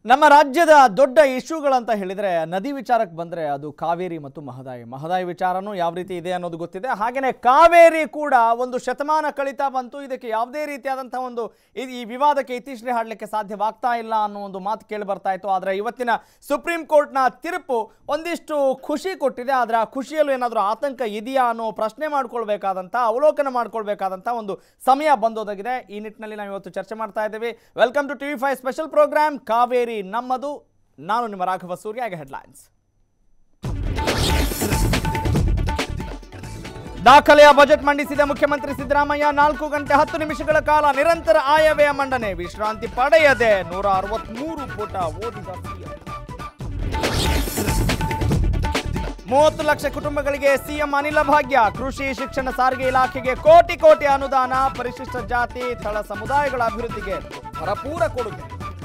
ನಮ್ಮ ರಾಜ್ಯದ ದೊಡ್ಡ ಇಶ್ಯೂಗಳಂತ ಹೇಳಿದರೆ ನದಿ ವಿಚಾರಕ್ಕೆ ಬಂದರೆ ಅದು ಕಾವೇರಿ ಮತ್ತು ಮಹದಾಯಿ ಮಹದಾಯಿ ವಿಚಾರನೂ ಯಾವ ರೀತಿ ಇದೆ ಅನ್ನೋದು ಗೊತ್ತಿದೆ ಹಾಗೆಯೇ ಕಾವೇರಿ ಕೂಡ ಒಂದು ಶತಮಾನ ಕಳೀತಾ ಬಂತು ಇದಕ್ಕೆ ಯಾವುದೇ ರೀತಿಯಾದಂಥ ಒಂದು ಇದು ಈ ವಿವಾದಕ್ಕೆ ಇತ್ತೀಚೆಗೆ ಹಾಡಲಿಕ್ಕೆ ಸಾಧ್ಯವಾಗ್ತಾ ಇಲ್ಲ ಅನ್ನೋ ಒಂದು ಮಾತು ಕೇಳಿ ಬರ್ತಾ ಇತ್ತು ಆದರೆ ಇವತ್ತಿನ ಸುಪ್ರೀಂ ಕೋರ್ಟ್ನ ತೀರ್ಪು ಒಂದಿಷ್ಟು ಖುಷಿ ಕೊಟ್ಟಿದೆ ಆದರೆ ಆ ಖುಷಿಯಲ್ಲೂ ಏನಾದರೂ ಆತಂಕ ಇದೆಯಾ ಅನ್ನೋ ಪ್ರಶ್ನೆ ಮಾಡ್ಕೊಳ್ಬೇಕಾದಂಥ ಅವಲೋಕನ ಮಾಡ್ಕೊಳ್ಬೇಕಾದಂಥ ಒಂದು ಸಮಯ ಬಂದೋದಾಗಿದೆ ಈ ನಿಟ್ಟಿನಲ್ಲಿ ನಾವು ಇವತ್ತು ಚರ್ಚೆ ಮಾಡ್ತಾ ಇದ್ದೇವೆ welcome to TV five special program Kaveri ನಮ್ಮದು ನಾನು ನಿಮ್ಮ ರಾಘವ ಸೂರ್ಯ ಆಗ ಹೆಡ್ಲೈನ್ಸ್ ದಾಖಲೆಯ ಬಜೆಟ್ ಮಂಡಿಸಿದ ಮುಖ್ಯಮಂತ್ರಿ ಸಿದ್ದರಾಮಯ್ಯ ನಾಲ್ಕು ಗಂಟೆ ಹತ್ತು ನಿಮಿಷಗಳ ಕಾಲ ನಿರಂತರ ಆಯವ್ಯಯ ಮಂಡನೆ ವಿಶ್ರಾಂತಿ ಪಡೆಯದೆ ನೂರ ಅರವತ್ಮೂರು ಪುಟ ಓದಿದ ಸಿಎಂ ಮೂವತ್ತು ಲಕ್ಷ ಕುಟುಂಬಗಳಿಗೆ ಸಿಎಂ ಅನಿಲ ಭಾಗ್ಯ ಕೃಷಿ ಶಿಕ್ಷಣ ಸಾರಿಗೆ ಇಲಾಖೆಗೆ ಕೋಟಿ ಕೋಟಿ ಅನುದಾನ ಪರಿಶಿಷ್ಟ ಜಾತಿ ತಳ ಸಮುದಾಯಗಳ ಅಭಿವೃದ್ಧಿಗೆ ಭರಪೂರ ಕೊಡುಗೆ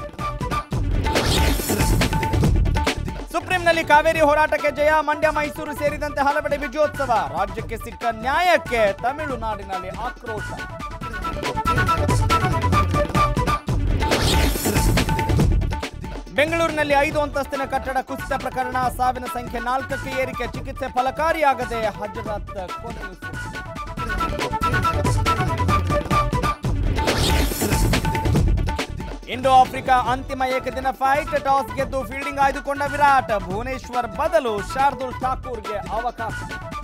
ಸುಪ್ರೀಂನಲ್ಲಿ ಕಾವೇರಿ ಹೋರಾಟಕ್ಕೆ ಜಯ ಮಂಡ್ಯ ಮೈಸೂರು ಸೇರಿದಂತೆ ಹಲವೆಡೆ ವಿಜಯೋತ್ಸವ ರಾಜ್ಯಕ್ಕೆ ಸಿಕ್ಕ ನ್ಯಾಯಕ್ಕೆ ತಮಿಳುನಾಡಿನಲ್ಲಿ ಆಕ್ರೋಶ ಬೆಂಗಳೂರಿನಲ್ಲಿ ಐದು ಅಂತಸ್ತಿನ ಕಟ್ಟಡ ಕುಸಿತ ಪ್ರಕರಣ ಸಾವಿನ ಸಂಖ್ಯೆ ನಾಲ್ಕಕ್ಕೆ ಏರಿಕೆ ಚಿಕಿತ್ಸೆ ಫಲಕಾರಿಯಾಗದೆ ಹಜರತ್ ಕೊನೆಯುಸಿರೆಳೆದ. ಇಂಡೋ ಆಫ್ರಿಕಾ ಅಂತಿಮ ಏಕದಿನ ಫೈಟ್ ಟಾಸ್ ಗೆದ್ದು ಫೀಲ್ಡಿಂಗ್ ಆಯ್ದುಕೊಂಡ ವಿರಾಟ್ ಭುವನೇಶ್ವರ್ ಬದಲು ಶಾರ್ದುಲ್ ಠಾಕೂರ್ಗೆ ಅವಕಾಶ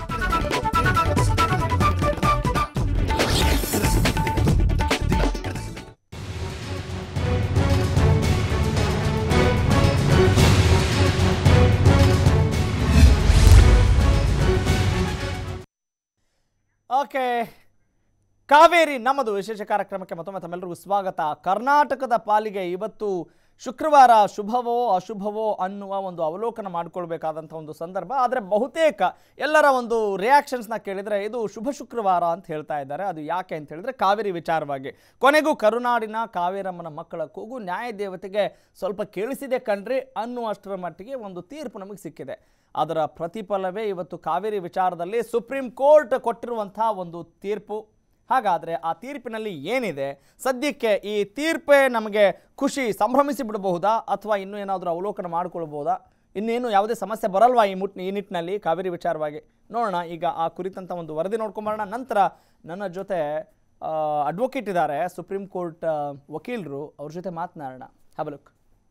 ಓಕೆ ಕಾವೇರಿ ನಮ್ಮದು ವಿಶೇಷ ಕಾರ್ಯಕ್ರಮಕ್ಕೆ ಮತ್ತೊಮ್ಮೆ ತಮ್ಮೆಲ್ಲರಿಗೂ ಸ್ವಾಗತ ಕರ್ನಾಟಕದ ಪಾಲಿಗೆ ಇವತ್ತು ಶುಕ್ರವಾರ ಶುಭವೋ ಅಶುಭವೋ ಅನ್ನುವ ಒಂದು ಅವಲೋಕನ ಮಾಡಿಕೊಳ್ಬೇಕಾದಂಥ ಒಂದು ಸಂದರ್ಭ ಆದರೆ ಬಹುತೇಕ ಎಲ್ಲರ ಒಂದು ರಿಯಾಕ್ಷನ್ಸ್ನ ಕೇಳಿದರೆ ಇದು ಶುಭ ಶುಕ್ರವಾರ ಅಂತ ಹೇಳ್ತಾ ಇದ್ದಾರೆ ಅದು ಯಾಕೆ ಅಂತ ಹೇಳಿದ್ರೆ ಕಾವೇರಿ ವಿಚಾರವಾಗಿ ಕೊನೆಗೂ ಕರುನಾಡಿನ ಕಾವೇರಮ್ಮನ ಮಕ್ಕಳ ಕೂಗು ನ್ಯಾಯ ದೇವತೆಗೆ ಸ್ವಲ್ಪ ಕೇಳಿಸಿದೆ ಕಣ್ರಿ ಅನ್ನುವಷ್ಟರ ಮಟ್ಟಿಗೆ ಒಂದು ತೀರ್ಪು ನಮಗೆ ಸಿಕ್ಕಿದೆ ಅದರ ಪ್ರತಿಫಲವೇ ಇವತ್ತು ಕಾವೇರಿ ವಿಚಾರದಲ್ಲಿ ಸುಪ್ರೀಂ ಕೋರ್ಟ್ ಕೊಟ್ಟಿರುವಂಥ ಒಂದು ತೀರ್ಪು ಹಾಗಾದರೆ ಆ ತೀರ್ಪಿನಲ್ಲಿ ಏನಿದೆ ಸದ್ಯಕ್ಕೆ ಈ ತೀರ್ಪೇ ನಮಗೆ ಖುಷಿ ಸಂಭ್ರಮಿಸಿ ಬಿಡಬಹುದಾ ಅಥವಾ ಇನ್ನೂ ಏನಾದರೂ ಅವಲೋಕನ ಮಾಡಿಕೊಳ್ಬಹುದಾ ಇನ್ನೇನು ಯಾವುದೇ ಸಮಸ್ಯೆ ಬರಲ್ವಾ ಈ ಮುಟ್ ಈ ನಿಟ್ಟಿನಲ್ಲಿ ಕಾವೇರಿ ವಿಚಾರವಾಗಿ ನೋಡೋಣ ಈಗ ಆ ಕುರಿತಂಥ ಒಂದು ವರದಿ ನೋಡ್ಕೊಂಬರೋಣ ನಂತರ ನನ್ನ ಜೊತೆ ಅಡ್ವೊಕೇಟ್ ಇದ್ದಾರೆ ಸುಪ್ರೀಂ ಕೋರ್ಟ್ ಆ, ವಕೀಲರು ಅವ್ರ ಜೊತೆ ಮಾತನಾಡೋಣ ಹಬಲುಕ್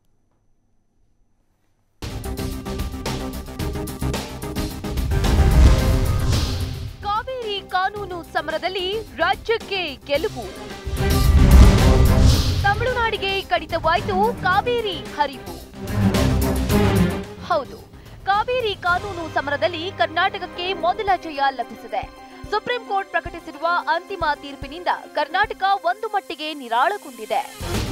ಕಾವೇರಿ ಕಾನೂನು ಸಮರದಲ್ಲಿ ರಾಜ್ಯಕ್ಕೆ ಗೆಲುವು ತಮಿಳುನಾಡಿಗೆ ಕಡಿತವಾಯಿತು ಕಾವೇರಿ ಹರಿವು ಹೌದು ಕಾವೇರಿ ಕಾನೂನು ಸಮರದಲ್ಲಿ ಕರ್ನಾಟಕಕ್ಕೆ ಮೊದಲ ಜಯ ಲಭಿಸಿದೆ ಸುಪ್ರೀಂ ಕೋರ್ಟ್ ಪ್ರಕಟಿಸಿರುವ ಅಂತಿಮ ತೀರ್ಪಿನಿಂದ ಕರ್ನಾಟಕ ಒಂದು ಮಟ್ಟಿಗೆ ನಿರಾಳಗೊಂಡಿದೆ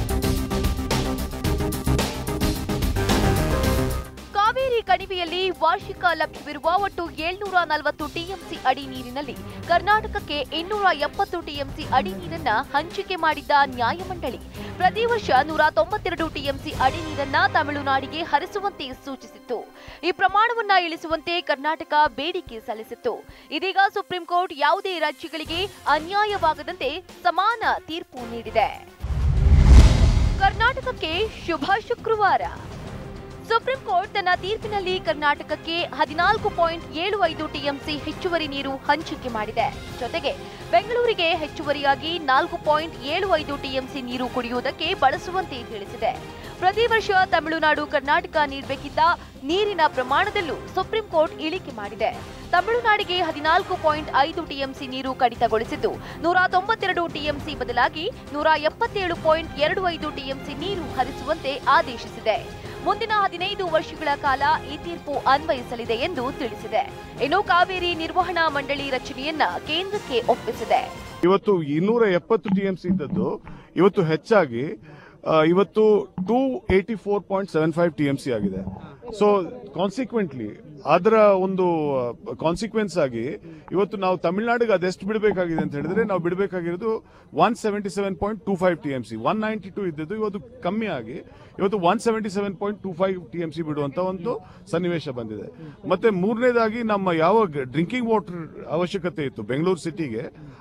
ಕಾವೇರಿ ಕಣಿವೆಯಲ್ಲಿ ವಾರ್ಷಿಕ ಲಭ್ಯವಿರುವ ಒಟ್ಟು ಏಳ್ನೂರ ನಲವತ್ತು ಟಿಎಂಸಿ ಅಡಿ ನೀರಿನಲ್ಲಿ ಕರ್ನಾಟಕಕ್ಕೆ ಇನ್ನೂರ ಎಪ್ಪತ್ತು ಟಿಎಂಸಿ ಅಡಿ ನೀರನ್ನ ಹಂಚಿಕೆ ಮಾಡಿದ್ದ ನ್ಯಾಯಮಂಡಳಿ ಪ್ರತಿ ವರ್ಷ ನೂರ ತೊಂಬತ್ತೆರಡು ಟಿಎಂಸಿ ಅಡಿ ನೀರನ್ನ ತಮಿಳುನಾಡಿಗೆ ಹರಿಸುವಂತೆ ಸೂಚಿಸಿತ್ತು ಈ ಪ್ರಮಾಣವನ್ನ ಇಳಿಸುವಂತೆ ಕರ್ನಾಟಕ ಬೇಡಿಕೆ ಸಲ್ಲಿಸಿತ್ತು ಇದೀಗ ಸುಪ್ರೀಂ ಕೋರ್ಟ್ ಯಾವುದೇ ರಾಜ್ಯಗಳಿಗೆ ಅನ್ಯಾಯವಾಗದಂತೆ ಸಮಾನ ತೀರ್ಪು ನೀಡಿದೆ ಕರ್ನಾಟಕಕ್ಕೆ ಶುಭ ಶುಕ್ರವಾರ ಸುಪ್ರೀಂ ಕೋರ್ಟ್ ತನ್ನ ತೀರ್ಪಿನಲ್ಲಿ ಕರ್ನಾಟಕಕ್ಕೆ ಹದಿನಾಲ್ಕು ಪಾಯಿಂಟ್ ಏಳು ಐದು ಟಿಎಂಸಿ ಹೆಚ್ಚುವರಿ ನೀರು ಹಂಚಿಕೆ ಮಾಡಿದೆ ಜೊತೆಗೆ ಬೆಂಗಳೂರಿಗೆ ಹೆಚ್ಚುವರಿಯಾಗಿ ನಾಲ್ಕು ಪಾಯಿಂಟ್ ಏಳು ಐದು ಟಿಎಂಸಿ ನೀರು ಕುಡಿಯುವುದಕ್ಕೆ ಬಳಸುವಂತೆ ತಿಳಿಸಿದೆ ಪ್ರತಿ ವರ್ಷ ತಮಿಳುನಾಡು ಕರ್ನಾಟಕ ನೀಡಬೇಕಿದ್ದ ನೀರಿನ ಪ್ರಮಾಣದಲ್ಲೂ ಸುಪ್ರೀಂ ಕೋರ್ಟ್ ಇಳಿಕೆ ಮಾಡಿದೆ ತಮಿಳುನಾಡಿಗೆ ಹದಿನಾಲ್ಕು ಪಾಯಿಂಟ್ ಐದು ಟಿಎಂಸಿ ನೀರು ಕಡಿತಗೊಳಿಸಿದ್ದು ನೂರ ತೊಂಬತ್ತೆರಡು ಟಿಎಂಸಿ ಬದಲಾಗಿ ನೂರ ಎಪ್ಪತ್ತೇಳು ಪಾಯಿಂಟ್ ಎರಡು ಐದು ಟಿಎಂಸಿ ನೀರು ಹರಿಸುವಂತೆ ಆದೇಶಿಸಿದೆ ಮುಂದಿನ ಹದಿನೈದು ವರ್ಷಗಳ ಕಾಲ ಈ ತೀರ್ಪು ಅನ್ವಯಿಸಲಿದೆ ಎಂದು ತಿಳಿಸಿದೆ ಇನ್ನು ಕಾವೇರಿ ನಿರ್ವಹಣಾ ಮಂಡಳಿ ರಚನೆಯನ್ನ ಕೇಂದ್ರಕ್ಕೆ ಒಪ್ಪಿಸಿದೆ ಇವತ್ತು ಇನ್ನೂರ ಎಪ್ಪತ್ತು ಟಿ ಎಂ ಸಿ ಇದ್ದದ್ದು ಇವತ್ತು ಹೆಚ್ಚಾಗಿ ಆ, ಇವತ್ತು two eighty four point seven five T M C ಆಗಿದೆ ಸೊ ಕಾನ್ಸಿಕ್ವೆಂಟ್ಲಿ ಅದರ ಒಂದು ಕಾನ್ಸಿಕ್ವೆನ್ಸ್ ಆಗಿ ಇವತ್ತು ನಾವು ತಮಿಳ್ನಾಡಿಗೆ ಅದೆಷ್ಟು ಬಿಡಬೇಕಾಗಿದೆ ಅಂತ ಹೇಳಿದ್ರೆ ನಾವು ಬಿಡಬೇಕಾಗಿರೋದು one seventy seven point two five T M C one ninety two ಇದ್ದದ್ದು ಇವತ್ತು ಕಮ್ಮಿ ಆಗಿ ಇವತ್ತು one seventy seven point two five T M C ಬಿಡುವಂತ ಒಂದು ಸನ್ನಿವೇಶ ಬಂದಿದೆ ಮತ್ತೆ ಮೂರನೇದಾಗಿ ನಮ್ಮ ಯಾವ ಡ್ರಿಂಕಿಂಗ್ ವಾಟರ್ ಅವಶ್ಯಕತೆ ಇತ್ತು ಬೆಂಗಳೂರು ಸಿಟಿಗೆ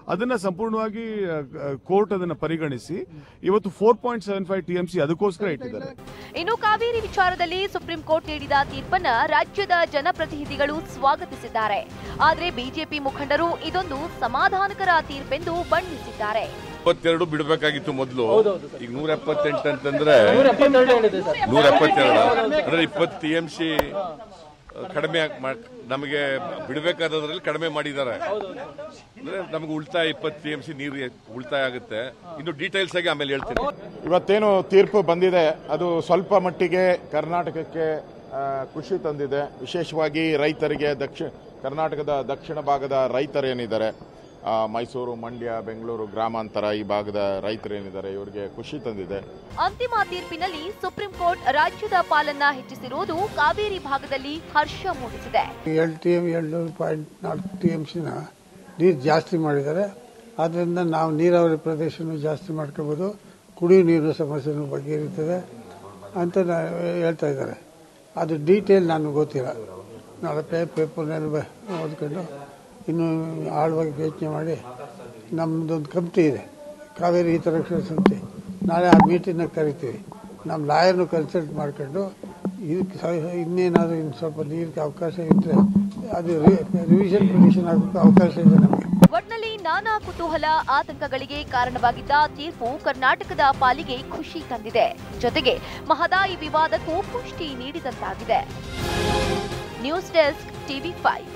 ಅದನ್ನ ಸಂಪೂರ್ಣವಾಗಿ ಕೋರ್ಟ್ ಅದನ್ನ ಪರಿಗಣಿಸಿ ಇವತ್ತು four point seven five T M C ಅದಕ್ಕೋಸ್ಕರ ಇಟ್ಟಿದ್ದಾರೆ ಇನ್ನು ಕಾವೇರಿ ವಿಚಾರದಲ್ಲಿ ಸುಪ್ರೀಂ ಕೋರ್ಟ್ ನೀಡಿದ ತೀರ್ಪನ್ನ ರಾಜ್ಯದ ಜನಪ್ರತಿನಿಧಿಗಳು ಸ್ವಾಗತಿಸಿದ್ದಾರೆ ಆದರೆ ಬಿಜೆಪಿ ಮುಖಂಡರು ಇದೊಂದು ಸಮಾಧಾನಕರ ತೀರ್ಪೆಂದು ಬಣ್ಣಿಸಿದ್ದಾರೆ ಇಪ್ಪತ್ತೆರಡು ಬಿಡಬೇಕಾಗಿತ್ತು ಮೊದಲು ಈಗ ನೂರ ಎಪ್ಪತ್ತೆಂಟು ಅಂತಂದ್ರೆ ನೂರ ಎಪ್ಪತ್ತೆರಡು ಅಂದ್ರೆ ಇಪ್ಪತ್ತು ಟಿ ಎಂ ಸಿ ಕಡಿಮೆ ಆಗ್- ಮಾಡ್- ನಮಗೆ ಬಿಡಬೇಕಾದ್ರಲ್ಲಿ ಕಡಿಮೆ ಮಾಡಿದ್ದಾರೆ ಅಂದ್ರೆ ನಮಗೆ ಉಳಿತಾಯ ಇಪ್ಪತ್ತು ಟಿ ಎಂ ಸಿ ನೀರು ಉಳಿತಾಯ ಆಗುತ್ತೆ ಇನ್ನು ಡೀಟೇಲ್ಸ್ ಆಗಿ ಆಮೇಲೆ ಹೇಳ್ತೀನಿ ಇವತ್ತೇನು ತೀರ್ಪು ಬಂದಿದೆ ಅದು ಸ್ವಲ್ಪ ಮಟ್ಟಿಗೆ ಕರ್ನಾಟಕಕ್ಕೆ ಆ, ಖುಷಿ ತಂದಿದೆ ವಿಶೇಷವಾಗಿ ರೈತರಿಗೆ ದಕ್ಷಿಣ ಕರ್ನಾಟಕದ ದಕ್ಷಿಣ ಭಾಗದ ರೈತರೇನಿದ್ದಾರೆ ಆ, ಮೈಸೂರು ಮಂಡ್ಯ ಬೆಂಗಳೂರು ಗ್ರಾಮಾಂತರ ಈ ಭಾಗದ ರೈತರೇನಿದ್ದಾರೆ ಇವರಿಗೆ ಖುಷಿ ತಂದಿದೆ ಅಂತಿಮ ತೀರ್ಪಿನಲ್ಲಿ ಸುಪ್ರೀಂ ಕೋರ್ಟ್ ರಾಜ್ಯದ ಪಾಲನ್ನ ಹೆಚ್ಚಿಸಿರುವುದು ಕಾವೇರಿ ಭಾಗದಲ್ಲಿ ಹರ್ಷ ಮೂಡಿಸಿದೆ ಎರಡು ಟಿ ಎಮ್ ಎರಡು ಪಾಯಿಂಟ್ ನಾಲ್ಕು ಟಿ ಎಮ್ ಸಿನ ನೀರು ಜಾಸ್ತಿ ಮಾಡಿದ್ದಾರೆ ಆದ್ದರಿಂದ ನಾವು ನೀರಾವರಿ ಪ್ರದೇಶನೂ ಜಾಸ್ತಿ ಮಾಡ್ಕೋಬೋದು ಕುಡಿಯುವ ನೀರಿನ ಸಮಸ್ಯೆನೂ ಬಗೆಹರಿತದೆ ಅಂತ ನಾ- ಹೇಳ್ತಾ ಇದ್ದಾರೆ ಅದು ಡೀಟೇಲ್ ನನಗೆ ಗೊತ್ತಿಲ್ಲ ನಾಳೆ ಪೇ ಪೇಪರ್ನಲ್ಲಿ ಬ ಓದ್ಕೊಂಡು ಇನ್ನೂ ಆಳವಾಗಿ ಯೋಚನೆ ಮಾಡಿ ನಮ್ಮದೊಂದು ಕಮಿಟಿ ಇದೆ ಕಾವೇರಿ ಹಿತರಕ್ಷಣಾ ಸಮಿತಿ ನಾಳೆ ಆ ಮೀಟಿಂಗ್ನ ಕರಿತೀವಿ ನಮ್ಮ ಲಾಯರ್ನು ಕನ್ಸಲ್ಟ್ ಮಾಡ್ಕೊಂಡು ಇದಕ್ಕೆ ಸ- ಇನ್ನೇನಾದರೂ ಇನ್ನು ಸ್ವಲ್ಪ ನೀರಿಗೆ ಅವಕಾಶ ಇದ್ದರೆ ಅದು ರಿವಿಷನ್ ಪಿಟಿಷನ್ ಆಗೋಕ್ಕೆ ಅವಕಾಶ ಇದೆ ನಮಗೆ ಒಟ್ನಲ್ಲಿ ನಾನಾ ಕುತೂಹಲ ಆತಂಕಗಳಿಗೆ ಕಾರಣವಾಗಿದ್ದ ತೀರ್ಪು ಕರ್ನಾಟಕದ ಪಾಲಿಗೆ ಖುಷಿ ತಂದಿದೆ ಜೊತೆಗೆ ಮಹದಾಯಿ ವಿವಾದಕ್ಕೂ ಪುಷ್ಟಿ ನೀಡಿದಂತಾಗಿದೆ news desk TV five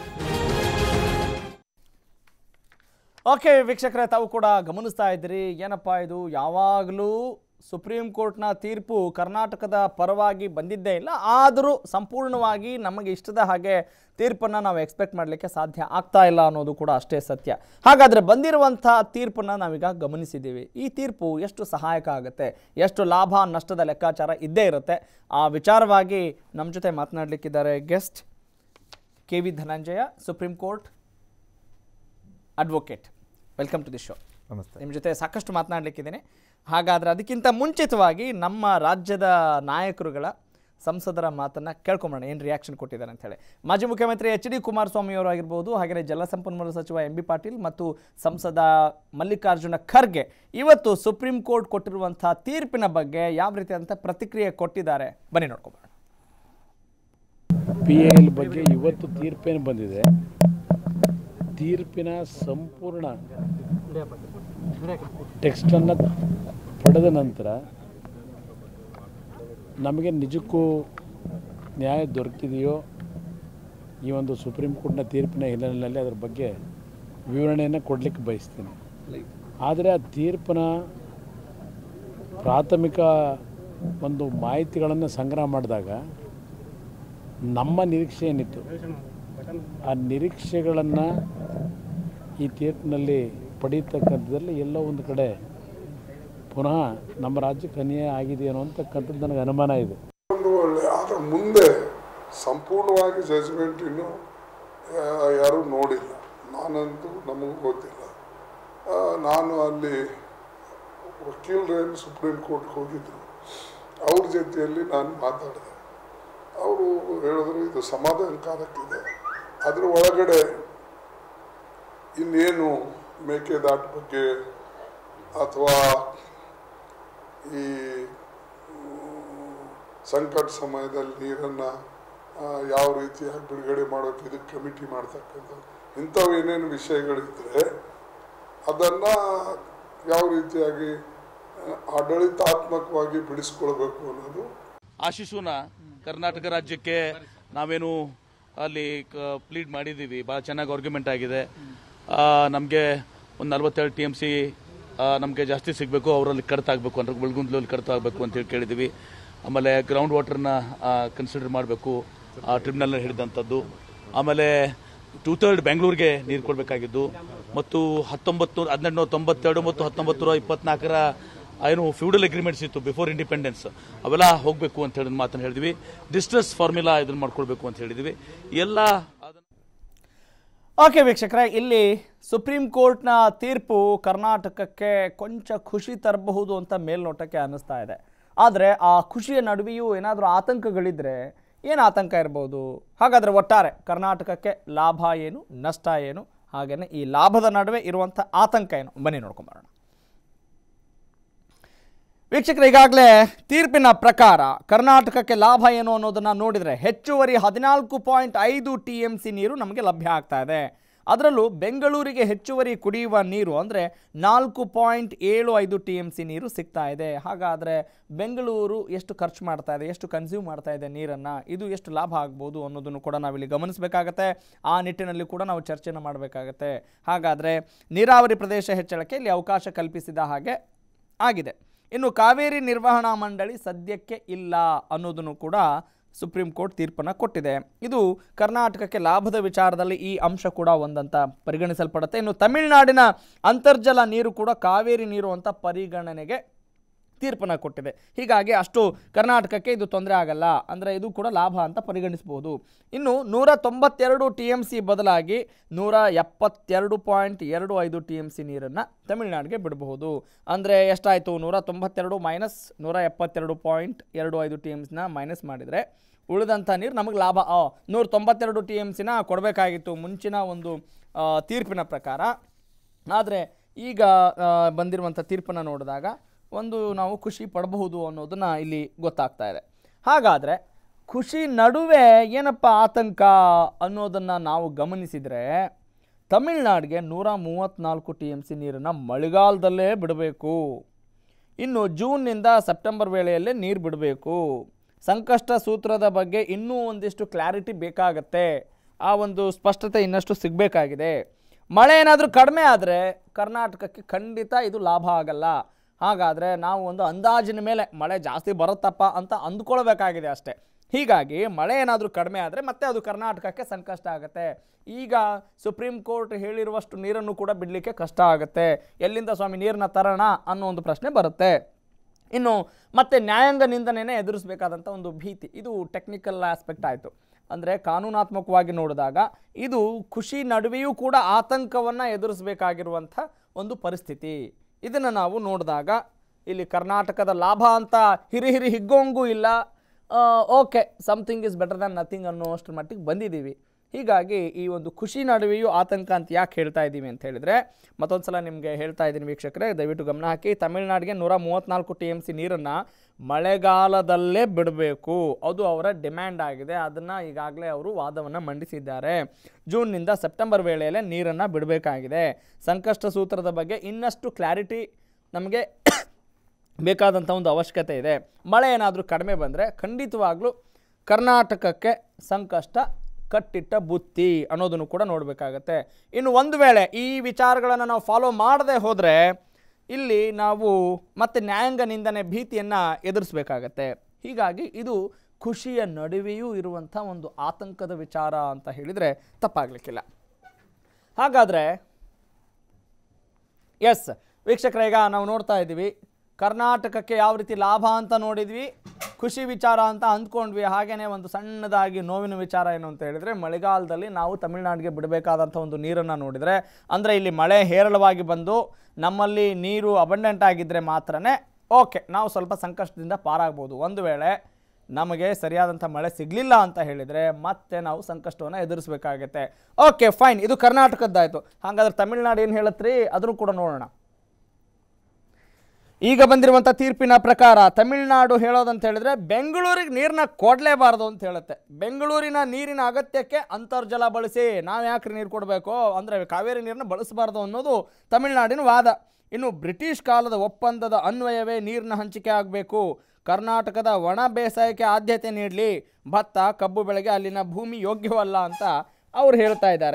okay ವೀಕ್ಷಕರೇ ತಾವು ಕೂಡ ಗಮನಿಸ್ತಾ ಇದ್ದೀರಿ ಏನಪ್ಪ ಇದು ಯಾವಾಗಲೂ ಸುಪ್ರೀಂ ಕೋರ್ಟ್ನ ತೀರ್ಪು ಕರ್ನಾಟಕದ ಪರವಾಗಿ ಬಂದಿದ್ದೇ ಇಲ್ಲ ಆದರೂ ಸಂಪೂರ್ಣವಾಗಿ ನಮಗೆ ಇಷ್ಟದ ಹಾಗೆ ತೀರ್ಪನ್ನು ನಾವು ಎಕ್ಸ್ಪೆಕ್ಟ್ ಮಾಡಲಿಕ್ಕೆ ಸಾಧ್ಯ ಆಗ್ತಾ ಇಲ್ಲ ಅನ್ನೋದು ಕೂಡ ಅಷ್ಟೇ ಸತ್ಯ ಹಾಗಾದರೆ ಬಂದಿರುವಂಥ ತೀರ್ಪನ್ನು ನಾವೀಗ ಗಮನಿಸಿದ್ದೀವಿ ಈ ತೀರ್ಪು ಎಷ್ಟು ಸಹಾಯಕ ಆಗುತ್ತೆ ಎಷ್ಟು ಲಾಭ ನಷ್ಟದ ಲೆಕ್ಕಾಚಾರ ಇದ್ದೇ ಇರುತ್ತೆ ಆ ವಿಚಾರವಾಗಿ ನಮ್ಮ ಜೊತೆ ಮಾತನಾಡಲಿಕ್ಕಿದ್ದಾರೆ guest K V Dhananjaya supreme court advocate welcome to the show ನಮಸ್ತೆ ನಿಮ್ಮ ಜೊತೆ ಸಾಕಷ್ಟು ಮಾತನಾಡಲಿಕ್ಕಿದ್ದೀನಿ ಹಾಗಾದರೆ ಅದಕ್ಕಿಂತ ಮುಂಚಿತವಾಗಿ ನಮ್ಮ ರಾಜ್ಯದ ನಾಯಕರುಗಳ ಸಂಸದರ ಮಾತನ್ನು ಕೇಳ್ಕೊಂಬೋಣ ಏನು ರಿಯಾಕ್ಷನ್ ಕೊಟ್ಟಿದ್ದಾರೆ ಅಂತ ಹೇಳಿ ಮಾಜಿ ಮುಖ್ಯಮಂತ್ರಿ ಎಚ್ ಡಿ ಕುಮಾರಸ್ವಾಮಿ ಅವರು ಆಗಿರ್ಬೋದು ಹಾಗೆಯೇ ಜಲಸಂಪನ್ಮೂಲ ಸಚಿವ ಎಂ ಬಿ ಪಾಟೀಲ್ ಮತ್ತು ಸಂಸದ ಮಲ್ಲಿಕಾರ್ಜುನ ಖರ್ಗೆ ಇವತ್ತು ಸುಪ್ರೀಂ ಕೋರ್ಟ್ ಕೊಟ್ಟಿರುವಂಥ ತೀರ್ಪಿನ ಬಗ್ಗೆ ಯಾವ ರೀತಿಯಾದಂಥ ಪ್ರತಿಕ್ರಿಯೆ ಕೊಟ್ಟಿದ್ದಾರೆ ಬನ್ನಿ ನೋಡ್ಕೊಬೋಣ ಪಿ ಎಲ್ ಬಗ್ಗೆ ಇವತ್ತು ತೀರ್ಪೇನು ಬಂದಿದೆ ತೀರ್ಪಿನ ಸಂಪೂರ್ಣ ಟೆಕ್ಸ್ಟನ್ನು ಪಡೆದ ನಂತರ ನಮಗೆ ನಿಜಕ್ಕೂ ನ್ಯಾಯ ದೊರಕಿದೆಯೋ ಈ ಒಂದು ಸುಪ್ರೀಂ ಕೋರ್ಟ್ನ ತೀರ್ಪಿನ ಹಿನ್ನೆಲೆಯಲ್ಲಿ ಅದರ ಬಗ್ಗೆ ವಿವರಣೆಯನ್ನು ಕೊಡಲಿಕ್ಕೆ ಬಯಸ್ತೀನಿ ಆದರೆ ಆ ತೀರ್ಪಿನ ಪ್ರಾಥಮಿಕ ಒಂದು ಮಾಹಿತಿಗಳನ್ನು ಸಂಗ್ರಹ ಮಾಡಿದಾಗ ನಮ್ಮ ನಿರೀಕ್ಷೆ ಏನಿತ್ತು ಆ ನಿರೀಕ್ಷೆಗಳನ್ನು ಈ ತೀರ್ಪಿನಲ್ಲಿ ಪಡೀತಕ್ಕಂಥದ್ದಲ್ಲಿ ಎಲ್ಲೋ ಒಂದು ಕಡೆ ಪುನಃ ನಮ್ಮ ರಾಜ್ಯಕ್ಕೆ ಅನ್ಯಾಯ ಆಗಿದೆಯೇನೋ ಅಂತಕ್ಕಂಥದ್ದು ನನಗೆ ಅನುಮಾನ ಇದೆ ಒಂದು ಒಳ್ಳೆ ಆದರೆ ಮುಂದೆ ಸಂಪೂರ್ಣವಾಗಿ ಜಜ್ಮೆಂಟ್ ಇನ್ನು ಆ, ಯಾರೂ ನೋಡಿಲ್ಲ ನಾನಂತೂ ನಮಗೂ ಗೊತ್ತಿಲ್ಲ ಆ, ನಾನು ಅಲ್ಲಿ ವಕೀಲರೇನು ಸುಪ್ರೀಂ ಕೋರ್ಟ್ಗೆ ಹೋಗಿದ್ರು ಅವ್ರ ಜೊತೆಯಲ್ಲಿ ನಾನು ಮಾತಾಡಿದೆ ಅವರು ಹೇಳಿದ್ರು ಇದು ಸಮಾಧಾನಕಾರಕ್ಕಿದೆ ಅದ್ರ ಒಳಗಡೆ ಇನ್ನೇನು ಮೇಕೆದಾಟು ಬಗ್ಗೆ ಅಥವಾ ಈ ಸಂಕಟ ಸಮಯದಲ್ಲಿ ನೀರನ್ನು ಯಾವ ರೀತಿಯಾಗಿ ಬಿಡುಗಡೆ ಮಾಡೋಕೆ ಇದಕ್ಕೆ ಕಮಿಟಿ ಮಾಡ್ತಕ್ಕಂಥ ಇಂಥವು ಏನೇನು ವಿಷಯಗಳಿದ್ರೆ ಅದನ್ನು ಯಾವ ರೀತಿಯಾಗಿ ಆ, ಆಡಳಿತಾತ್ಮಕವಾಗಿ ಬಿಡಿಸ್ಕೊಳ್ಬೇಕು ಅನ್ನೋದು ಆಶಿಸೂನ ಕರ್ನಾಟಕ ರಾಜ್ಯಕ್ಕೆ ನಾವೇನು ಅಲ್ಲಿ ಪ್ಲೀಡ್ ಮಾಡಿದ್ದೀವಿ ಭಾಳ ಚೆನ್ನಾಗಿ ಆರ್ಗ್ಯುಮೆಂಟ್ ಆಗಿದೆ ನಮಗೆ ಒಂದು ನಲ್ವತ್ತೆರಡು ಟಿ ಎಮ್ ಸಿ ನಮಗೆ ಜಾಸ್ತಿ ಸಿಗಬೇಕು ಅವರಲ್ಲಿ ಕಡಿತ ಆಗಬೇಕು ಅಂದ್ರೆ ಬೆಳಗುಂದ್ಲಲ್ಲಿ ಕಡಿತ ಆಗಬೇಕು ಅಂತೇಳಿ ಕೇಳಿದ್ದೀವಿ ಆಮೇಲೆ ಗ್ರೌಂಡ್ ವಾಟರ್ನ ಕನ್ಸಿಡರ್ ಮಾಡಬೇಕು ಟ್ರಿಬ್ಯುನಲ್ ಹಿಡಿದಂಥದ್ದು ಆಮೇಲೆ ಟೂ ಥರ್ಡ್ ಬೆಂಗಳೂರಿಗೆ ನೀರು ಕೊಡಬೇಕಾಗಿದ್ದು ಮತ್ತು ಹತ್ತೊಂಬತ್ತು ಹದಿನೆಂಟುನೂರ ತೊಂಬತ್ತೆರಡು ಮತ್ತು ಹತ್ತೊಂಬತ್ತು ನೂರ ಇಪ್ಪತ್ನಾಲ್ಕರ ಏನು ಫ್ಯೂಡಲ್ ಅಗ್ರಿಮೆಂಟ್ಸ್ ಇತ್ತು ಬಿಫೋರ್ ಇಂಡಿಪೆಂಡೆನ್ಸ್ ಅವೆಲ್ಲ ಹೋಗಬೇಕು ಅಂತ ಹೇಳಿ ಮಾತನ್ನು ಹೇಳಿದ್ವಿ ಡಿಸ್ಟ್ರೆಸ್ ಫಾರ್ಮುಲಾ ಇದನ್ನು ಮಾಡ್ಕೊಳ್ಬೇಕು ಅಂತ ಹೇಳಿದ್ವಿ ಎಲ್ಲ ಅದನ್ನ ಓಕೆ ವೀಕ್ಷಕರೇ ಇಲ್ಲಿ ಸುಪ್ರೀಂ ಕೋರ್ಟ್ನ ತೀರ್ಪು ಕರ್ನಾಟಕಕ್ಕೆ ಕೊಂಚ ಖುಷಿ ತರಬಹುದು ಅಂತ ಮೇಲ್ನೋಟಕ್ಕೆ ಅನ್ನಿಸ್ತಾ ಇದೆ ಆದರೆ ಆ ಖುಷಿಯ ನಡುವೆಯೂ ಏನಾದರೂ ಆತಂಕಗಳಿದ್ರೆ ಏನು ಆತಂಕ ಇರ್ಬೋದು ಹಾಗಾದರೆ ಒಟ್ಟಾರೆ ಕರ್ನಾಟಕಕ್ಕೆ ಲಾಭ ಏನು ನಷ್ಟ ಏನು ಹಾಗೆಯೇ ಈ ಲಾಭದ ನಡುವೆ ಇರುವಂಥ ಆತಂಕ ಏನು ಬನ್ನಿ ನೋಡ್ಕೊಂಬರೋಣ ವೀಕ್ಷಕರು ಈಗಾಗಲೇ ತೀರ್ಪಿನ ಪ್ರಕಾರ ಕರ್ನಾಟಕಕ್ಕೆ ಲಾಭ ಏನು ಅನ್ನೋದನ್ನು ನೋಡಿದರೆ ಹೆಚ್ಚುವರಿ ಹದಿನಾಲ್ಕು ಪಾಯಿಂಟ್ ಐದು ಟಿ ಎಮ್ ಸಿ ನೀರು ನಮಗೆ ಲಭ್ಯ ಆಗ್ತಾ ಇದೆ ಅದರಲ್ಲೂ ಬೆಂಗಳೂರಿಗೆ ಹೆಚ್ಚುವರಿ ಕುಡಿಯುವ ನೀರು ಅಂದರೆ ನಾಲ್ಕು ಪಾಯಿಂಟ್ ಏಳು ಐದು ಟಿ ಎಮ್ ಸಿ ನೀರು ಸಿಗ್ತಾ ಇದೆ ಹಾಗಾದರೆ ಬೆಂಗಳೂರು ಎಷ್ಟು ಖರ್ಚು ಮಾಡ್ತಾ ಇದೆ ಎಷ್ಟು ಕನ್ಸ್ಯೂಮ್ ಮಾಡ್ತಾ ಇದೆ ನೀರನ್ನು ಇದು ಎಷ್ಟು ಲಾಭ ಆಗ್ಬೋದು ಅನ್ನೋದನ್ನು ಕೂಡ ನಾವಿಲ್ಲಿ ಗಮನಿಸಬೇಕಾಗತ್ತೆ ಆ ನಿಟ್ಟಿನಲ್ಲಿ ಕೂಡ ನಾವು ಚರ್ಚೆಯನ್ನು ಮಾಡಬೇಕಾಗತ್ತೆ ಹಾಗಾದರೆ ನೀರಾವರಿ ಪ್ರದೇಶ ಹೆಚ್ಚಳಕ್ಕೆ ಇಲ್ಲಿ ಅವಕಾಶ ಕಲ್ಪಿಸಿದ ಹಾಗೆ ಆಗಿದೆ ಇನ್ನು ಕಾವೇರಿ ನಿರ್ವಹಣಾ ಮಂಡಳಿ ಸದ್ಯಕ್ಕೆ ಇಲ್ಲ ಅನ್ನೋದನ್ನು ಕೂಡ ಸುಪ್ರೀಂ ಕೋರ್ಟ್ ತೀರ್ಪನ್ನು ಕೊಟ್ಟಿದೆ ಇದು ಕರ್ನಾಟಕಕ್ಕೆ ಲಾಭದ ವಿಚಾರದಲ್ಲಿ ಈ ಅಂಶ ಕೂಡ ಒಂದಂತ ಪರಿಗಣಿಸಲ್ಪಡುತ್ತೆ ಇನ್ನು ತಮಿಳುನಾಡಿನ ಅಂತರ್ಜಲ ನೀರು ಕೂಡ ಕಾವೇರಿ ನೀರು ಅಂತ ಪರಿಗಣನೆಗೆ ತೀರ್ಪನ್ನು ಕೊಟ್ಟಿದೆ ಹೀಗಾಗಿ ಅಷ್ಟು ಕರ್ನಾಟಕಕ್ಕೆ ಇದು ತೊಂದರೆ ಆಗಲ್ಲ ಅಂದರೆ ಇದು ಕೂಡ ಲಾಭ ಅಂತ ಪರಿಗಣಿಸಬಹುದು ಇನ್ನು ನೂರ ತೊಂಬತ್ತೆರಡು ಟಿ ಎಮ್ ಸಿ ಬದಲಾಗಿ ನೂರ ಎಪ್ಪತ್ತೆರಡು ಪಾಯಿಂಟ್ ಎರಡು ಐದು ಟಿ ಎಮ್ ಸಿ ನೀರನ್ನು ತಮಿಳುನಾಡಿಗೆ ಬಿಡಬಹುದು ಅಂದರೆ ಎಷ್ಟಾಯಿತು ನೂರ ತೊಂಬತ್ತೆರಡು ಮೈನಸ್ ನೂರ ಎಪ್ಪತ್ತೆರಡು ಪಾಯಿಂಟ್ ಎರಡು ಐದು ಟಿ ಎಮ್ ಸಿನ ಮೈನಸ್ ಮಾಡಿದರೆ ಉಳಿದಂಥ ನೀರು ನಮಗೆ ಲಾಭ ನೂರ ತೊಂಬತ್ತೆರಡು ಟಿ ಎಮ್ ಸಿನ ಕೊಡಬೇಕಾಗಿತ್ತು ಮುಂಚಿನ ಒಂದು ಆ, ತೀರ್ಪಿನ ಪ್ರಕಾರ ಆದರೆ ಈಗ ಆ, ಬಂದಿರುವಂಥ ತೀರ್ಪನ್ನು ನೋಡಿದಾಗ ಒಂದು ನಾವು ಖುಷಿ ಪಡಬಹುದು ಅನ್ನೋದನ್ನು ಇಲ್ಲಿ ಗೊತ್ತಾಗ್ತಾ ಇದೆ ಹಾಗಾದರೆ ಖುಷಿ ನಡುವೆ ಏನಪ್ಪ ಆತಂಕ ಅನ್ನೋದನ್ನು ನಾವು ಗಮನಿಸಿದರೆ ತಮಿಳ್ನಾಡಿಗೆ ನೂರ ಮೂವತ್ತ್ನಾಲ್ಕು ಟಿ ಎಮ್ ಸಿ ನೀರನ್ನು ಮಳೆಗಾಲದಲ್ಲೇ ಬಿಡಬೇಕು ಇನ್ನು ಜೂನ್ನಿಂದ ಸೆಪ್ಟೆಂಬರ್ ವೇಳೆಯಲ್ಲೇ ನೀರು ಬಿಡಬೇಕು ಸಂಕಷ್ಟ ಸೂತ್ರದ ಬಗ್ಗೆ ಇನ್ನೂ ಒಂದಿಷ್ಟು ಕ್ಲಾರಿಟಿ ಬೇಕಾಗತ್ತೆ ಆ ಒಂದು ಸ್ಪಷ್ಟತೆ ಇನ್ನಷ್ಟು ಸಿಗಬೇಕಾಗಿದೆ ಮಳೆ ಏನಾದರೂ ಕಡಿಮೆ ಆದರೆ ಕರ್ನಾಟಕಕ್ಕೆ ಖಂಡಿತ ಇದು ಲಾಭ ಆಗಲ್ಲ ಹಾಗಾದರೆ ನಾವು ಒಂದು ಅಂದಾಜಿನ ಮೇಲೆ ಮಳೆ ಜಾಸ್ತಿ ಬರುತ್ತಪ್ಪ ಅಂತ ಅಂದ್ಕೊಳ್ಬೇಕಾಗಿದೆ ಅಷ್ಟೇ ಹೀಗಾಗಿ ಮಳೆ ಏನಾದರೂ ಕಡಿಮೆ ಆದರೆ ಮತ್ತೆ ಅದು ಕರ್ನಾಟಕಕ್ಕೆ ಸಂಕಷ್ಟ ಆಗುತ್ತೆ ಈಗ ಸುಪ್ರೀಂ ಕೋರ್ಟ್ ಹೇಳಿರುವಷ್ಟು ನೀರನ್ನು ಕೂಡ ಬಿಡಲಿಕ್ಕೆ ಕಷ್ಟ ಆಗುತ್ತೆ ಎಲ್ಲಿಂದ ಸ್ವಾಮಿ ನೀರನ್ನ ತರೋಣ ಅನ್ನೋ ಒಂದು ಪ್ರಶ್ನೆ ಬರುತ್ತೆ ಇನ್ನು ಮತ್ತೆ ನ್ಯಾಯಾಂಗ ನಿಂದನೆನೇ ಎದುರಿಸಬೇಕಾದಂಥ ಒಂದು ಭೀತಿ ಇದು ಟೆಕ್ನಿಕಲ್ ಆಸ್ಪೆಕ್ಟ್ ಆಯಿತು ಅಂದರೆ ಕಾನೂನಾತ್ಮಕವಾಗಿ ನೋಡಿದಾಗ ಇದು ಖುಷಿ ನಡುವೆಯೂ ಕೂಡ ಆತಂಕವನ್ನು ಎದುರಿಸಬೇಕಾಗಿರುವಂಥ ಒಂದು ಪರಿಸ್ಥಿತಿ ಇದನ್ನು ನಾವು ನೋಡಿದಾಗ ಇಲ್ಲಿ ಕರ್ನಾಟಕದ ಲಾಭ ಅಂತ ಹಿರಿ ಹಿರಿ ಹಿಗ್ಗೋಂಗೂ ಇಲ್ಲ okay something is better than nothing ಅನ್ನೋಷ್ಟರ ಮಟ್ಟಿಗೆ ಬಂದಿದ್ದೀವಿ ಹೀಗಾಗಿ ಈ ಒಂದು ಖುಷಿ ನಡುವೆಯೂ ಆತಂಕ ಅಂತ ಯಾಕೆ ಹೇಳ್ತಾ ಇದ್ದೀವಿ ಅಂತ ಹೇಳಿದರೆ ಮತ್ತೊಂದು ಸಲ ನಿಮಗೆ ಹೇಳ್ತಾ ಇದ್ದೀನಿ ವೀಕ್ಷಕರೇ ದಯವಿಟ್ಟು ಗಮನ ಹಾಕಿ ತಮಿಳುನಾಡಿಗೆ ನೂರ ಮೂವತ್ತ್ನಾಲ್ಕು ಟಿ ಎಮ್ ಸಿ ನೀರನ್ನು ಮಳೆಗಾಲದಲ್ಲೇ ಬಿಡಬೇಕು ಅದು ಅವರ ಡಿಮ್ಯಾಂಡ್ ಆಗಿದೆ ಅದನ್ನು ಈಗಾಗಲೇ ಅವರು ವಾದವನ್ನು ಮಂಡಿಸಿದ್ದಾರೆ ಜೂನ್ನಿಂದ ಸೆಪ್ಟೆಂಬರ್ ವೇಳೆಯಲ್ಲೇ ನೀರನ್ನು ಬಿಡಬೇಕಾಗಿದೆ ಸಂಕಷ್ಟ ಸೂತ್ರದ ಬಗ್ಗೆ ಇನ್ನಷ್ಟು ಕ್ಲಾರಿಟಿ ನಮಗೆ ಬೇಕಾದಂಥ ಒಂದು ಅವಶ್ಯಕತೆ ಇದೆ ಮಳೆ ಏನಾದರೂ ಕಡಿಮೆ ಬಂದರೆ ಖಂಡಿತವಾಗ್ಲೂ ಕರ್ನಾಟಕಕ್ಕೆ ಸಂಕಷ್ಟ ಕಟ್ಟಿಟ್ಟ ಬುತ್ತಿ ಅನ್ನೋದನ್ನು ಕೂಡ ನೋಡಬೇಕಾಗತ್ತೆ ಇನ್ನು ಒಂದು ವೇಳೆ ಈ ವಿಚಾರಗಳನ್ನು ನಾವು ಫಾಲೋ ಮಾಡದೆ ಹೋದರೆ ಇಲ್ಲಿ ನಾವು ಮತ್ತೆ ನ್ಯಾಯಾಂಗ ನಿಂದನೆ ಭೀತಿಯನ್ನು ಎದುರಿಸಬೇಕಾಗತ್ತೆ ಹೀಗಾಗಿ ಇದು ಖುಷಿಯ ನಡುವೆಯೂ ಇರುವಂಥ ಒಂದು ಆತಂಕದ ವಿಚಾರ ಅಂತ ಹೇಳಿದರೆ ತಪ್ಪಾಗಲಿಕ್ಕಿಲ್ಲ ಹಾಗಾದರೆ ಎಸ್ ವೀಕ್ಷಕರೇ ಈಗ ನಾವು ನೋಡ್ತಾ ಇದ್ದೀವಿ ಕರ್ನಾಟಕಕ್ಕೆ ಯಾವ ರೀತಿ ಲಾಭ ಅಂತ ನೋಡಿದ್ವಿ ಖುಷಿ ವಿಚಾರ ಅಂತ ಅಂದ್ಕೊಂಡ್ವಿ ಹಾಗೆಯೇ ಒಂದು ಸಣ್ಣದಾಗಿ ನೋವಿನ ವಿಚಾರ ಏನು ಅಂತ ಹೇಳಿದರೆ ಮಳೆಗಾಲದಲ್ಲಿ ನಾವು ತಮಿಳುನಾಡಿಗೆ ಬಿಡಬೇಕಾದಂಥ ಒಂದು ನೀರನ್ನು ನೋಡಿದರೆ ಅಂದರೆ ಇಲ್ಲಿ ಮಳೆ ಹೇರಳವಾಗಿ ಬಂದು ನಮ್ಮಲ್ಲಿ ನೀರು ಅಬಂಡೆಂಟ್ ಆಗಿದ್ದರೆ ಮಾತ್ರನೇ ಓಕೆ ನಾವು ಸ್ವಲ್ಪ ಸಂಕಷ್ಟದಿಂದ ಪಾರಾಗ್ಬೋದು ಒಂದು ವೇಳೆ ನಮಗೆ ಸರಿಯಾದಂಥ ಮಳೆ ಸಿಗಲಿಲ್ಲ ಅಂತ ಹೇಳಿದರೆ ಮತ್ತೆ ನಾವು ಸಂಕಷ್ಟವನ್ನು ಎದುರಿಸಬೇಕಾಗತ್ತೆ ಓಕೆ ಫೈನ್ ಇದು ಕರ್ನಾಟಕದ್ದಾಯಿತು ಹಾಗಾದ್ರೆ ತಮಿಳ್ನಾಡು ಏನು ಹೇಳತ್ರಿ ಅದನ್ನು ಕೂಡ ನೋಡೋಣ ಈಗ ಬಂದಿರುವಂಥ ತೀರ್ಪಿನ ಪ್ರಕಾರ ತಮಿಳುನಾಡು ಹೇಳೋದಂತ ಹೇಳಿದ್ರೆ ಬೆಂಗಳೂರಿಗೆ ನೀರನ್ನ ಕೊಡಲೇಬಾರ್ದು ಅಂತ ಹೇಳುತ್ತೆ ಬೆಂಗಳೂರಿನ ನೀರಿನ ಅಗತ್ಯಕ್ಕೆ ಅಂತರ್ಜಲ ಬಳಸಿ ನಾವು ಯಾಕ್ರಿ ನೀರು ಕೊಡಬೇಕು ಅಂದರೆ ಕಾವೇರಿ ನೀರನ್ನ ಬಳಸಬಾರ್ದು ಅನ್ನೋದು ತಮಿಳುನಾಡಿನ ವಾದ ಇನ್ನು ಬ್ರಿಟಿಷ್ ಕಾಲದ ಒಪ್ಪಂದದ ಅನ್ವಯವೇ ನೀರಿನ ಹಂಚಿಕೆ ಆಗಬೇಕು ಕರ್ನಾಟಕದ ಒಣ ಬೇಸಾಯಕ್ಕೆ ಆದ್ಯತೆ ನೀಡಲಿ ಭತ್ತ ಕಬ್ಬು ಬೆಳೆಗೆ ಅಲ್ಲಿನ ಭೂಮಿ ಯೋಗ್ಯವಲ್ಲ ಅಂತ ಅವ್ರು ಹೇಳ್ತಾ ಇದ್ದಾರೆ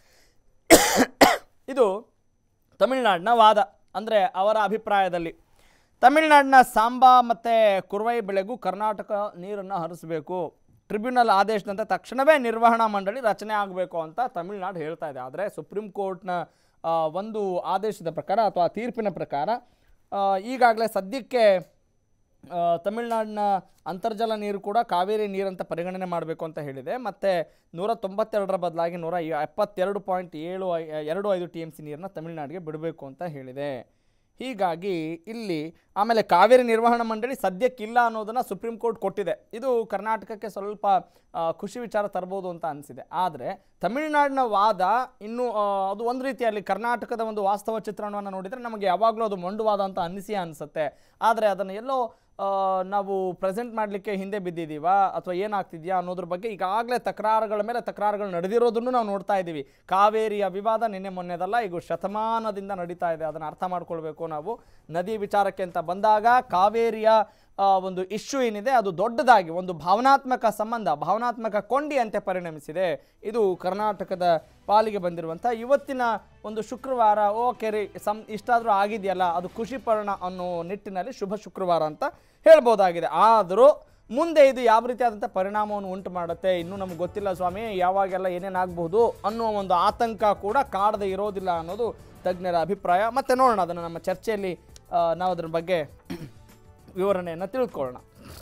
ಇದು ತಮಿಳುನಾಡಿನ ವಾದ ಅಂದರೆ ಅವರ ಅಭಿಪ್ರಾಯದಲ್ಲಿ ತಮಿಳುನಾಡಿನ ಸಾಂಬಾ ಮತ್ತು ಕುರ್ವೈ ಬೆಳೆಗೂ ಕರ್ನಾಟಕ ನೀರನ್ನು ಹರಿಸಬೇಕು ಟ್ರಿಬ್ಯುನಲ್ ಆದೇಶದಂತೆ ತಕ್ಷಣವೇ ನಿರ್ವಹಣಾ ಮಂಡಳಿ ರಚನೆ ಆಗಬೇಕು ಅಂತ ತಮಿಳುನಾಡು ಹೇಳ್ತಾ ಇದೆ ಆದರೆ ಸುಪ್ರೀಂ ಕೋರ್ಟ್ನ ಆ, ಒಂದು ಆದೇಶದ ಪ್ರಕಾರ ಅಥವಾ ತೀರ್ಪಿನ ಪ್ರಕಾರ ಈಗಾಗಲೇ ಸದ್ಯಕ್ಕೆ ಆ, ತಮಿಳುನಾಡಿನ ಅಂತರ್ಜಲ ನೀರು ಕೂಡ ಕಾವೇರಿ ನೀರಂತ ಪರಿಗಣನೆ ಮಾಡಬೇಕು ಅಂತ ಹೇಳಿದೆ ಮತ್ತು ನೂರ ತೊಂಬತ್ತೆರಡರ ಬದಲಾಗಿ ನೂರ ಎಪ್ಪತ್ತೆರಡು ಪಾಯಿಂಟ್ ಏಳು ಐ- ಎರಡು ಐದು ಟಿ ಎಮ್ ಸಿ ನೀರನ್ನ ತಮಿಳುನಾಡಿಗೆ ಬಿಡಬೇಕು ಅಂತ ಹೇಳಿದೆ ಹೀಗಾಗಿ ಇಲ್ಲಿ ಆಮೇಲೆ ಕಾವೇರಿ ನಿರ್ವಹಣಾ ಮಂಡಳಿ ಸದ್ಯಕ್ಕಿಲ್ಲ ಅನ್ನೋದನ್ನು ಸುಪ್ರೀಂ ಕೋರ್ಟ್ ಕೊಟ್ಟಿದೆ ಇದು ಕರ್ನಾಟಕಕ್ಕೆ ಸ್ವಲ್ಪ ಆ, ಖುಷಿ ವಿಚಾರ ತರ್ಬೋದು ಅಂತ ಅನಿಸಿದೆ ಆದರೆ ತಮಿಳುನಾಡಿನ ವಾದ ಇನ್ನೂ ಆ, ಅದು ಒಂದು ರೀತಿಯಲ್ಲಿ ಕರ್ನಾಟಕದ ಒಂದು ವಾಸ್ತವ ಚಿತ್ರಣವನ್ನು ನೋಡಿದರೆ ನಮಗೆ ಯಾವಾಗಲೂ ಅದು ಮೊಂಡುವಾದ ಅಂತ ಅನಿಸಿ ಅನಿಸುತ್ತೆ ಆದರೆ ಅದನ್ನು ಎಲ್ಲೋ ಆ, ನಾವು ಪ್ರೆಸೆಂಟ್ ಮಾಡಲಿಕ್ಕೆ ಹಿಂದೆ ಬಿದ್ದಿದ್ದೀವಾ ಅಥವಾ ಏನಾಗ್ತಿದೆಯಾ ಅನ್ನೋದ್ರ ಬಗ್ಗೆ ಈಗಾಗಲೇ ತಕರಾರುಗಳ ಮೇಲೆ ತಕರಾರುಗಳು ನಡೆದಿರೋದನ್ನು ನಾವು ನೋಡ್ತಾ ಇದ್ದೀವಿ ಕಾವೇರಿಯ ವಿವಾದ ನಿನ್ನೆ ಮೊನ್ನೆದಲ್ಲ ಈಗ ಶತಮಾನದಿಂದ ನಡೀತಾ ಇದೆ ಅದನ್ನು ಅರ್ಥ ಮಾಡ್ಕೊಳ್ಬೇಕು ನಾವು ನದಿ ವಿಚಾರಕ್ಕೆ ಅಂತ ಬಂದಾಗ ಕಾವೇರಿಯ ಆ, ಒಂದು ಇಶ್ಯೂ ಏನಿದೆ ಅದು ದೊಡ್ಡದಾಗಿ ಒಂದು ಭಾವನಾತ್ಮಕ ಸಂಬಂಧ ಭಾವನಾತ್ಮಕ ಕೊಂಡಿಯಂತೆ ಪರಿಣಮಿಸಿದೆ ಇದು ಕರ್ನಾಟಕದ ಪಾಲಿಗೆ ಬಂದಿರುವಂಥ ಇವತ್ತಿನ ಒಂದು ಶುಕ್ರವಾರ ಓಕೆ ರೀ ಸಮ್ ಇಷ್ಟಾದರೂ ಆಗಿದೆಯಲ್ಲ ಅದು ಖುಷಿ ಪರ್ಣ ಅನ್ನೋ ನಿಟ್ಟಿನಲ್ಲಿ ಶುಭ ಶುಕ್ರವಾರ ಅಂತ ಹೇಳ್ಬೋದಾಗಿದೆ ಆದರೂ ಮುಂದೆ ಇದು ಯಾವ ರೀತಿಯಾದಂಥ ಪರಿಣಾಮವನ್ನು ಉಂಟು ಮಾಡುತ್ತೆ ಇನ್ನೂ ನಮ್ಗೆ ಗೊತ್ತಿಲ್ಲ ಸ್ವಾಮಿ ಯಾವಾಗೆಲ್ಲ ಏನೇನಾಗಬಹುದು ಅನ್ನೋ ಒಂದು ಆತಂಕ ಕೂಡ ಕಾಡದೆ ಇರೋದಿಲ್ಲ ಅನ್ನೋದು ತಜ್ಞರ ಅಭಿಪ್ರಾಯ ಮತ್ತೆ ನೋಡೋಣ ಅದನ್ನು ನಮ್ಮ ಚರ್ಚೆಯಲ್ಲಿ ಆ, ನಾವು ಅದ್ರ ಬಗ್ಗೆ ವಿವರಣೆಯನ್ನು ತಿಳ್ಕೊಳ್ಳೋಣ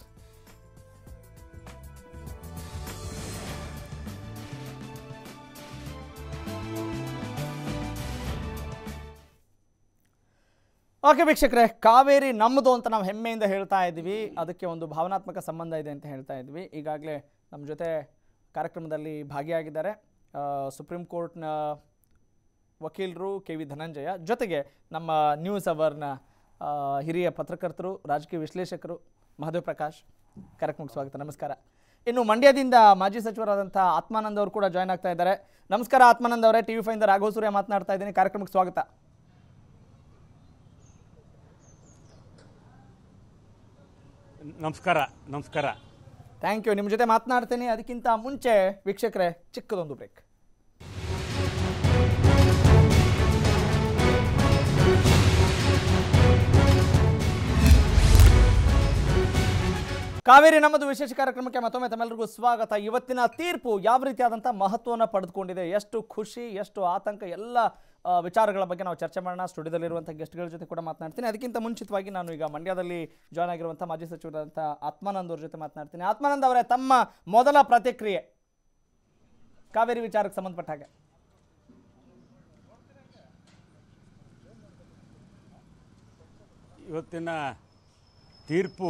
ಓಕೆ ವೀಕ್ಷಕರೇ ಕಾವೇರಿ ನಮ್ಮದು ಅಂತ ನಾವು ಹೆಮ್ಮೆಯಿಂದ ಹೇಳ್ತಾ ಇದ್ದೀವಿ ಅದಕ್ಕೆ ಒಂದು ಭಾವನಾತ್ಮಕ ಸಂಬಂಧ ಇದೆ ಅಂತ ಹೇಳ್ತಾ ಇದ್ವಿ ಈಗಾಗಲೇ ನಮ್ಮ ಜೊತೆ ಕಾರ್ಯಕ್ರಮದಲ್ಲಿ ಭಾಗಿಯಾಗಿದ್ದಾರೆ ಆ, ಸುಪ್ರೀಂ ಕೋರ್ಟ್ನ ವಕೀಲರು ಕೆ ವಿ ಧನಂಜಯ ಜೊತೆಗೆ ನಮ್ಮ ನ್ಯೂಸ್ ಅವರ್ನ ಆ, ಹಿರಿಯ ಪತ್ರಕರ್ತರು ರಾಜಕೀಯ ವಿಶ್ಲೇಷಕರು ಮಹದೇವ್ ಪ್ರಕಾಶ್ ಕಾರ್ಯಕ್ರಮಕ್ಕೆ ಸ್ವಾಗತ ನಮಸ್ಕಾರ ಇನ್ನು ಮಂಡ್ಯದಿಂದ ಮಾಜಿ ಸಚಿವರಾದಂಥ ಆತ್ಮಾನಂದ್ ಅವರು ಕೂಡ ಜಾಯ್ನ್ ಆಗ್ತಾ ಇದ್ದಾರೆ ನಮಸ್ಕಾರ ಆತ್ಮಾನಂದ್ ಅವರೇ ಟಿ ವಿ ಫೈಂದ ರಾಘವ ಸೂರ್ಯ ಮಾತನಾಡ್ತಾ ಇದ್ದೀನಿ ಕಾರ್ಯಕ್ರಮಕ್ಕೆ ಸ್ವಾಗತ ನಮಸ್ಕಾರ ನಮಸ್ಕಾರ ಥ್ಯಾಂಕ್ ಯು ನಿಮ್ಮ ಜೊತೆ ಮಾತನಾಡ್ತೀನಿ ಅದಕ್ಕಿಂತ ಮುಂಚೆ ವೀಕ್ಷಕರೇ ಚಿಕ್ಕದೊಂದು ಬ್ರೇಕ್ ಕಾವೇರಿ ನಮ್ಮದು ವಿಶೇಷ ಕಾರ್ಯಕ್ರಮಕ್ಕೆ ಮತ್ತೊಮ್ಮೆ ತಮ್ಮೆಲ್ಲರಿಗೂ ಸ್ವಾಗತ ಇವತ್ತಿನ ತೀರ್ಪು ಯಾವ ರೀತಿಯಾದಂಥ ಮಹತ್ವವನ್ನು ಪಡೆದುಕೊಂಡಿದೆ ಎಷ್ಟು ಖುಷಿ ಎಷ್ಟು ಆತಂಕ ಎಲ್ಲ ಆ, ವಿಚಾರಗಳ ಬಗ್ಗೆ ನಾವು ಚರ್ಚೆ ಮಾಡೋಣ ಸ್ಟುಡಿಯೋದಲ್ಲಿರುವಂಥ ಗೆಸ್ಟ್ಗಳ ಜೊತೆ ಕೂಡ ಮಾತನಾಡ್ತೀನಿ ಅದಕ್ಕಿಂತ ಮುಂಚಿತವಾಗಿ ನಾನು ಈಗ ಮಂಡ್ಯದಲ್ಲಿ ಜಾಯ್ನ್ ಆಗಿರುವಂಥ ಮಾಜಿ ಸಚಿವರಾದಂಥ ಆತ್ಮಾನಂದ್ ಅವ್ರ ಜೊತೆ ಮಾತನಾಡ್ತೀನಿ ಆತ್ಮಾನಂದ್ ಅವರೇ ತಮ್ಮ ಮೊದಲ ಪ್ರತಿಕ್ರಿಯೆ ಕಾವೇರಿ ವಿಚಾರಕ್ಕೆ ಸಂಬಂಧಪಟ್ಟ ಹಾಗೆ ಇವತ್ತಿನ ತೀರ್ಪು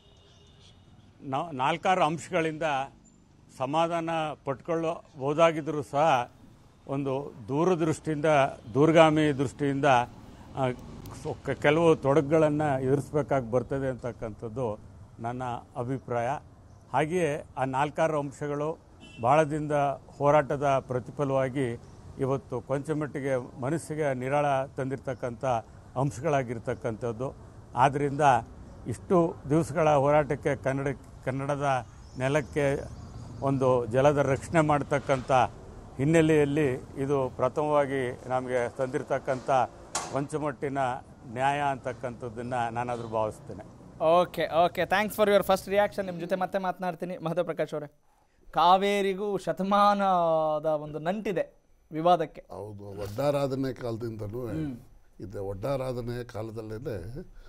ನಾ- ನಾಲ್ಕಾರು ಅಂಶಗಳಿಂದ ಸಮಾಧಾನ ಪಟ್ಕೊಳ್ಳಬಹುದಾಗಿದ್ದರೂ ಸಹ ಒಂದು ದೂರದೃಷ್ಟಿಯಿಂದ ದೂರಗಾಮಿ ದೃಷ್ಟಿಯಿಂದ ಆ, ಸೊ- ಕ- ಕೆಲವು ತೊಡಕುಗಳನ್ನು ಎದುರಿಸಬೇಕಾಗಿ ಬರ್ತದೆ ಅಂತಕ್ಕಂಥದ್ದು ನನ್ನ ಅಭಿಪ್ರಾಯ ಹಾಗೆಯೇ ಆ ನಾಲ್ಕಾರು ಅಂಶಗಳು ಬಹಳದಿಂದ ಹೋರಾಟದ ಪ್ರತಿಫಲವಾಗಿ ಇವತ್ತು ಕೊಂಚ ಮಟ್ಟಿಗೆ ಮನಸ್ಸಿಗೆ ನಿರಾಳ ತಂದಿರತಕ್ಕಂಥ ಅಂಶಗಳಾಗಿರ್ತಕ್ಕಂಥದ್ದು ಆದ್ದರಿಂದ ಇಷ್ಟು ದಿವಸಗಳ ಹೋರಾಟಕ್ಕೆ ಕನ್ನಡ ಕನ್ನಡದ ನೆಲಕ್ಕೆ ಒಂದು ಜಲದ ರಕ್ಷಣೆ ಮಾಡ್ತಕ್ಕಂಥ ಹಿನ್ನೆಲೆಯಲ್ಲಿ ಇದು ಪ್ರಥಮವಾಗಿ ನಮಗೆ ತಂದಿರತಕ್ಕಂಥ ಕೊಂಚಮಟ್ಟಿನ ನ್ಯಾಯ ಅಂತಕ್ಕಂಥದ್ದನ್ನು ನಾನಾದರೂ ಭಾವಿಸ್ತೇನೆ okay okay thanks for your first reaction ನಿಮ್ಮ ಜೊತೆ ಮತ್ತೆ ಮಾತನಾಡ್ತೀನಿ ಮಹದೇವ್ ಪ್ರಕಾಶ್ ಅವರೇ ಕಾವೇರಿಗೂ ಶತಮಾನದ ಒಂದು ನಂಟಿದೆ ವಿವಾದಕ್ಕೆ ಹೌದು ಒಡ್ಡಾರಾಧನೆ ಕಾಲದಿಂದಲೂ ಇದೆ ಒಡ್ಡಾರಾಧನೆ ಕಾಲದಲ್ಲೇ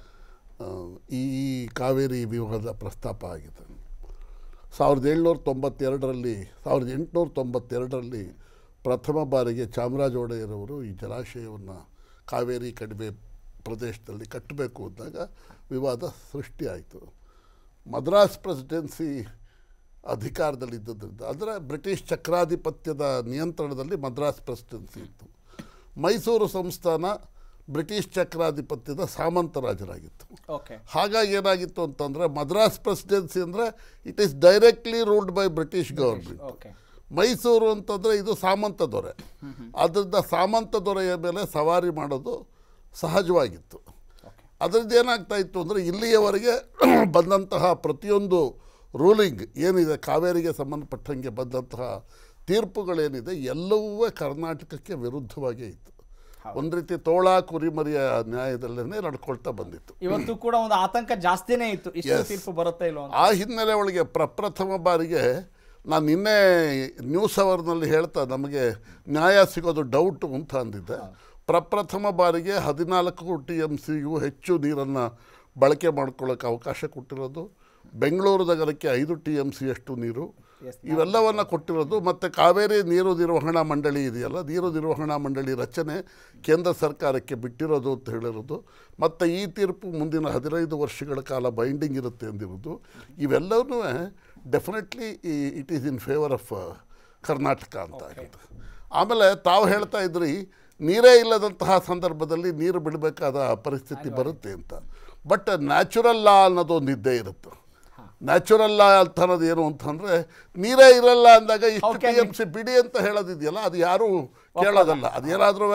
ಈ ಕಾವೇರಿ ವಿವಾದ ಪ್ರಸ್ತಾಪ ಆಗಿದೆ ಸಾವಿರದ ಏಳ್ನೂರ ತೊಂಬತ್ತೆರಡರಲ್ಲಿ ಸಾವಿರದ ಎಂಟುನೂರ ತೊಂಬತ್ತೆರಡರಲ್ಲಿ ಪ್ರಥಮ ಬಾರಿಗೆ ಚಾಮರಾಜ ಒಡೆಯರವರು ಈ ಜಲಾಶಯವನ್ನು ಕಾವೇರಿ ಕಣಿವೆ ಪ್ರದೇಶದಲ್ಲಿ ಕಟ್ಟಬೇಕು ಅಂದಾಗ ವಿವಾದ ಸೃಷ್ಟಿಯಾಯಿತು ಮದ್ರಾಸ್ ಪ್ರೆಸಿಡೆನ್ಸಿ ಅಧಿಕಾರದಲ್ಲಿದ್ದದ್ರಿಂದ ಅಂದರೆ ಬ್ರಿಟಿಷ್ ಚಕ್ರಾಧಿಪತ್ಯದ ನಿಯಂತ್ರಣದಲ್ಲಿ ಮದ್ರಾಸ್ ಪ್ರೆಸಿಡೆನ್ಸಿ ಇತ್ತು ಮೈಸೂರು ಸಂಸ್ಥಾನ ಬ್ರಿಟಿಷ್ ಚಕ್ರಾಧಿಪತ್ಯದ ಸಾಮಂತ ರಾಜರಾಗಿತ್ತು ಓಕೆ ಹಾಗಾಗಿ ಏನಾಗಿತ್ತು ಅಂತಂದರೆ ಮದ್ರಾಸ್ ಪ್ರೆಸಿಡೆನ್ಸಿ ಅಂದರೆ it is directly ruled by British government okay Mysuru ಅಂತಂದರೆ ಇದು ಸಾಮಂತ ದೊರೆ ಅದರಿಂದ ಸಾಮಂತ ದೊರೆಯ ಮೇಲೆ ಸವಾರಿ ಮಾಡೋದು ಸಹಜವಾಗಿತ್ತು ಅದರಿಂದ ಏನಾಗ್ತಾ ಇತ್ತು ಅಂದರೆ ಇಲ್ಲಿಯವರೆಗೆ ಬಂದಂತಹ ಪ್ರತಿಯೊಂದು ರೂಲಿಂಗ್ ಏನಿದೆ ಕಾವೇರಿಗೆ ಸಂಬಂಧಪಟ್ಟಂಗೆ ಬಂದಂತಹ ತೀರ್ಪುಗಳೇನಿದೆ ಎಲ್ಲವೂ ಕರ್ನಾಟಕಕ್ಕೆ ವಿರುದ್ಧವಾಗೇ ಇತ್ತು ಒಂದು ರೀತಿ ತೋಳ ಕುರಿಮರಿಯ ನ್ಯಾಯದಲ್ಲೇ ನಡ್ಕೊಳ್ತಾ ಬಂದಿತ್ತು ಇವತ್ತು ಕೂಡ ಒಂದು ಆತಂಕ ಜಾಸ್ತಿನೇ ಇತ್ತು ಇಷ್ಟು Yes. ತೀರ್ಪು ಬರುತ್ತೆ ಇಲ್ಲೋ ಅಂತ ಆ ಹಿನ್ನೆಲೆ ಒಳಗೆ ಪ್ರಪ್ರಥಮ ಬಾರಿಗೆ ನಾನು ನಿನ್ನೆ ನ್ಯೂಸ್ ಅವರ್ನಲ್ಲಿ ಹೇಳ್ತಾ ನಮಗೆ ನ್ಯಾಯ ಸಿಗೋದು ಡೌಟು ಅಂತ ಅಂದಿದ್ದೆ ಪ್ರಪ್ರಥಮ ಬಾರಿಗೆ ಹದಿನಾಲ್ಕು ಟಿ ಎಮ್ ಸಿಗೂ ಹೆಚ್ಚು ನೀರನ್ನು ಬಳಕೆ ಮಾಡ್ಕೊಳ್ಳೋಕೆ ಅವಕಾಶ ಕೊಟ್ಟಿರೋದು ಬೆಂಗಳೂರು ನಗರಕ್ಕೆ ಐದು ಟಿ ಎಮ್ ಸಿಯಷ್ಟು ನೀರು ಇವೆಲ್ಲವನ್ನು ಕೊಟ್ಟಿರೋದು ಮತ್ತು ಕಾವೇರಿ ನೀರು ನಿರ್ವಹಣಾ ಮಂಡಳಿ ಇದೆಯಲ್ಲ ನೀರು ನಿರ್ವಹಣಾ ಮಂಡಳಿ ರಚನೆ ಕೇಂದ್ರ ಸರ್ಕಾರಕ್ಕೆ ಬಿಟ್ಟಿರೋದು ಅಂತ ಹೇಳಿರೋದು ಮತ್ತು ಈ ತೀರ್ಪು ಮುಂದಿನ ಹದಿನೈದು ವರ್ಷಗಳ ಕಾಲ ಬೈಂಡಿಂಗ್ ಇರುತ್ತೆ ಎಂದಿರೋದು ಇವೆಲ್ಲವೂ definitely it is in favour of Karnataka ಅಂತ ಆಗುತ್ತೆ ಆಮೇಲೆ ತಾವು ಹೇಳ್ತಾ ಇದ್ರಿ ನೀರೇ ಇಲ್ಲದಂತಹ ಸಂದರ್ಭದಲ್ಲಿ ನೀರು ಬಿಡಬೇಕಾದ ಪರಿಸ್ಥಿತಿ ಬರುತ್ತೆ ಅಂತ ಬಟ್ ನ್ಯಾಚುರಲ್ ಲಾ ಅನ್ನೋದು ಒಂದು ಇದ್ದೇ ಇರುತ್ತೆ ನ್ಯಾಚುರಲ್ ಲಾ ಅಂತ ಅನ್ನೋದು ಏನು ಅಂತಂದ್ರೆ ನೀರೇ ಇರಲ್ಲ ಅಂದಾಗ ಇಷ್ಟು ಟಿ ಎಮ್ ಸಿ ಬಿಡಿ ಅಂತ ಹೇಳೋದಿದೆಯಲ್ಲ ಅದು ಯಾರು ಕೇಳೋದಲ್ಲ ಅದೇನಾದ್ರೂ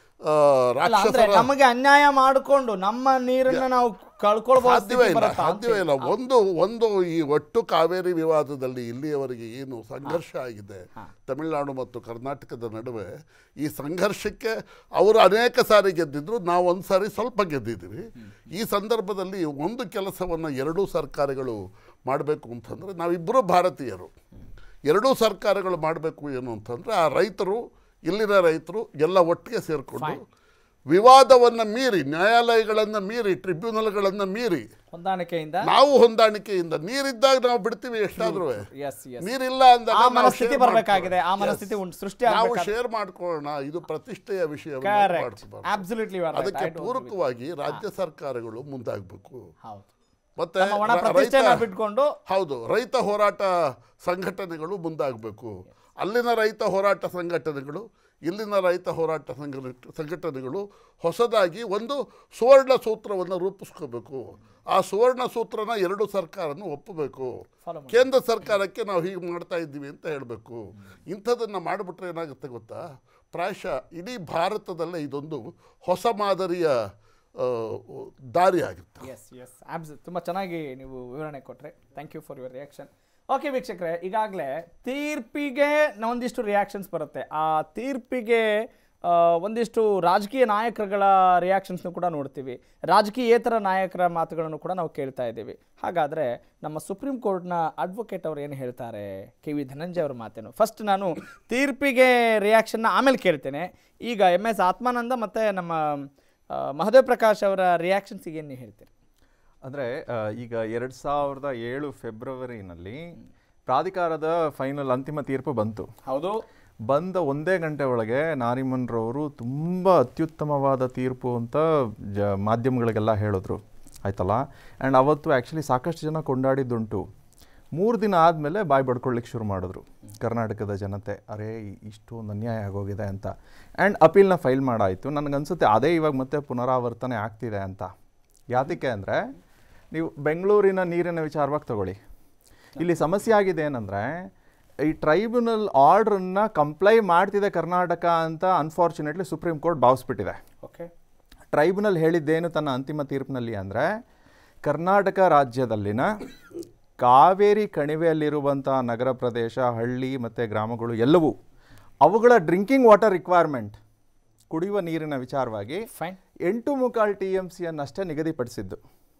ಅಲ್ಲ ಅಂದ್ರೆ ರಾಕ್ಷಸರ ನಮಗೆ ಅನ್ಯಾಯ ಮಾಡಿಕೊಂಡು ನಮ್ಮ ನೀರನ್ನ ನಾವು ಕಳ್ಕೊಳ್ಬಹುದು ಸಾಧ್ಯವೇ ಇಲ್ಲ ಸಾಧ್ಯವೇ ಇಲ್ಲ ಒಂದು ಒಂದು ಈ ಒಟ್ಟು ಕಾವೇರಿ ವಿವಾದದಲ್ಲಿ ಇಲ್ಲಿಯವರೆಗೆ ಏನು ಸಂಘರ್ಷ ಆಗಿದೆ ತಮಿಳುನಾಡು ಮತ್ತು ಕರ್ನಾಟಕದ ನಡುವೆ ಈ ಸಂಘರ್ಷಕ್ಕೆ ಅವರು ಅನೇಕ ಸಾರಿ ಗೆದ್ದಿದ್ರು ನಾವು ಒಂದು ಸಾರಿ ಸ್ವಲ್ಪ ಗೆದ್ದಿದ್ದೀವಿ ಈ ಸಂದರ್ಭದಲ್ಲಿ ಒಂದು ಕೆಲಸವನ್ನು ಎರಡೂ ಸರ್ಕಾರಗಳು ಮಾಡಬೇಕು ಅಂತಂದರೆ ನಾವಿಬ್ಬರು ಭಾರತೀಯರು ಎರಡೂ ಸರ್ಕಾರಗಳು ಮಾಡಬೇಕು ಏನು ಅಂತಂದರೆ ಆ ರೈತರು ಇಲ್ಲಿನ ರೈತರು ಎಲ್ಲ ಒಟ್ಟಿಗೆ ಸೇರಿಕೊಂಡು ವಿವಾದವನ್ನು ಮೀರಿ ನ್ಯಾಯಾಲಯಗಳನ್ನು ಮೀರಿ ಟ್ರಿಬ್ಯುನಲ್ಗಳನ್ನು ಮೀರಿ ಹೊಂದಾಣಿಕೆಯಿಂದ ನಾವು ಹೊಂದಾಣಿಕೆಯಿಂದ ನೀರಿದ್ದಾಗ ನಾವು ಬಿಡ್ತೀವಿ ಎಷ್ಟಾದ್ರೂ ಎಸ್ ಎಸ್ ನೀರಿಲ್ಲ ಅಂದಾಗ ಆ ನಾವು ಮನಸ್ಥಿತಿ share ಬರ್ಬೇಕಾಗಿದೆ ಆ ಮಾಡ್ಕೊಳ್ಳೋಣ. ಮನಸ್ಥಿತಿ Yes. ಉಂಟು ಸೃಷ್ಟಿ ನಾವು ಆಗ್ಬೇಕಾದ್ರೆ- ಶೇರ್ ಮಾಡ್ಕೊಳ್ಳೋಣ ಇದು ಪ್ರತಿಷ್ಠೆಯ ವಿಷಯ Correct. Absolutely you are right. ಅದಕ್ಕೆ I don't ಪೂರಕವಾಗಿ ರಾಜ್ಯ ಸರ್ಕಾರಗಳು ಮುಂದಾಗಬೇಕು ಹೌದು ಮತ್ತೆ ನಮ್ಮ ಒಣ ರ- ಪ್ರತಿಷ್ಠೆನ ರೈತ- ಬಿಟ್ಕೊಂಡು ಹೌದು ರೈತ ಹೋರಾಟ ಸಂಘಟನೆಗಳು ಮುಂದಾಗಬೇಕು ಅಲ್ಲಿನ ರೈತ ಹೋರಾಟ ಸಂಘಟನೆಗಳು ಇಲ್ಲಿನ ರೈತ ಹೋರಾಟ ಸಂಘ ಸಂಘಟನೆಗಳು ಹೊಸದಾಗಿ ಒಂದು ಸುವರ್ಣ ಸೂತ್ರವನ್ನು ರೂಪಿಸ್ಕೋಬೇಕು ಆ ಸುವರ್ಣ ಸೂತ್ರನ ಎರಡು ಸರ್ಕಾರನೂ ಒಪ್ಪಬೇಕು ಕೇಂದ್ರ ಸರ್ಕಾರಕ್ಕೆ ನಾವು ಹೀಗೆ ಮಾಡ್ತಾ ಇದ್ದೀವಿ ಅಂತ ಹೇಳಬೇಕು ಇಂಥದನ್ನು ಮಾಡಿಬಿಟ್ರೆ ಏನಾಗುತ್ತೆ ಗೊತ್ತಾ ಪ್ರಾಯಶಃ ಇಡೀ ಭಾರತದಲ್ಲೇ ಇದೊಂದು ಹೊಸ ಮಾದರಿಯ ಆ, ದಾರಿ ಆಗುತ್ತೆ ಎಸ್ ಎಸ್ ಆಬ್ಸ್ ತುಂಬ ಚೆನ್ನಾಗಿ ನೀವು ವಿವರಣೆ ಕೊಟ್ರೆ thank you for your reaction okay ವೀಕ್ಷಕರೇ ಈಗಾಗಲೇ ತೀರ್ಪಿಗೆ ನ- ಒಂದಿಷ್ಟು ರಿಯಾಕ್ಷನ್ಸ್ ಬರುತ್ತೆ ಆ ತೀರ್ಪಿಗೆ ಆ, ಒಂದಿಷ್ಟು ರಾಜಕೀಯ ನಾಯಕರುಗಳ ರಿಯಾಕ್ಷನ್ಸ್ನು ಕೂಡ ನೋಡ್ತೀವಿ ರಾಜಕೀಯೇತರ ನಾಯಕರ ಮಾತುಗಳನ್ನು ಕೂಡ ನಾವು ಕೇಳ್ತಾ ಇದ್ದೀವಿ ಹಾಗಾದರೆ ನಮ್ಮ ಸುಪ್ರೀಂ ಕೋರ್ಟ್ನ ಅಡ್ವೊಕೇಟ್ ಅವ್ರು ಏನು ಹೇಳ್ತಾರೆ ಕೆ ವಿ ಧನಂಜಯ ಅವ್ರ ಮಾತೇನು ಫಸ್ಟ್ ನಾನು ತೀರ್ಪಿಗೆ ರಿಯಾಕ್ಷನ್ನ ಆಮೇಲೆ ಕೇಳ್ತೇನೆ ಈಗ ಎಮ್ ಎಸ್ ಆತ್ಮಾನಂದ ಮತ್ತು ನಮ್ಮ ಆ, ಮಹದೇವ್ ಪ್ರಕಾಶ್ ಅವರ ರಿಯಾಕ್ಷನ್ಸಿಗೆ ಏನು ಹೇಳ್ತೀರಿ ಅಂದರೆ ಈಗ ಎರಡು ಸಾವಿರದ ಏಳು ಫೆಬ್ರವರಿನಲ್ಲಿ ಪ್ರಾಧಿಕಾರದ ಫೈನಲ್ ಅಂತಿಮ ತೀರ್ಪು ಬಂತು ಹೌದು ಬಂದ ಒಂದೇ ಗಂಟೆ ಒಳಗೆ ನಾರಿಮನ್ರವರು ತುಂಬ ಅತ್ಯುತ್ತಮವಾದ ತೀರ್ಪು ಅಂತ ಜ ಮಾಧ್ಯಮಗಳಿಗೆಲ್ಲ ಹೇಳಿದ್ರು ಆಯ್ತಲ್ಲ ಆ್ಯಂಡ್ ಅವತ್ತು ಆ್ಯಕ್ಚುಲಿ ಸಾಕಷ್ಟು ಜನ ಕೊಂಡಾಡಿದ್ದುಂಟು ಮೂರು ದಿನ ಆದಮೇಲೆ ಬಾಯಿ ಬಡ್ಕೊಳ್ಳಿಕ್ಕೆ ಶುರು ಮಾಡಿದ್ರು ಕರ್ನಾಟಕದ ಜನತೆ ಅರೇ ಇಷ್ಟೊಂದು ಅನ್ಯಾಯ ಆಗೋಗಿದೆ ಅಂತ ಆ್ಯಂಡ್ ಅಪೀಲ್ನ ಫೈಲ್ ಮಾಡಾಯಿತು ನನಗನ್ಸುತ್ತೆ ಅದೇ ಇವಾಗ ಮತ್ತೆ ಪುನರಾವರ್ತನೆ ಆಗ್ತಿದೆ ಅಂತ ಯಾತಕ್ಕೆ ಅಂದರೆ ನೀವು ಬೆಂಗಳೂರಿನ ನೀರಿನ ವಿಚಾರವಾಗಿ ತಗೊಳ್ಳಿ ಇಲ್ಲಿ ಸಮಸ್ಯೆ ಆಗಿದೆ ಏನಂದರೆ ಈ ಟ್ರೈಬ್ಯುನಲ್ ಆರ್ಡ್ರನ್ನ ಕಂಪ್ಲೈ ಮಾಡ್ತಿದೆ ಕರ್ನಾಟಕ ಅಂತ ಅನ್ಫಾರ್ಚುನೇಟ್ಲಿ ಸುಪ್ರೀಂ ಕೋರ್ಟ್ ಭಾವಿಸ್ಬಿಟ್ಟಿದೆ ಓಕೆ ಟ್ರೈಬ್ಯುನಲ್ ಹೇಳಿದ್ದೇನು ತನ್ನ ಅಂತಿಮ ತೀರ್ಪಿನಲ್ಲಿ ಅಂದರೆ ಕರ್ನಾಟಕ ರಾಜ್ಯದಲ್ಲಿನ ಕಾವೇರಿ ಕಣಿವೆಯಲ್ಲಿರುವಂಥ ನಗರ ಪ್ರದೇಶ ಹಳ್ಳಿ ಮತ್ತು ಗ್ರಾಮಗಳು ಎಲ್ಲವೂ ಅವುಗಳ ಡ್ರಿಂಕಿಂಗ್ ವಾಟರ್ ರಿಕ್ವೈರ್ಮೆಂಟ್ ಕುಡಿಯುವ ನೀರಿನ ವಿಚಾರವಾಗಿ ಫೈನ್ ಎಂಟು ಮುಕ್ಕಾಲು ಟಿ ಎಮ್ ಸಿಯನ್ನಷ್ಟೇ ನಿಗದಿಪಡಿಸಿದ್ದು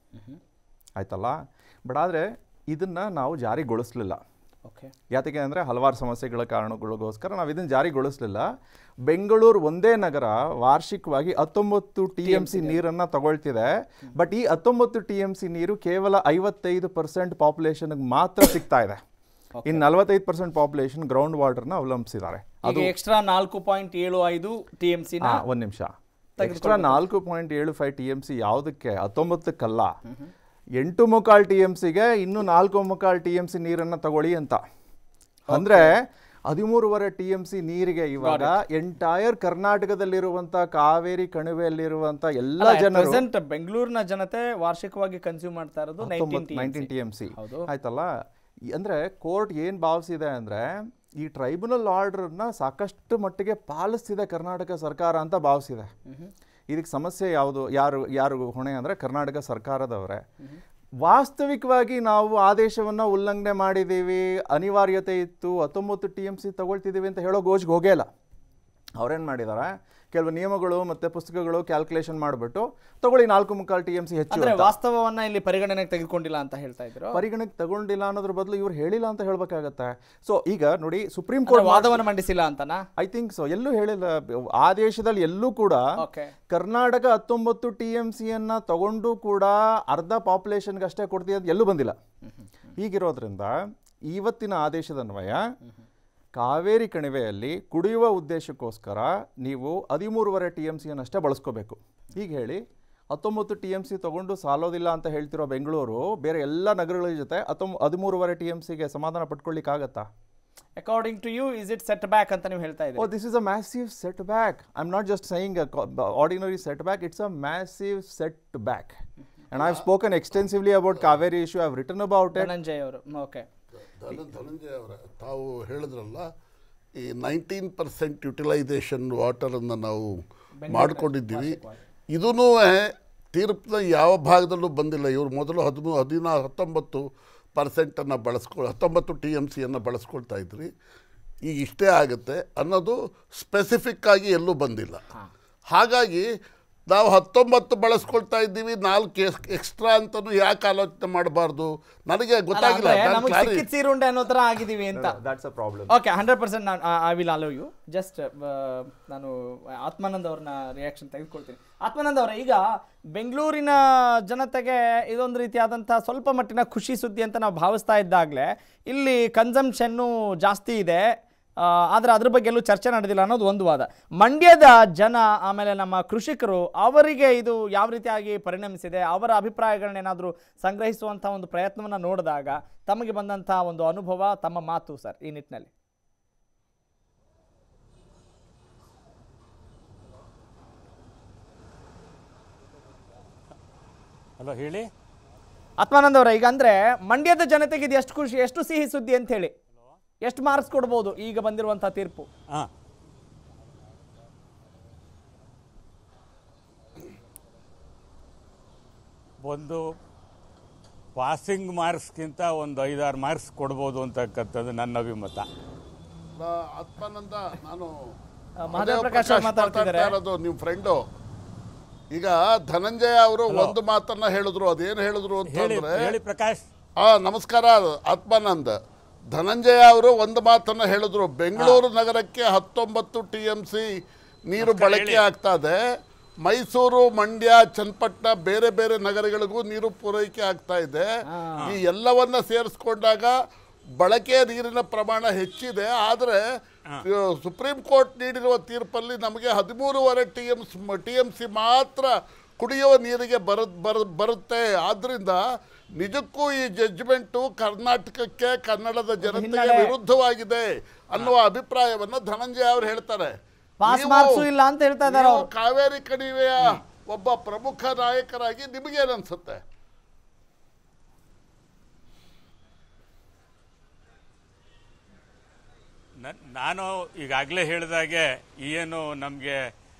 ಆಯ್ತಲ್ಲ ಬಟ್ ಆದರೆ ಇದನ್ನು ನಾವು ಜಾರಿಗೊಳಿಸಲಿಲ್ಲ ಓಕೆ ಯಾತಕ್ಕೆ ಅಂದರೆ ಹಲವಾರು ಸಮಸ್ಯೆಗಳ ಕಾರಣಗಳಿಗೋಸ್ಕರ ನಾವು ಇದನ್ನು ಜಾರಿಗೊಳಿಸಲಿಲ್ಲ ಬೆಂಗಳೂರು ಒಂದೇ ನಗರ ವಾರ್ಷಿಕವಾಗಿ ಹತ್ತೊಂಬತ್ತು ಟಿ ಎಮ್ ಸಿ ನೀರನ್ನು ತಗೊಳ್ತಿದೆ ಬಟ್ ಈ ಹತ್ತೊಂಬತ್ತು ಟಿ ಎಮ್ ಸಿ ನೀರು ಕೇವಲ ಐವತ್ತೈದು ಪರ್ಸೆಂಟ್ ಪಾಪ್ಯುಲೇಷನ್ಗೆ ಮಾತ್ರ ಸಿಗ್ತಾ ಇದೆ ಇನ್ನು ನಲವತ್ತೈದು ಪರ್ಸೆಂಟ್ ಪಾಪ್ಯುಲೇಷನ್ ಗ್ರೌಂಡ್ ವಾಟರ್ನ ಅವಲಂಬಿಸಿದ್ದಾರೆ ಅದು ಎಕ್ಸ್ಟ್ರಾ ನಾಲ್ಕು ಪಾಯಿಂಟ್ ಏಳು ಐದು ಟಿ ಎಮ್ ಸಿ ಹಾಂ ಒಂದು ನಿಮಿಷ ಎಕ್ಸ್ಟ್ರಾ ನಾಲ್ಕು ಪಾಯಿಂಟ್ ಏಳು ಫೈವ್ ಟಿ ಎಮ್ ಸಿ ಯಾವುದಕ್ಕೆ ಹತ್ತೊಂಬತ್ತಕ್ಕಲ್ಲ ಎಂಟು ಮುಕ್ಕಾಲು ಟಿ ಎಮ್ ಸಿಗೆ ಇನ್ನೂ ನಾಲ್ಕು ಮುಕ್ಕಾಲು ಟಿ ಎಮ್ ಸಿ ನೀರನ್ನು ತಗೊಳ್ಳಿ ಅಂತ ಅಂದರೆ ಹದಿಮೂರುವರೆ ಟಿ ಎಮ್ ಸಿ ನೀರಿಗೆ ಇವಾಗ ಎಂಟೈರ್ ಕರ್ನಾಟಕದಲ್ಲಿರುವಂಥ ಕಾವೇರಿ ಕಣಿವೆಯಲ್ಲಿರುವಂಥ ಎಲ್ಲ ಜನರು ಪ್ರೆಸೆಂಟ್ ಬೆಂಗಳೂರಿನ ಜನತೆ ವಾರ್ಷಿಕವಾಗಿ ಕನ್ಸ್ಯೂಮ್ ಮಾಡ್ತಾ ಇರೋದು ನೈನ್ಟೀನ್ ಟಿ ಎಮ್ ಸಿ ಹೌದು. ಆಯ್ತಲ್ಲ ಈ- ಅಂದ್ರೆ ಕೋರ್ಟ್ ಏನು ಭಾವಿಸಿದೆ ಅಂದ್ರೆ ಈ ಟ್ರೈಬ್ಯುನಲ್ ಆರ್ಡರ್ನ ಸಾಕಷ್ಟು ಮಟ್ಟಿಗೆ ಪಾಲಿಸ್ತಿದೆ ಕರ್ನಾಟಕ ಸರ್ಕಾರ ಅಂತ ಭಾವಿಸಿದೆ ಇದಕ್ಕೆ ಸಮಸ್ಯೆ ಯಾವುದು ಯಾರು ಯಾರು ಹೊಣೆ ಅಂದರೆ ಕರ್ನಾಟಕ ಸರ್ಕಾರದವರೇ ವಾಸ್ತವಿಕವಾಗಿ ನಾವು ಆದೇಶವನ್ನು ಉಲ್ಲಂಘನೆ ಮಾಡಿದ್ದೀವಿ ಅನಿವಾರ್ಯತೆ ಇತ್ತು ಹತ್ತೊಂಬತ್ತು ಟಿ ಎಮ್ ಸಿ ತಗೊಳ್ತಿದ್ದೀವಿ ಅಂತ ಹೇಳೋ ಗೋಜ್ಗೆ ಹೋಗೇ ಇಲ್ಲ ಅವ್ರೇನು ಮಾಡಿದ್ದಾರೆ ಕೆಲವು ನಿಯಮಗಳು ಮತ್ತು ಪುಸ್ತಕಗಳು ಕ್ಯಾಲ್ಕುಲೇಷನ್ ಮಾಡಿಬಿಟ್ಟು ತಗೊಳ್ಳಿ ನಾಲ್ಕು ಮುಕ್ಕಾಲು ಟಿ ಎಮ್ ಸಿ ಹೆಚ್ಚು ಅಂದ್ರೆ ಅಂತ. ವಾಸ್ತವವನ್ನ ಇಲ್ಲಿ ಪರಿಗಣನೆಗೆ ತೆಗೆದುಕೊಂಡಿಲ್ಲ ಅಂತ ಹೇಳ್ತಾ ಇದ್ರು ಪರಿಗಣಕ್ಕೆ ತಗೊಂಡಿಲ್ಲ ಅನ್ನೋದ್ರ ಬದಲು ಇವ್ರು ಹೇಳಿಲ್ಲ ಅಂತ ಹೇಳ್ಬೇಕಾಗತ್ತೆ ಸೊ ಈಗ ನೋಡಿ ಸುಪ್ರೀಂ ಅಂದ್ರೆ ಕೋರ್ಟ್ ವಾದವನ್ನು ಮಂಡಿಸಿಲ್ಲ ಅಂತನಾ ಐ ಥಿಂಕ್ ಸೊ ಎಲ್ಲೂ ಹೇಳಿಲ್ಲ ಆದೇಶದಲ್ಲಿ ಎಲ್ಲೂ ಕೂಡ ಓಕೆ ಕರ್ನಾಟಕ ಹತ್ತೊಂಬತ್ತು ಟಿ ಎಂ ಸಿಯನ್ನ ತಗೊಂಡು ಕೂಡ ಅರ್ಧ ಪಾಪ್ಯುಲೇಷನ್ಗೆ ಅಷ್ಟೇ ಕೊಡ್ತೀವಿ ಅಂತ ಎಲ್ಲೂ ಬಂದಿಲ್ಲ ಹೀಗಿರೋದ್ರಿಂದ ಇವತ್ತಿನ ಆದೇಶದನ್ವಯ ಕಾವೇರಿ ಕಣಿವೆಯಲ್ಲಿ ಕುಡಿಯುವ ಉದ್ದೇಶಕ್ಕೋಸ್ಕರ ನೀವು ಹದಿಮೂರುವರೆ ಟಿ ಎಮ್ ಸಿಯನ್ನಷ್ಟೇ ಬಳಸ್ಕೋಬೇಕು ಹೀಗೆ ಹೇಳಿ ಹತ್ತೊಂಬತ್ತು ಟಿ ಎಮ್ ಸಿ ತೊಗೊಂಡು ಸಾಲೋದಿಲ್ಲ ಅಂತ ಹೇಳ್ತಿರೋ ಬೆಂಗಳೂರು ಬೇರೆ ಎಲ್ಲ ನಗರಗಳ ಜೊತೆ ಹತ್ತೊಂಬ ಹದಿಮೂರುವರೆ ಟಿ ಎಮ್ ಸಿಗೆ ಸಮಾಧಾನ ಪಡ್ಕೊಳ್ಳಿಕ್ಕಾಗತ್ತಾ according to you is it set back ಅಂತ ನೀವು ಹೇಳ್ತಾ Oh, ಇದ್ದೀರಿ this is a massive setback. I'm not just saying a co- ordinary setback, it's a massive setback. And I've spoken extensively about Kaveri issue, I've written about it. Dhananjay ಅವರು okay ಧನ- ಧನಂಜಯ ಅವರೇ ತಾವು ಹೇಳಿದ್ರಲ್ಲ ಈ ನೈನ್ಟೀನ್ ಪರ್ಸೆಂಟ್ ಯುಟಿಲೈಸೇಷನ್ ವಾಟರನ್ನು ನಾವು ಮಾಡ್ಕೊಂಡಿದ್ದೀವಿ ಇದೂ ತೀರ್ಪಿನ ಯಾವ ಭಾಗದಲ್ಲೂ ಬಂದಿಲ್ಲ ಇವರು ಮೊದಲು ಹದಿಮೂ ಹದಿನಾ ಹತ್ತೊಂಬತ್ತು ಪರ್ಸೆಂಟನ್ನು ಬಳಸ್ಕೊಳ್ ಹತ್ತೊಂಬತ್ತು ಟಿ ಎಮ್ ಸಿಯನ್ನು ಬಳಸ್ಕೊಳ್ತಾ ಇದ್ರಿ ಈಗ ಇಷ್ಟೇ ಆಗುತ್ತೆ ಅನ್ನೋದು ಸ್ಪೆಸಿಫಿಕ್ ಆಗಿ ಎಲ್ಲೂ ಬಂದಿಲ್ಲ ಹಾಗಾಗಿ ನಾವು ಹತ್ತೊಂಬತ್ತು ಬಳಸ್ಕೊಳ್ತಾ ಇದ್ದೀವಿ ನಾಲ್ಕು ಎಕ್ಸ್ಟ್ರಾ ಅಂತಲೂ ಯಾಕೆ ಆಲೋಚನೆ ಮಾಡಬಾರ್ದು ನನಗೆ ಗೊತ್ತಾಗಿಲ್ಲ ನಾನು ನಮಗೆ clari- ಸಿಕ್ಕಿದ ಸೀರುಂಡೆ ಅನ್ನೋ ತರ ಆಗಿದೀವಿ ಅಂತ That's a problem. Okay hundred percent ನಾನು I will allow you just ನಾನು ಆತ್ಮಾನಂದ್ ಅವ್ರನ್ನ ರಿಯಾಕ್ಷನ್ ತೆಗೆದುಕೊಳ್ತೀನಿ ಆತ್ಮಾನಂದ್ ಅವರೇ ಈಗ ಬೆಂಗಳೂರಿನ ಜನತೆಗೆ ಇದೊಂದು ರೀತಿಯಾದಂಥ ಸ್ವಲ್ಪ ಮಟ್ಟಿನ ಖುಷಿ ಸುದ್ದಿ ಅಂತ ನಾವು ಭಾವಿಸ್ತಾ ಇದ್ದಾಗಲೇ ಇಲ್ಲಿ ಕನ್ಸಂಪ್ಷನ್ನು ಜಾಸ್ತಿ ಇದೆ ಆ, ಆದ್ರೆ ಅದ್ರ ಬಗ್ಗೆ ಎಲ್ಲೂ ಚರ್ಚೆ ನಡೆದಿಲ್ಲ ಅನ್ನೋದು ಒಂದು ವಾದ ಮಂಡ್ಯದ ಜನ ಆಮೇಲೆ ನಮ್ಮ ಕೃಷಿಕರು ಅವರಿಗೆ ಇದು ಯಾವ ರೀತಿಯಾಗಿ ಪರಿಣಮಿಸಿದೆ ಅವರ ಅಭಿಪ್ರಾಯಗಳನ್ನೇನಾದರೂ ಸಂಗ್ರಹಿಸುವಂಥ ಒಂದು ಪ್ರಯತ್ನವನ್ನು ನೋಡಿದಾಗ ತಮಗೆ ಬಂದಂಥ ಒಂದು ಅನುಭವ ತಮ್ಮ ಮಾತು ಸರ್ ಈ ನಿಟ್ಟಿನಲ್ಲಿ ಹಲೋ ಹೇಳಿ ಆತ್ಮಾನಂದ್ ಅವರ ಈಗ ಅಂದ್ರೆ ಮಂಡ್ಯದ ಜನತೆಗೆ ಇದು ಎಷ್ಟು ಖುಷಿ ಎಷ್ಟು ಸಿಹಿ ಸುದ್ದಿ ಅಂತ ಹೇಳಿ ಎಷ್ಟು ಮಾರ್ಕ್ಸ್ ಕೊಡ್ಬೋದು ಈಗ ಬಂದಿರುವಂಥ ತೀರ್ಪು ಹಾಂ ಒಂದು ಪಾಸಿಂಗ್ ಮಾರ್ಕ್ಸ್ಗಿಂತ ಒಂದು ಐದಾರು ಮಾರ್ಕ್ಸ್ ಕೊಡ್ಬೋದು ಅಂತಕ್ಕಂಥದ್ದು ನನ್ನ ಅಭಿಮತ ನಾ- ಆತ್ಮಾನಂದ ನಾನು ಮಹದೇವ ಪ್ರಕಾಶ್ ಅವ್ರು ಮಾತಾಡ್ತಿದ್ದಾರೆ. ಇರೋದು ನಿಮ್ಮ ಫ್ರೆಂಡು ಈಗ ಧನಂಜಯ ಅವರು ಒಂದು ಮಾತನ್ನ ಹೇಳಿದ್ರು ಅದೇನು ಹೇಳಿದ್ರು ಹೇಳಿ ಅಂತಂದ್ರೆ ಹೇಳಿ ಪ್ರಕಾಶ್ ಆ ನಮಸ್ಕಾರ ಆತ್ಮಾನಂದ್ ಧನಂಜಯ ಅವರು ಒಂದು ಮಾತನ್ನ ಹೇಳಿದ್ರು ಬೆಂಗಳೂರು ನಗರಕ್ಕೆ ಹತ್ತೊಂಬತ್ತು ಟಿ ಎಂ ಸಿ ನೀರು ನಮಸ್ಕಾರ, ಬಳಕೆ ಹೇಳಿ. ಆಗ್ತಾ ಇದೆ ಮೈಸೂರು ಮಂಡ್ಯ ಚನ್ನಪಟ್ಟಣ ಬೇರೆ ಬೇರೆ ನಗರಗಳಿಗೂ ನೀರು ಪೂರೈಕೆ ಆಗ್ತಾ ಇದೆ ಈ ಎಲ್ಲವನ್ನ ಸೇರಿಸ್ಕೊಂಡಾಗ ಬಳಕೆ ನೀರಿನ ಪ್ರಮಾಣ ಹೆಚ್ಚಿದೆ ಆದರೆ ಸುಪ್ರೀಂ ಕೋರ್ಟ್ ನೀಡಿರುವ ತೀರ್ಪಲ್ಲಿ ನಮಗೆ ಹದಿಮೂರುವರೆ T M T M C ಮಾತ್ರ ಕುಡಿಯುವ ನೀರಿಗೆ ಬರ ಬರ ಬರುತ್ತೆ ಆದ್ರಿಂದ ನಿಜಕ್ಕೂ ಈ ಜಡ್ಜ್ಮೆಂಟು ಕರ್ನಾಟಕಕ್ಕೆ ಕನ್ನಡದ ಜನತೆಗೆ ಹಿನ್ನೆಲೆ- ವಿರುದ್ಧವಾಗಿದೆ ಅನ್ನುವ ಅಭಿಪ್ರಾಯವನ್ನ ಧನಂಜಯ ಅವರು ಹೇಳ್ತಾರೆ ಪಾಸ್ ನೀವು- ಮಾರ್ಕ್ಸು ಇಲ್ಲ ಅಂತ ಹೇಳ್ತಾ ಇದ್ದಾರೆ ನೀವು ಅವರು ಕಾವೇರಿ ಕಣಿವೆಯ ಒಬ್ಬ ಪ್ರಮುಖ ನಾಯಕರಾಗಿ ನಿಮಗೇನನ್ಸುತ್ತೆ ನ- ನಾನು ಈಗಾಗಲೇ ಹೇಳಿದಾಗೆ ಏನು ನಮಗೆ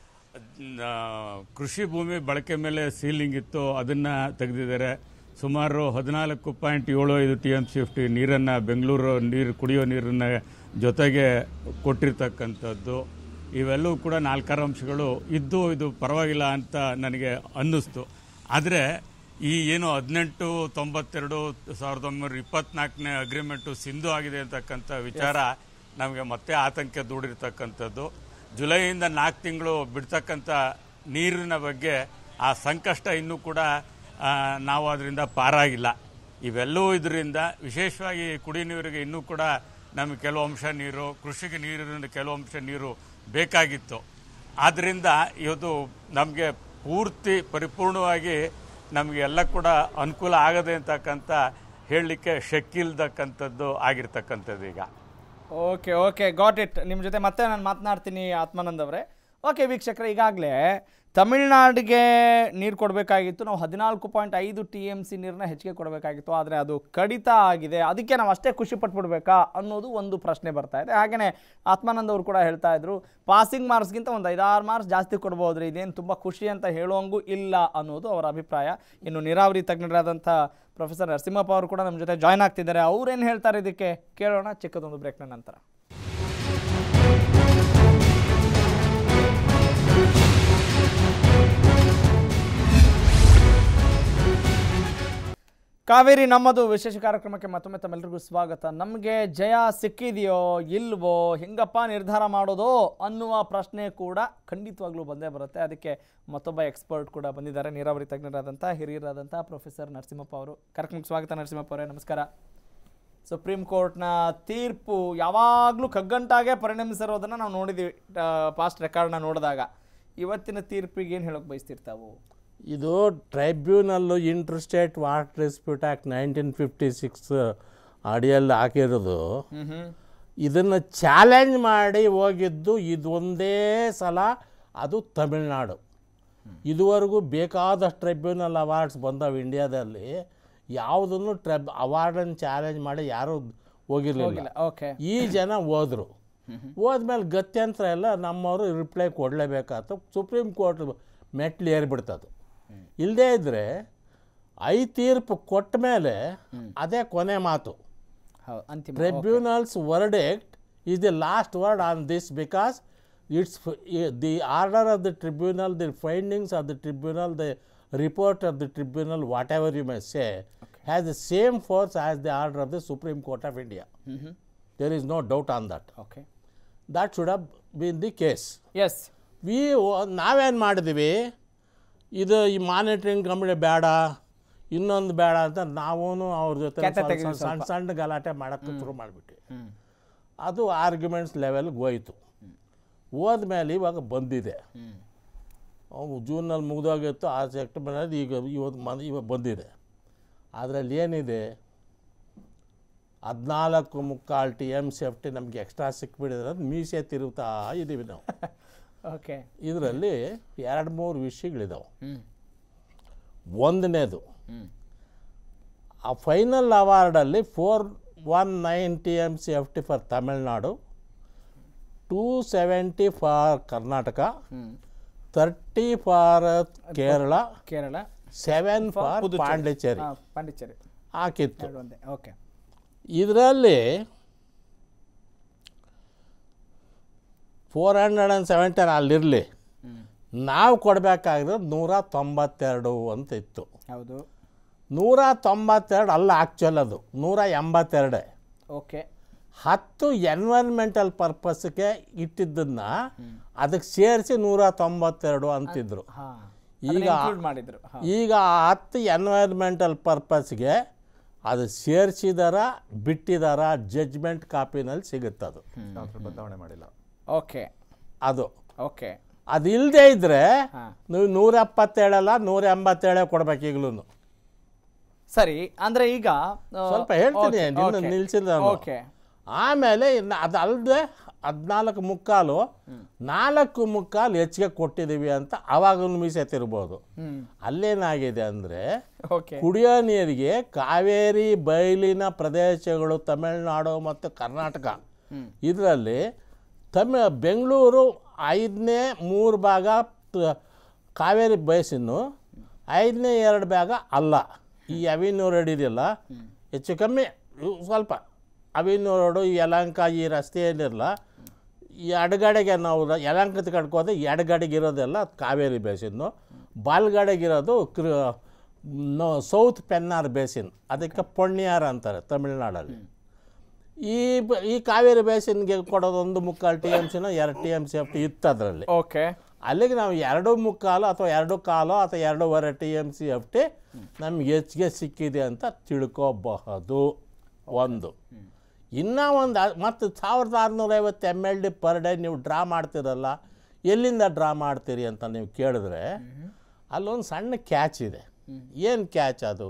ಕೃಷಿ ಭೂಮಿ ಬಳಕೆ ಮೇಲೆ ಸೀಲಿಂಗ್ ಇತ್ತು ಅದನ್ನು ತೆಗೆದಿದ್ದಾರೆ ಸುಮಾರು ಹದಿನಾಲ್ಕು ಪಾಯಿಂಟ್ ಏಳು ಐದು ಟಿ ಎಮ್ ಫಿಫ್ಟಿ ನೀರನ್ನು ಬೆಂಗಳೂರು ನೀರು ಕುಡಿಯೋ ನೀರನ್ನ ಜೊತೆಗೆ ಕೊಟ್ಟಿರ್ತಕ್ಕಂಥದ್ದು ಇವೆಲ್ಲವೂ ಕೂಡ ನಾಲ್ಕಾರು ಅಂಶಗಳು ಇದ್ದು ಇದು ಪರವಾಗಿಲ್ಲ ಅಂತ ನನಗೆ ಅನ್ನಿಸ್ತು ಆದರೆ ಈ ಏನು ಹದಿನೆಂಟು ತೊಂಬತ್ತೆರಡು ಸಾವಿರದ ಒಂಬೈನೂರ ಇಪ್ಪತ್ನಾಲ್ಕನೇ ಅಗ್ರಿಮೆಂಟು ಸಿಂಧು ಆಗಿದೆ ಅಂತಕ್ಕಂಥ ವಿಚಾರ ನಮಗೆ ಮತ್ತೆ ಆತಂಕ ದೂಡಿರ್ತಕ್ಕಂಥದ್ದು ಜುಲೈಯಿಂದ ನಾಲ್ಕು ತಿಂಗಳು ಬಿಡ್ತಕ್ಕಂಥ ನೀರಿನ ಬಗ್ಗೆ ಆ ಸಂಕಷ್ಟ ಇನ್ನೂ ಕೂಡ ಆ, ನಾವು ಅದರಿಂದ ಪಾರಾಗಿಲ್ಲ ಇವೆಲ್ಲವೂ ಇದರಿಂದ ವಿಶೇಷವಾಗಿ ಕುಡಿ ನೀರಿಗೆ ಇನ್ನೂ ಕೂಡ ನಮಗೆ ಕೆಲವು ಅಂಶ ನೀರು ಕೃಷಿಗೆ ನೀರಿನ ಕೆಲವು ಅಂಶ ನೀರು ಬೇಕಾಗಿತ್ತು ಆದ್ದರಿಂದ ಇವತ್ತು ನಮಗೆ ಪೂರ್ತಿ ಪರಿಪೂರ್ಣವಾಗಿ ನಮಗೆ ಎಲ್ಲ ಕೂಡ ಅನುಕೂಲ ಆಗದೆ ಅಂತಕ್ಕಂಥ ಹೇಳಲಿಕ್ಕೆ ಶಕ್ಕಿಲ್ದಕ್ಕಂಥದ್ದು ಆಗಿರ್ತಕ್ಕಂಥದ್ದು ಈಗ ಓಕೆ ಓಕೆ ಗಾಟ್ ಇಟ್ ನಿಮ್ಮ ಜೊತೆ ಮತ್ತೆ ನಾನು ಮಾತನಾಡ್ತೀನಿ ಆತ್ಮಾನಂದ್ ಅವರೇ ಓಕೆ ವೀಕ್ಷಕರೇ ಈಗಾಗಲೇ ತಮಿಳ್ನಾಡಿಗೆ ನೀರು ಕೊಡಬೇಕಾಗಿತ್ತು ನಾವು ಹದಿನಾಲ್ಕು ಪಾಯಿಂಟ್ ಐದು ಟಿ ಎಮ್ ಸಿ ನೀರನ್ನ ಹೆಚ್ಚಿಗೆ ಕೊಡಬೇಕಾಗಿತ್ತು ಆದರೆ ಅದು ಕಡಿತ ಆಗಿದೆ ಅದಕ್ಕೆ ನಾವು ಅಷ್ಟೇ ಖುಷಿ ಪಟ್ಬಿಡ್ಬೇಕಾ ಅನ್ನೋದು ಒಂದು ಪ್ರಶ್ನೆ ಬರ್ತಾ ಇದೆ ಹಾಗೆಯೇ ಆತ್ಮಾನಂದ್ ಅವರು ಕೂಡ ಹೇಳ್ತಾ ಇದ್ರು ಪಾಸಿಂಗ್ ಮಾರ್ಕ್ಸ್ಗಿಂತ ಒಂದು ಐದಾರು ಮಾರ್ಕ್ಸ್ ಜಾಸ್ತಿ ಕೊಡ್ಬೋದ್ರಿ ಇದೇನು ತುಂಬ ಖುಷಿ ಅಂತ ಹೇಳುವಂಗೂ ಇಲ್ಲ ಅನ್ನೋದು ಅವರ ಅಭಿಪ್ರಾಯ ಇನ್ನು ನೀರಾವರಿ ತಜ್ಞರಾದಂಥ ಪ್ರೊಫೆಸರ್ ನರಸಿಂಹಪ್ಪ ಅವರು ಕೂಡ ನಮ್ಮ ಜೊತೆ ಜಾಯ್ನ್ ಆಗ್ತಿದ್ದಾರೆ ಅವ್ರೇನು ಹೇಳ್ತಾರೆ ಇದಕ್ಕೆ ಕೇಳೋಣ ಚಿಕ್ಕದೊಂದು ಬ್ರೇಕ್ನ ನಂತರ ಕಾವೇರಿ ನಮ್ಮದು ವಿಶೇಷ ಕಾರ್ಯಕ್ರಮಕ್ಕೆ ಮತ್ತೊಮ್ಮೆ ತಮ್ಮೆಲ್ಲರಿಗೂ ಸ್ವಾಗತ ನಮಗೆ ಜಯ ಸಿಕ್ಕಿದೆಯೋ ಇಲ್ವೋ ಹೆಂಗಪ್ಪ ನಿರ್ಧಾರ ಮಾಡೋದು ಅನ್ನುವ ಪ್ರಶ್ನೆ ಕೂಡ ಖಂಡಿತವಾಗ್ಲೂ ಬಂದೇ ಬರುತ್ತೆ ಅದಕ್ಕೆ ಮತ್ತೊಬ್ಬ ಎಕ್ಸ್ಪರ್ಟ್ ಕೂಡ ಬಂದಿದ್ದಾರೆ ನೀರಾವರಿ ತಜ್ಞರಾದಂಥ ಹಿರಿಯರಾದಂಥ ಪ್ರೊಫೆಸರ್ ನರಸಿಂಹಪ್ಪ ಅವರು ಕಾರ್ಯಕ್ರಮಕ್ಕೆ ಸ್ವಾಗತ ನರಸಿಂಹಪ್ಪ ಅವರೇ ನಮಸ್ಕಾರ ಸುಪ್ರೀಂ ಕೋರ್ಟ್ನ ತೀರ್ಪು ಯಾವಾಗಲೂ ಕಗ್ಗಂಟಾಗೆ ಪರಿಣಮಿಸಿರೋದನ್ನ ನಾವು ನೋಡಿದ್ದೀವಿ ಪಾಸ್ಟ್ ರೆಕಾರ್ಡ್ನ ನೋಡಿದಾಗ ಇವತ್ತಿನ ತೀರ್ಪಿಗೆ ಏನು ಹೇಳೋಕೆ ಬಯಸ್ತಿರ್ತಾವು ಇದು ಟ್ರೈಬ್ಯುನಲ್ಲು inter state water dispute act nineteen fifty six ಅಡಿಯಲ್ಲಿ ಹಾಕಿರೋದು ಇದನ್ನು ಚಾಲೆಂಜ್ ಮಾಡಿ ಹೋಗಿದ್ದು ಇದೊಂದೇ ಸಲ ಅದು ತಮಿಳ್ನಾಡು ಇದುವರೆಗೂ ಬೇಕಾದಷ್ಟು ಟ್ರೈಬ್ಯುನಲ್ ಅವಾರ್ಡ್ಸ್ ಬಂದವು ಇಂಡಿಯಾದಲ್ಲಿ ಯಾವುದನ್ನು ಟ್ರೈಬ್ ಅವಾರ್ಡನ್ನು ಚಾಲೆಂಜ್ ಮಾಡಿ ಯಾರೂ ಹೋಗಿರಲಿಲ್ಲ ಹೋಗಿಲ್ಲ ಓಕೆ ಈ ಜನ ಹೋದ್ರು ಹೋದ್ಮೇಲೆ ಗತ್ಯಂತರ ಎಲ್ಲ ನಮ್ಮವರು ರಿಪ್ಲೈ ಕೊಡಲೇಬೇಕಾಯ್ತು ಸುಪ್ರೀಂ ಕೋರ್ಟ್ ಮೆಟ್ಲು ಏರಿಬಿಡ್ತದು ಇಲ್ಲದೇ ಇದ್ದರೆ ಐ ತೀರ್ಪು ಕೊಟ್ಟ ಮೇಲೆ ಅದೇ ಕೊನೆ ಮಾತು ಹೌದು ಅಂತಿಮ tribunal's verdict is the last word on this because it's the order of the tribunal the findings of the tribunal the report of the tribunal whatever you may say has the same force as the order of the supreme court of India there is no doubt on that okay that should have been the case as we ನಾವೇನು ಮಾಡಿದ್ವಿ ಇದು ಈ monitoring company ಬೇಡ ಇನ್ನೊಂದು ಬೇಡ ಅಂತ ನಾವೂ ಅವ್ರ ಜೊತೆ ಕೆಟ್ಟ ಸ್ವಲ್ಪ ತೆಗೆದ್ವಿ ಸಣ್ಣ ಸ್ವಲ್ಪ. ಸಣ್ಣ ಗಲಾಟೆ ಮಾಡೋಕ್ಕೆ ಶುರು ಮಾಡಿಬಿಟ್ವಿ ಅದು ಆರ್ಗ್ಯುಮೆಂಟ್ಸ್ ಲೆವೆಲ್ಗೆ ಹೋಯ್ತು ಹೋದ್ಮೇಲೆ ಇವಾಗ ಬಂದಿದೆ ಅವು ಜೂನಲ್ಲಿ ಮುಗಿದೋಗಿತ್ತು ಆ ಸೆಪ್ಟೆಂಬರ್ ಈಗ ಇವತ್ತು ಮನ್ ಇವಾಗ ಬಂದಿದೆ ಅದರಲ್ಲಿ ಏನಿದೆ ಹದಿನಾಲ್ಕು ಮುಕ್ಕಾಲು ಟಿ ಎಮ್ ಸೇಫ್ಟಿ ನಮಗೆ ಎಕ್ಸ್ಟ್ರಾ ಸಿಕ್ಬಿಡಿದ್ರೆ ಅದು ಮೀಸೆ ತಿರುಗ್ತಾ ಇದ್ದೀವಿ ನಾವು ಓಕೆ ಇದರಲ್ಲಿ ಎರಡು ಮೂರು ವಿಷಯಗಳಿದಾವೆ ಒಂದನೇದು ಆ ಫೈನಲ್ ಅವಾರ್ಡಲ್ಲಿ four one nine T M C F T for Tamil Nadu two seventy for Karnataka thirty for Kerala Kerala seven For for Puducherry. Pondicherry ಹಾ, ಪಾಂಡಿಚೇರಿ ಹಾಕಿತ್ತು ಎರಡು ಒಂದೇ ಓಕೆ ಇದರಲ್ಲಿ ಫೋರ್ ಹಂಡ್ರೆಡ್ ಆ್ಯಂಡ್ ಸೆವೆಂಟೀನ್ ಅಲ್ಲಿರಲಿ ನಾವು ಕೊಡಬೇಕಾಗಿರೋದು ನೂರ ತೊಂಬತ್ತೆರಡು ಅಂತ ಇತ್ತು ಹೌದು ನೂರ ತೊಂಬತ್ತೆರಡು ಅಲ್ಲ ಆ್ಯಕ್ಚುಲ್ ಅದು ನೂರ ಎಂಬತ್ತೆರಡೇ ಓಕೆ ಹತ್ತು ಎನ್ವೈರ್ಮೆಂಟಲ್ ಪರ್ಪಸ್ಗೆ ಇಟ್ಟಿದ್ದನ್ನು ಅದಕ್ಕೆ ಸೇರಿಸಿ ನೂರ ತೊಂಬತ್ತೆರಡು ಅಂತಿದ್ರು ಹಾ ಈಗ include ಮಾಡಿದ್ರು ಹಾ. ಈಗ ಆ ಹತ್ತು ಎನ್ವೈರ್ಮೆಂಟಲ್ ಪರ್ಪಸ್ಗೆ ಅದು ಸೇರಿಸಿದಾರ ಬಿಟ್ಟಿದಾರ ಜಡ್ಜ್ಮೆಂಟ್ ಕಾಪಿನಲ್ಲಿ ಸಿಗುತ್ತದು ಅದ್ರ ಬದಲಾವಣೆ ಮಾಡಿಲ್ಲ ಓಕೆ ಅದು ಓಕೆ ಅದು ಇಲ್ಲದೆ ಇದ್ದರೆ ಹಾ. ನೀವು ನೂರ ಎಪ್ಪತ್ತೇಳಲ್ಲ ನೂರ ಎಂಬತ್ತೇಳೇ ಕೊಡ್ಬೇಕು ಈಗಲೂ ಸರಿ ಅಂದ್ರೆ ಈಗ ಆ, ಸ್ವಲ್ಪ ಹೇಳ್ತೀನಿ okay, ನಿನ್ನ okay. ನಿಲ್ಸಿಲ್ಲ ನಾನು. ಓಕೆ ಆಮೇಲೆ ಇನ್ನು ಅದಲ್ಲದೆ ಹದಿನಾಲ್ಕು ಮುಕ್ಕಾಲು ನಾಲ್ಕು ಮುಕ್ಕಾಲು ಹೆಚ್ಚಿಗೆ ಕೊಟ್ಟಿದ್ದೀವಿ ಅಂತ ಅವಾಗ ಮೀಸೆತ್ತಿರ್ಬೋದು ಹ್ಮ್ ಅಲ್ಲೇನಾಗಿದೆ ಅಂದರೆ ಓಕೆ ಕುಡಿಯೋ ನೀರಿಗೆ ಕಾವೇರಿ ಬಯಲಿನ ಪ್ರದೇಶಗಳು ತಮಿಳುನಾಡು ಮತ್ತು ಕರ್ನಾಟಕ ಇದರಲ್ಲಿ ತಮಿ ಬೆಂಗಳೂರು ಐದನೇ ಮೂರು ಭಾಗ ತ- ಕಾವೇರಿ ಬೇಸಿನ್ನು ಐದನೇ ಎರಡು ಭಾಗ ಅಲ್ಲ ಈ ಅವಿನ್ಯೂ ರೋಡ್ ಇದೆಯಲ್ಲ ಹೆಚ್ಚು ಕಮ್ಮಿ ಇವು ಸ್ವಲ್ಪ ಅವಿನ್ಯೂ ರೋಡು ಈ ಯಲಹಂಕ ಈ ರಸ್ತೆ ಏನಿರಲ್ಲ ಈ ಎಡಗಡೆಗೆ ನಾವು ರ- ಯಲಹಂಕದ ಕಡೆಗೆ ಹೋದ್ರೆ ಎಡಗಡೆಗೆ ಇರೋದೆಲ್ಲ ಕಾವೇರಿ ಬೇಸಿನ್ನು ಬಾಲ್ಗಡೆಗಿರೋದು ಕ್ರ ನೋ ಸೌತ್ ಪೆನ್ನಾರ್ ಬೇಸಿನ್ ಅದಕ್ಕೆ ಪೊಣ್ಯಾರ್ ಅಂತಾರೆ ತಮಿಳ್ನಾಡಲ್ಲಿ ಈ ಬ- ಈ ಕಾವೇರಿ ಬೇಸಿನ್ಗೆ ಕೊಡೋದು ಒಂದು ಮುಕ್ಕಾಲು ಟಿ ಎಮ್ ಸಿನೋ ಎರಡು T M C F T ಇತ್ತು ಅದರಲ್ಲಿ ಓಕೆ ಅಲ್ಲಿಗೆ ನಾವು ಎರಡು ಮುಕ್ಕಾಲು ಅಥವಾ ಎರಡು ಕಾಲು ಅಥವಾ ಎರಡೂವರೆ T M C F T ನಮ್ಗೆ ಹೆಚ್ಚಿಗೆ ಸಿಕ್ಕಿದೆ ಅಂತ ತಿಳ್ಕೋಬಹುದು ಒಂದು ಇನ್ನೂ ಒಂದು ಮತ್ತು ಸಾವಿರದ ಆರುನೂರೈವತ್ತು M L D per day ನೀವು ಡ್ರಾ ಮಾಡ್ತೀರಲ್ಲ ಎಲ್ಲಿಂದ ಡ್ರಾ ಮಾಡ್ತೀರಿ ಅಂತ ನೀವು ಕೇಳಿದ್ರೆ ಅಲ್ಲೊಂದು ಸಣ್ಣ ಕ್ಯಾಚ್ ಇದೆ ಏನು ಕ್ಯಾಚ್ ಅದು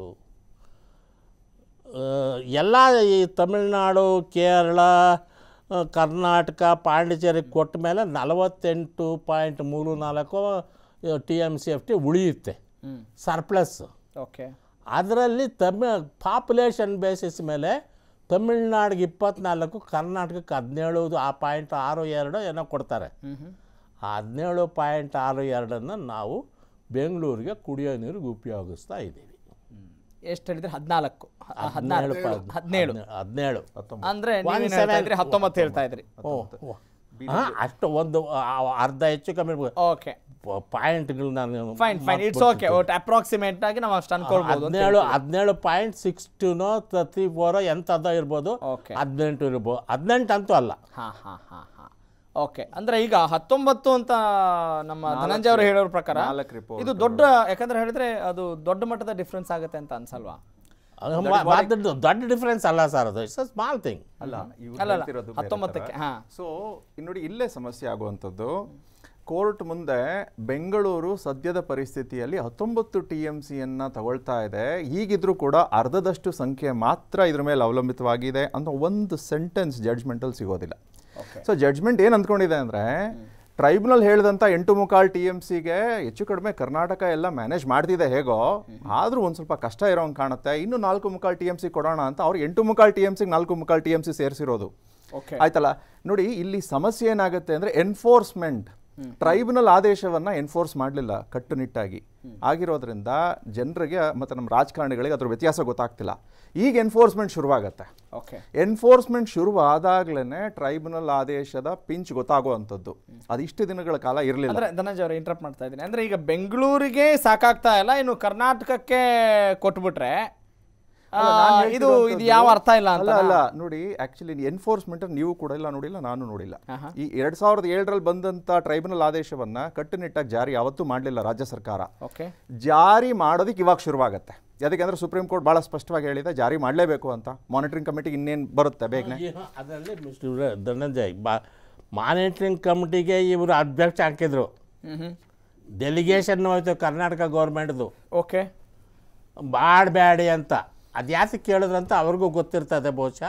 ಆ, ಎಲ್ಲ ಈ ತಮಿಳ್ನಾಡು ಕೇರಳ ಆ, ಕರ್ನಾಟಕ ಪಾಂಡಿಚೇರಿ ಕೊಟ್ಟ ಮೇಲೆ ನಲವತ್ತೆಂಟು ಪಾಯಿಂಟ್ ಮೂರು ನಾಲ್ಕು T M C F T ಉಳಿಯುತ್ತೆ ಸರ್ಪ್ಲಸ್ ಓಕೆ ಅದರಲ್ಲಿ ತಮಿ ಪಾಪ್ಯುಲೇಷನ್ ಬೇಸಿಸ್ ಮೇಲೆ ತಮಿಳ್ನಾಡಿಗೆ ಇಪ್ಪತ್ನಾಲ್ಕು ಕರ್ನಾಟಕಕ್ಕೆ ಹದಿನೇಳು ಆ ಪಾಯಿಂಟ್ ಆರು ಎರಡು ಏನೋ ಕೊಡ್ತಾರೆ ಆ ಹದಿನೇಳು ಪಾಯಿಂಟ್ ಆರು ಎರಡನ್ನು ನಾವು ಬೆಂಗಳೂರಿಗೆ ಕುಡಿಯೋ ನೀರಿಗೆ ಉಪಯೋಗಿಸ್ತಾ ಇದ್ದೀವಿ ಎಷ್ಟು ಹೇಳಿದ್ರೆ ಹದಿನಾಲ್ಕು ಹದಿನೇಳು ಹದಿನಾಲ್ಕು ಪಾಯಿಂಟ್ ಹದಿನೇಳು ಹದಿನೇಳು ಅಂದ್ರೆ ನೀವೇನ್ ಹೇಳ್ತಾ ಇದ್ರಿ ಹತ್ತೊಂಬತ್ತು ಹೇಳ್ತಾ ಇದ್ರಿ ಓ ಓ. ಹಾ, ಅಷ್ಟು ಒಂದು ಆ, ಅರ್ಧ ಹೆಚ್ಚು ಕಮ್ಮಿ ಓಕೆ ಪಾಯಿಂಟ್ಗಳು ನಾನು ಫೈನ್ ಫೈನ್ ಇಟ್ಸ್ ಓಕೆ ಒಟ್ಟು ಅಪ್ರಾಕ್ಸಿಮೇಟ್ ಆಗಿ ನಾವು ಅಷ್ಟು ಅನ್ಕೊಳ್ಬೋದು ಅಂತ ಹದಿನೇಳು ಹೇಳ್ತೀವಿ. ಹದಿನೇಳು ಪಾಯಿಂಟ್ ಸಿಕ್ಸ್ ಟೂನೋ ತ್ರೀ ಫೋರೋ ಎಂಥದ್ದೋ ಇರ್ಬೋದು Okay. ಹದಿನೆಂಟು ಇರ್ಬೋದು ಹದಿನೆಂಟು ಅಂತೂ ಅಲ್ಲ ಹಾ ಹಾ ಹಾ ಹಾ ಓಕೆ ಅಂದ್ರೆ ಈಗ ಹತ್ತೊಂಬತ್ತು ಅಂತ ನಮ್ಮ ಧನಂಜಯ ಅವರು ಹೇಳೋರ ಪ್ರಕಾರ ನಾಲ್ಕು report ಇದು ದೊಡ್ಡ ಯಾಕಂದ್ರೆ ಹೇಳಿದ್ರೆ ಅದು ದೊಡ್ಡ ಮಟ್ಟದ ಡಿಫ್ರೆನ್ಸ್ ಆಗುತ್ತೆ ಅಂತ ಅನ್ಸಲ್ವಾ ಅದು ಮ- ಮಾತ್ರ ದೊಡ್ಡ ಡಿಫ್ರೆನ್ಸ್ ಅಲ್ಲ ಸರ್ ಅದು ಇಟ್ಸ್ ಸ್ಮಾಲ್ ಥಿಂಗ್ ಅಲ್ಲ ಇವ್ರು ಅಲ್ಲ, ಅಲ್ಲ, ಹೇಳ್ತಿರೋದು ಬೇರೆ ಹತ್ತೊಂಬತ್ತಕ್ಕೆ, ಥರ. ಹಾ. ಸೊ ನೋಡಿ ಇಲ್ಲೇ ಸಮಸ್ಯೆ ಆಗುವಂಥದ್ದು ಕೋರ್ಟ್ ಮುಂದೆ ಬೆಂಗಳೂರು ಸದ್ಯದ ಪರಿಸ್ಥಿತಿಯಲ್ಲಿ ಹತ್ತೊಂಬತ್ತು ಟಿ ಎಂ ಸಿಯನ್ನು ತಗೊಳ್ತಾ ಇದೆ ಹೀಗಿದ್ರೂ ಕೂಡ ಅರ್ಧದಷ್ಟು ಸಂಖ್ಯೆ ಮಾತ್ರ ಇದ್ರ ಮೇಲೆ ಅವಲಂಬಿತವಾಗಿದೆ ಅಂತ ಒಂದು ಸೆಂಟೆನ್ಸ್ ಜಡ್ಜ್ಮೆಂಟಲ್ಲಿ ಸಿಗೋದಿಲ್ಲ ಸೊ ಜಡ್ಜ್ಮೆಂಟ್ ಏನು ಅಂದ್ಕೊಂಡಿದೆ ಅಂದರೆ ಟ್ರೈಬ್ಯುನಲ್ ಹೇಳಿದಂಥ ಎಂಟು ಮುಕ್ಕಾಲು ಟಿ ಎಮ್ ಸಿಗೆ ಹೆಚ್ಚು ಕಡಿಮೆ ಕರ್ನಾಟಕ ಎಲ್ಲ ಮ್ಯಾನೇಜ್ ಮಾಡ್ತಿದೆ ಹೇಗೋ ಆದರೂ ಒಂದು ಸ್ವಲ್ಪ ಕಷ್ಟ ಇರೋಂಗೆ ಕಾಣುತ್ತೆ ಇನ್ನು ನಾಲ್ಕು ಮುಕ್ಕಾಲು ಟಿ ಎಮ್ ಸಿ ಕೊಡೋಣ ಅಂತ ಅವ್ರು ಎಂಟು ಮುಕ್ಕಾಲು ಟಿ ಎಮ್ ಸಿಗೆ ನಾಲ್ಕು ಮುಕ್ಕಾಲು ಟಿ ಎಮ್ ಸಿ ಸೇರಿಸಿರೋದು ಓಕೆ ಆಯ್ತಲ್ಲ ನೋಡಿ ಇಲ್ಲಿ ಸಮಸ್ಯೆ ಏನಾಗುತ್ತೆ ಅಂದರೆ ಎನ್ಫೋರ್ಸ್ಮೆಂಟ್ ಟ್ರೈಬ್ಯುನಲ್ ಆದೇಶವನ್ನ ಎನ್ಫೋರ್ಸ್ ಮಾಡಲಿಲ್ಲ ಕಟ್ಟುನಿಟ್ಟಾಗಿ ಆಗಿರೋದ್ರಿಂದ ಜನರಿಗೆ ಮತ್ತು ನಮ್ಮ ರಾಜಕಾರಣಿಗಳಿಗೆ ಅದ್ರ ವ್ಯತ್ಯಾಸ ಗೊತ್ತಾಗ್ತಿಲ್ಲ ಈಗ ಎನ್ಫೋರ್ಸ್ಮೆಂಟ್ ಶುರುವಾಗತ್ತೆ ಓಕೆ ಎನ್ಫೋರ್ಸ್ಮೆಂಟ್ ಶುರುವಾದಾಗ್ಲೇ ಟ್ರೈಬ್ಯುನಲ್ ಆದೇಶದ ಪಿಂಚ್ ಗೊತ್ತಾಗುವಂಥದ್ದು ಅದಿಷ್ಟು ದಿನಗಳ ಕಾಲ ಇರಲಿಲ್ಲ ಅಂದ್ರೆ ಧನಂಜಯ ಅವರು ಇಂಟರಪ್ಟ್ ಮಾಡ್ತಾ ಇದ್ದೀನಿ ಅಂದ್ರೆ ಈಗ ಬೆಂಗಳೂರಿಗೆ ಸಾಕಾಗ್ತಾ ಇಲ್ಲ ಇನ್ನು ಕರ್ನಾಟಕಕ್ಕೆ ಕೊಟ್ಬಿಟ್ರೆ ಆ, ಅಲ್ಲ, ನಾನ್ ಇದು ಇದು ಹೇಳ್ತಿರೋಂಥದ್ದು- ಯಾವ ಅರ್ಥ ಇಲ್ಲ ಅಂತ ಅಲ್ಲ ಅಲ್ಲ ನೋಡಿ ಆಕ್ಚುಲಿ ಎನ್ಫೋರ್ಸ್ಮೆಂಟ್ ನೀವು ಕೂಡ ಇಲ್ಲ ನೋಡಿಲ್ಲ ನಾನು ನೋಡಿಲ್ಲ ಈ ಎರಡ್ ಸಾವಿರದ ಏಳರಲ್ಲಿ ಬಂದಂತ ಟ್ರೈಬ್ಯುನಲ್ ಆದೇಶವನ್ನ ಕಟ್ಟುನಿಟ್ಟಾಗಿ ಜಾರಿ ಯಾವತ್ತೂ ಮಾಡಲಿಲ್ಲ ರಾಜ್ಯ ಸರ್ಕಾರ ಓಕೆ ಜಾರಿ ಮಾಡೋದಕ್ಕೆ ಇವಾಗ ಶುರುವಾಗುತ್ತೆ ಯಾಕಂದ್ರೆ ಸುಪ್ರೀಂ ಕೋರ್ಟ್ ಬಹಳ ಸ್ಪಷ್ಟವಾಗಿ ಹೇಳಿದೆ ಜಾರಿ ಮಾಡಲೇಬೇಕು ಅಂತ ಮಾನಿಟರಿಂಗ್ ಕಮಿಟಿಗೆ ಇನ್ನೇನು ಬರುತ್ತೆ ಬೇಗನೆ ಅದರಲ್ಲಿ ಮಿಸ್ಟರ್ ಧನಂಜಯ್ ಬಾ ಮಾನಿಟ್ರಿಂಗ್ ಕಮಿಟಿಗೆ ಇವರು ಅಧ್ಯಕ್ಷ ಹಾಕಿದ್ರು ಡೆಲಿಗೇಷನ್ ಹೋಯ್ತು ಕರ್ನಾಟಕ ಗೌರ್ಮೆಂಟ್ದು ಓಕೆ ಮಾಡಬೇಡಿ ಅಂತ ಅದು ಯಾಕೆ ಕೇಳಿದ್ರಂತ ಅವ್ರಿಗೂ ಗೊತ್ತಿರ್ತದೆ ಬಹುಶಃ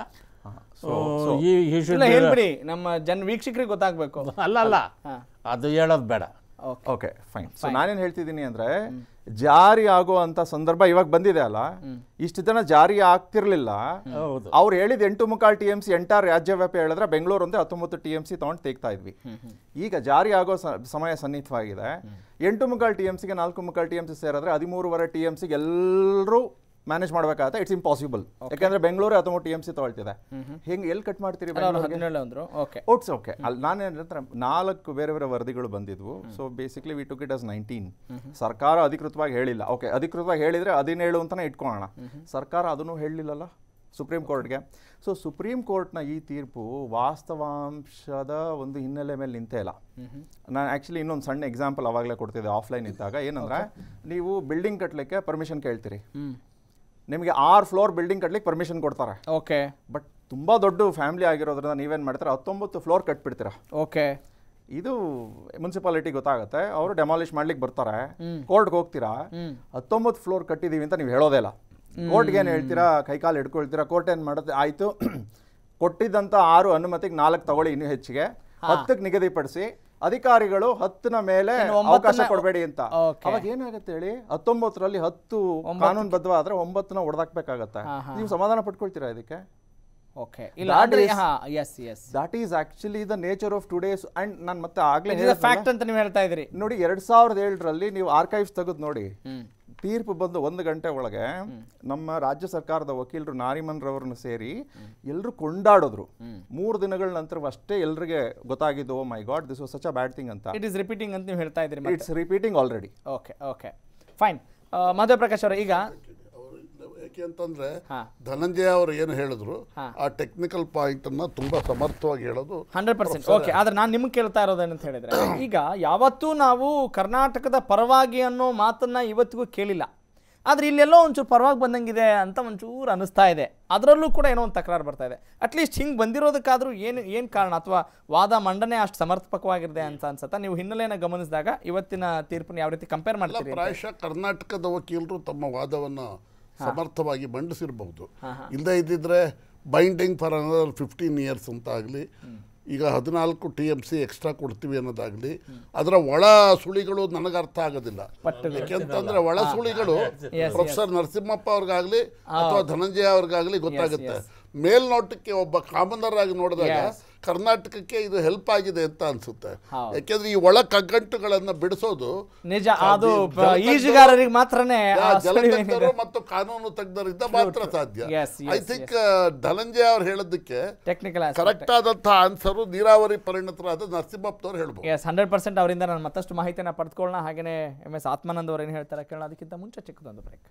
ಈ he should ಇಲ್ಲ be- ಹೇಳ್ಬಿಡಿ ನಮ್ಮ ಜನ ವೀಕ್ಷಕರಿಗೆ ಗೊತ್ತಾಗ್ಬೇಕು ಅಲ್ಲ ಅಲ್ಲ ಅದು ಹೇಳೋದು ಬೇಡ ಓಕೆ ಫೈನ್ ಸೊ ನಾನೇನು ಹೇಳ್ತಿದ್ದೀನಿ ಅಂದ್ರೆ ಜಾರಿ ಆಗೋ ಅಂತ ಸಂದರ್ಭ ಇವಾಗ ಬಂದಿದೆ ಅಲ್ಲ ಇಷ್ಟು ದಿನ ಜಾರಿ ಆಗ್ತಿರ್ಲಿಲ್ಲ ಹೌದು ಅವ್ರು ಹೇಳಿದ ಎಂಟು ಮುಕ್ಕಾಲು ಟಿ ಎಂ ಸಿ ಎಂಟಾರ್ ರಾಜ್ಯವ್ಯಾಪಿ ಹೇಳಿದ್ರೆ ಬೆಂಗಳೂರು ಒಂದೇ ಹತ್ತೊಂಬತ್ತು ಟಿ ಎಂ ಸಿ ತಗೊಂಡು ತೆಗ್ತಾ ಇದ್ವಿ ಈಗ ಜಾರಿ ಆಗೋ ಸ- ಸಮಯ ಸನ್ನಿಹಿತವಾಗಿದೆ ಎಂಟು ಮುಕ್ಕಾಲು ಟಿ ಎಂ ಸಿಗೆ ನಾಲ್ಕು ಮುಕ್ಕಾಲು ಟಿ ಎಂ ಸಿ ಸೇರಿದ್ರೆ ಹದಿಮೂರುವರೆ ಟಿ ಎಂ ಸಿಗೆ ಎಲ್ಲರೂ ಮ್ಯಾನೇಜ್ ಮಾಡಬೇಕಾಗತ್ತೆ ಇಟ್ಸ್ ಇಂಪಾಸಿಬಲ್ ಯಾಕಂದ್ರೆ ಬೆಂಗಳೂರು ಹತ್ತೊಂಬತ್ತು ಟಿ ಎಂ ಸಿ ತಗೊಳ್ತಿದೆ ಹೆಂಗೆ ಎಲ್ಲಿ ಕಟ್ ಮಾಡ್ತೀರಿ ಅವ್ರು ಬೆಂಗಳೂರಿಗೆ? ಹದಿನೇಳು ಅಂದ್ರು ಓಕೆ ಓಟ್ಸ್ ಓಕೆ ಅಲ್ಲಿ ನಾನೇನಂದ್ರೆ ನಾಲ್ಕು ಬೇರೆ ಬೇರೆ ವರದಿಗಳು ಬಂದಿದ್ವು so basically we took it as nineteen ಸರ್ಕಾರ ಅಧಿಕೃತವಾಗಿ ಹೇಳಿಲ್ಲ ಓಕೆ ಅಧಿಕೃತವಾಗಿ ಹೇಳಿದ್ರೆ ಹದಿನೇಳು ಅಂತಾನೆ ಇಟ್ಕೊಳ್ಳೋಣ ಸರ್ಕಾರ ಅದನ್ನು ಹೇಳಲಿಲ್ಲಲ್ಲ ಸುಪ್ರೀಂ ಕೋರ್ಟ್ಗೆ ಸೊ ಸುಪ್ರೀಂ ಕೋರ್ಟ್ನ ಈ ತೀರ್ಪು ವಾಸ್ತವಾಂಶದ ಒಂದು ಹಿನ್ನೆಲೆ ಮೇಲೆ ನಿಂತೇ ಇಲ್ಲ ನಾನು ಆ್ಯಕ್ಚುಲಿ ಇನ್ನೊಂದು ಸಣ್ಣ ಎಕ್ಸಾಂಪಲ್ ಅವಾಗಲೇ ಕೊಡ್ತಿದ್ದೆ ಆಫ್ಲೈನ್ ಇದ್ದಾಗ ಏನಂದ್ರೆ ನೀವು ಬಿಲ್ಡಿಂಗ್ ಕಟ್ಟಲಿಕ್ಕೆ ಪರ್ಮಿಷನ್ ಕೇಳ್ತೀರಿ ನಿಮಗೆ ಆರು ಫ್ಲೋರ್ ಬಿಲ್ಡಿಂಗ್ ಕಟ್ಲಿಕ್ಕೆ ಪರ್ಮಿಷನ್ ಕೊಡ್ತಾರೆ ಓಕೆ ಬಟ್ ತುಂಬ ದೊಡ್ಡ ಫ್ಯಾಮಿಲಿ ಆಗಿರೋದ್ರಿಂದ ನೀವೇನು ಮಾಡ್ತೀರಾ ಹತ್ತೊಂಬತ್ತು ಫ್ಲೋರ್ ಕಟ್ಬಿಡ್ತೀರಾ ಓಕೆ ಇದು ಮುನ್ಸಿಪಾಲಿಟಿ ಗೊತ್ತಾಗುತ್ತೆ ಅವರು ಡೆಮಾಲಿಷ್ ಮಾಡ್ಲಿಕ್ಕೆ ಬರ್ತಾರೆ ಕೋರ್ಟ್ಗೆ ಹೋಗ್ತೀರಾ ಹತ್ತೊಂಬತ್ತು ಫ್ಲೋರ್ ಕಟ್ಟಿದೀವಿ ಅಂತ ನೀವು ಹೇಳೋದೇ ಇಲ್ಲ ಕೋರ್ಟ್ಗೆ ಏನು ಹೇಳ್ತೀರಾ ಕೈಕಾಲು ಹಿಡ್ಕೊಳ್ತೀರಾ ಕೋರ್ಟ್ ಏನು ಮಾಡುತ್ತೆ ಆಯಿತು ಕೊಟ್ಟಿದ್ದಂಥ ಆರು ಅನುಮತಿಗೆ ನಾಲ್ಕು ತಗೊಳ್ಳಿ ಇನ್ನೂ ಹೆಚ್ಚಿಗೆ ಹತ್ತಕ್ಕೆ ನಿಗದಿಪಡಿಸಿ ಅಧಿಕಾರಿಗಳು ಹತ್ತನ ಮೇಲೆ ಇನ್ನು ಅವಕಾಶ ಒಂಬತ್ತನ್ನ- ಕೊಡಬೇಡಿ ಅಂತ Okay. ಅವಾಗ ಏನಾಗುತ್ತೆ ಹೇಳಿ ಹತ್ತೊಂಬತ್ತರಲ್ಲಿ ಹತ್ತು ಕಾನೂನುಬದ್ಧವಾದ್ರೆ ಒಂಬತ್ತನ ಹೊಡೆದಾಕ್ಬೇಕಾಗತ್ತೆ ನೀವು ಸಮಾಧಾನ ಪಟ್ಕೊಳ್ತೀರಾ ಇದಕ್ಕೆ ಓಕೆ ಇಲ್ಲ That ಅಂದ್ರೆ is- ಹಾ yes yes that is actually the nature of today's and ನಾನು ಮತ್ತೆ ಆಗ್ಲೇ ಫ್ಯಾಕ್ಟ್ ಅಂತ ನೀವು ಹೇಳ್ತಾ ಇದ್ರಿ ನೋಡಿ ಎರಡ್ ಸಾವಿರದ ಏಳರಲ್ಲಿ ನೀವು ಆರ್ಕೈವ್ಸ್ ತೆಗೆದು ನೋಡಿ ತೀರ್ಪು ಬಂದು ಒಂದು ಗಂಟೆ ಒಳಗೆ ನಮ್ಮ ರಾಜ್ಯ ಸರ್ಕಾರದ ವಕೀಲರು ನಾರಿಮನ್ ರವರನ್ನ ಸೇರಿ ಎಲ್ಲರೂ ಕೊಂಡಾಡಿದ್ರು ಮೂರು ದಿನಗಳ ನಂತರ ಅಷ್ಟೇ ಎಲ್ರಿಗೆ ಗೊತ್ತಾಗಿದ್ದು oh my god this was such a bad thing ಅಂತ ಇಟ್ ಇಸ್ ರಿಪೀಟಿಂಗ್ ಅಂತ ನೀವು ಹೇಳ್ತಾ ಇದ್ರಿ it's repeating already okay okay fine Madhu Prakash ಅವರು ಈಗ ಯಾಕೆ ಅಂತಂದ್ರೆ ಧನಂಜಯ ಅವರು ಏನು ಹೇಳಿದ್ರು ಆ ಟೆಕ್ನಿಕಲ್ ಪಾಯಿಂಟ್ ಅನ್ನ ತುಂಬಾ ಸಮರ್ಥವಾಗಿ ಹೇಳೋದು ಹಂಡ್ರೆಡ್ ಪರ್ಸೆಂಟ್ ಓಕೆ ಆದ್ರೆ ನಾನು ನಿಮ್ಗೆ ಕೇಳ್ತಾ ಇರೋದೇನಂತ ಹೇಳಿದ್ರೆ ಈಗ ಯಾವತ್ತೂ ನಾವು ಕರ್ನಾಟಕದ ಪರವಾಗಿ ಅನ್ನೋ ಮಾತನ್ನ ಇವತ್ತಿಗೂ ಕೇಳಿಲ್ಲ ಆದ್ರೆ ಇಲ್ಲೆಲ್ಲೋ ಒಂಚೂರು ಪರವಾಗಿ ಬಂದಂಗಿದೆ ಅಂತ ಒಂಚೂರು ಅನಿಸ್ತಾ ಇದೆ ಅದರಲ್ಲೂ ಕೂಡ ಏನೋ ಒಂದು ತಕರಾರು ಬರ್ತಾ ಇದೆ ಅಟ್ಲೀಸ್ಟ್ ಹಿಂಗೆ ಬಂದಿರೋದಕ್ಕಾದ್ರೂ ಏನು ಏನು ಕಾರಣ ಅಥವಾ ವಾದ ಮಂಡನೆ ಅಷ್ಟು ಸಮರ್ಪಕವಾಗಿದೆ ಅಂತ ಅನ್ಸುತ್ತಾ ನೀವು ಹಿನ್ನೆಲೆಯನ್ನು ಗಮನಿಸಿದಾಗ ಇವತ್ತಿನ ತೀರ್ಪನ್ನು ಯಾವ ರೀತಿ ಕಂಪೇರ್ ಅಲ್ಲ, ಮಾಡ್ತೀರಿ ಅಂತ? ಪ್ರಾಯಶಃ ಕರ್ನಾಟಕದ ವಕೀಲರು ತಮ್ಮ ವಾದವನ್ನ ಸಮರ್ಥವಾಗಿ ಮಂಡಿಸಿರಬಹುದು ಇಲ್ಲದೆ ಇದ್ದಿದ್ರೆ binding for another fifteen years ಅಂತ ಆಗಲಿ ಈಗ ಹದಿನಾಲ್ಕು ಟಿ ಎಮ್ ಸಿ ಎಕ್ಸ್ಟ್ರಾ ಕೊಡ್ತೀವಿ ಅನ್ನೋದಾಗ್ಲಿ ಅದರ ಒಳ ಸುಳಿಗಳು ನನಗೆ ಅರ್ಥ ಆಗೋದಿಲ್ಲ ಯಾಕೆಂತಂದ್ರೆ ಒಳ ಸುಳಿಗಳು ಪ್ರೊಫೆಸರ್ ನರಸಿಂಹಪ್ಪ ಅವ್ರಿಗಾಗ್ಲಿ ಅಥವಾ ಧನಂಜಯ ಅವ್ರಿಗಾಗ್ಲಿ ಗೊತ್ತಾಗುತ್ತೆ ಮೇಲ್ನೋಟಕ್ಕೆ ಒಬ್ಬ ಕಾಮನರ್ ಆಗಿ ನೋಡಿದಾಗ ಕರ್ನಾಟಕಕ್ಕೆ ಇದು ಹೆಲ್ಪ್ ಆಗಿದೆ ಅಂತ ಅನ್ಸುತ್ತೆ ಯಾಕೆಂದ್ರೆ ಈ ಒಳ ಕಗ್ಗಂಟುಗಳನ್ನ ಬಿಡಿಸೋದು ನಿಜ ಅದು ಪ- ಜಲತಜ್ಞರು- ಈಜುಗಾರರಿಗೆ ಮಾತ್ರನೇ ಆ ಯಾ, ಸುಳಿವು ಜಲತಜ್ಞರು ಏನಿದೆ. ಮತ್ತು ಕಾನೂನು ತಜ್ಞರಿಂದ ಮಾತ್ರ ಸಾಧ್ಯ Yes, yes, I think Dhananjaya ಅವ್ರು ಹೇಳೋದಕ್ಕೆ ಟೆಕ್ನಿಕಲ್ ಕರೆಕ್ಟ್ ಆದಂತಹ ಆನ್ಸರು ನೀರಾವರಿ ಪರಿಣತರಾದ ನರಸಿಂಹಪ್ಪನವ್ರು ಹೇಳ್ಬೋದು ಎಸ್ ಹಂಡ್ರೆಡ್ ಪರ್ಸೆಂಟ್ ಅವರಿಂದ ನಾನು ಮತ್ತಷ್ಟು ಮಾಹಿತಿಯನ್ನು ಪಡೆದುಕೊಳ್ಳೋಣ ಹಾಗೆಯೇ ಎಮ್ ಎಸ್ ಆತ್ಮಾನಂದ್ ಅವರು ಏನು ಹೇಳ್ತಾರೆ ಕೇಳೋಣ ಅದಕ್ಕಿಂತ ಮುಂಚೆ ಚಿಕ್ಕದೊಂದು ಬ್ರೇಕ್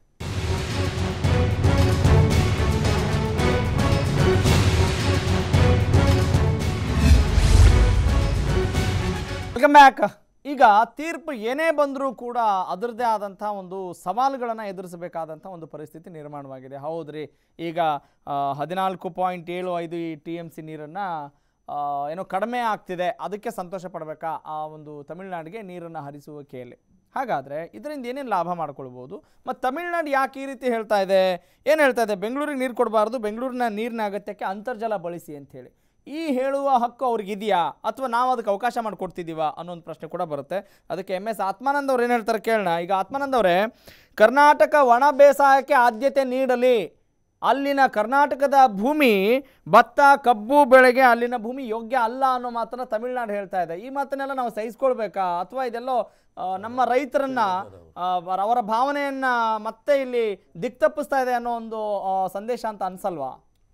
ವೆಲ್ಕಮ್ ಬ್ಯಾಕ್ ಈಗ ತೀರ್ಪು ಏನೇ ಬಂದರೂ ಕೂಡ ಅದರದ್ದೇ ಆದಂಥ ಒಂದು ಸವಾಲುಗಳನ್ನು ಎದುರಿಸಬೇಕಾದಂಥ ಒಂದು ಪರಿಸ್ಥಿತಿ ನಿರ್ಮಾಣವಾಗಿದೆ ಹೌದ್ರಿ ಈಗ ಹದಿನಾಲ್ಕು ಪಾಯಿಂಟ್ ಏಳು ಐದು ಟಿ ಎಮ್ ಸಿ ನೀರನ್ನು ಏನೋ ಕಡಿಮೆ ಆಗ್ತಿದೆ ಅದಕ್ಕೆ ಸಂತೋಷ ಪಡಬೇಕಾ ಆ ಒಂದು ತಮಿಳುನಾಡಿಗೆ ನೀರನ್ನು ಹರಿಸುವ ಕೇಳಿ ಹಾಗಾದರೆ ಇದರಿಂದ ಏನೇನು ಲಾಭ ಮಾಡ್ಕೊಳ್ಬೋದು ಮತ್ತು ತಮಿಳ್ನಾಡು ಯಾಕೆ ಈ ರೀತಿ ಹೇಳ್ತಾ ಇದೆ ಏನು ಹೇಳ್ತಾ ಇದೆ ಬೆಂಗಳೂರಿಗೆ ನೀರು ಕೊಡಬಾರ್ದು ಬೆಂಗಳೂರಿನ ನೀರಿನ ಅಗತ್ಯಕ್ಕೆ ಅಂತರ್ಜಲ ಬಳಸಿ ಅಂಥೇಳಿ ಈ ಹೇಳುವ ಹಕ್ಕು ಅವ್ರಿಗೆ ಇದೆಯಾ ಅಥವಾ ನಾವು ಅದಕ್ಕೆ ಅವಕಾಶ ಮಾಡಿಕೊಡ್ತಿದ್ದೀವ ಅನ್ನೋ ಒಂದು ಪ್ರಶ್ನೆ ಕೂಡ ಬರುತ್ತೆ ಅದಕ್ಕೆ ಎಮ್ ಎಸ್ ಆತ್ಮಾನಂದ್ ಅವ್ರು ಏನು ಹೇಳ್ತಾರೆ ಕೇಳೋಣ ಈಗ ಆತ್ಮಾನಂದ್ ಅವರೇ ಕರ್ನಾಟಕ ಒಣ ಬೇಸಾಯಕ್ಕೆ ಆದ್ಯತೆ ನೀಡಲಿ ಅಲ್ಲಿನ ಕರ್ನಾಟಕದ ಭೂಮಿ ಭತ್ತ ಕಬ್ಬು ಬೆಳೆಗೆ ಅಲ್ಲಿನ ಭೂಮಿ ಯೋಗ್ಯ ಅಲ್ಲ ಅನ್ನೋ ಮಾತನ್ನ ತಮಿಳ್ನಾಡು ಹೇಳ್ತಾ ಇದೆ ಈ ಮಾತನ್ನೆಲ್ಲ ನಾವು ಸಹಿಸ್ಕೊಳ್ಬೇಕಾ ಅಥವಾ ಇದೆಲ್ಲೋ ಆ, ನಮ್ಮ ರೈತರನ್ನ ಆ, ಅವರ ಭಾವನೆಯನ್ನ ಮತ್ತೆ ಇಲ್ಲಿ ದಿಕ್ತಪ್ಪಿಸ್ತಾ ಇದೆ ಅನ್ನೋ ಒಂದು ಆ, ಸಂದೇಶ ಅಂತ ಅನ್ಸಲ್ವಾ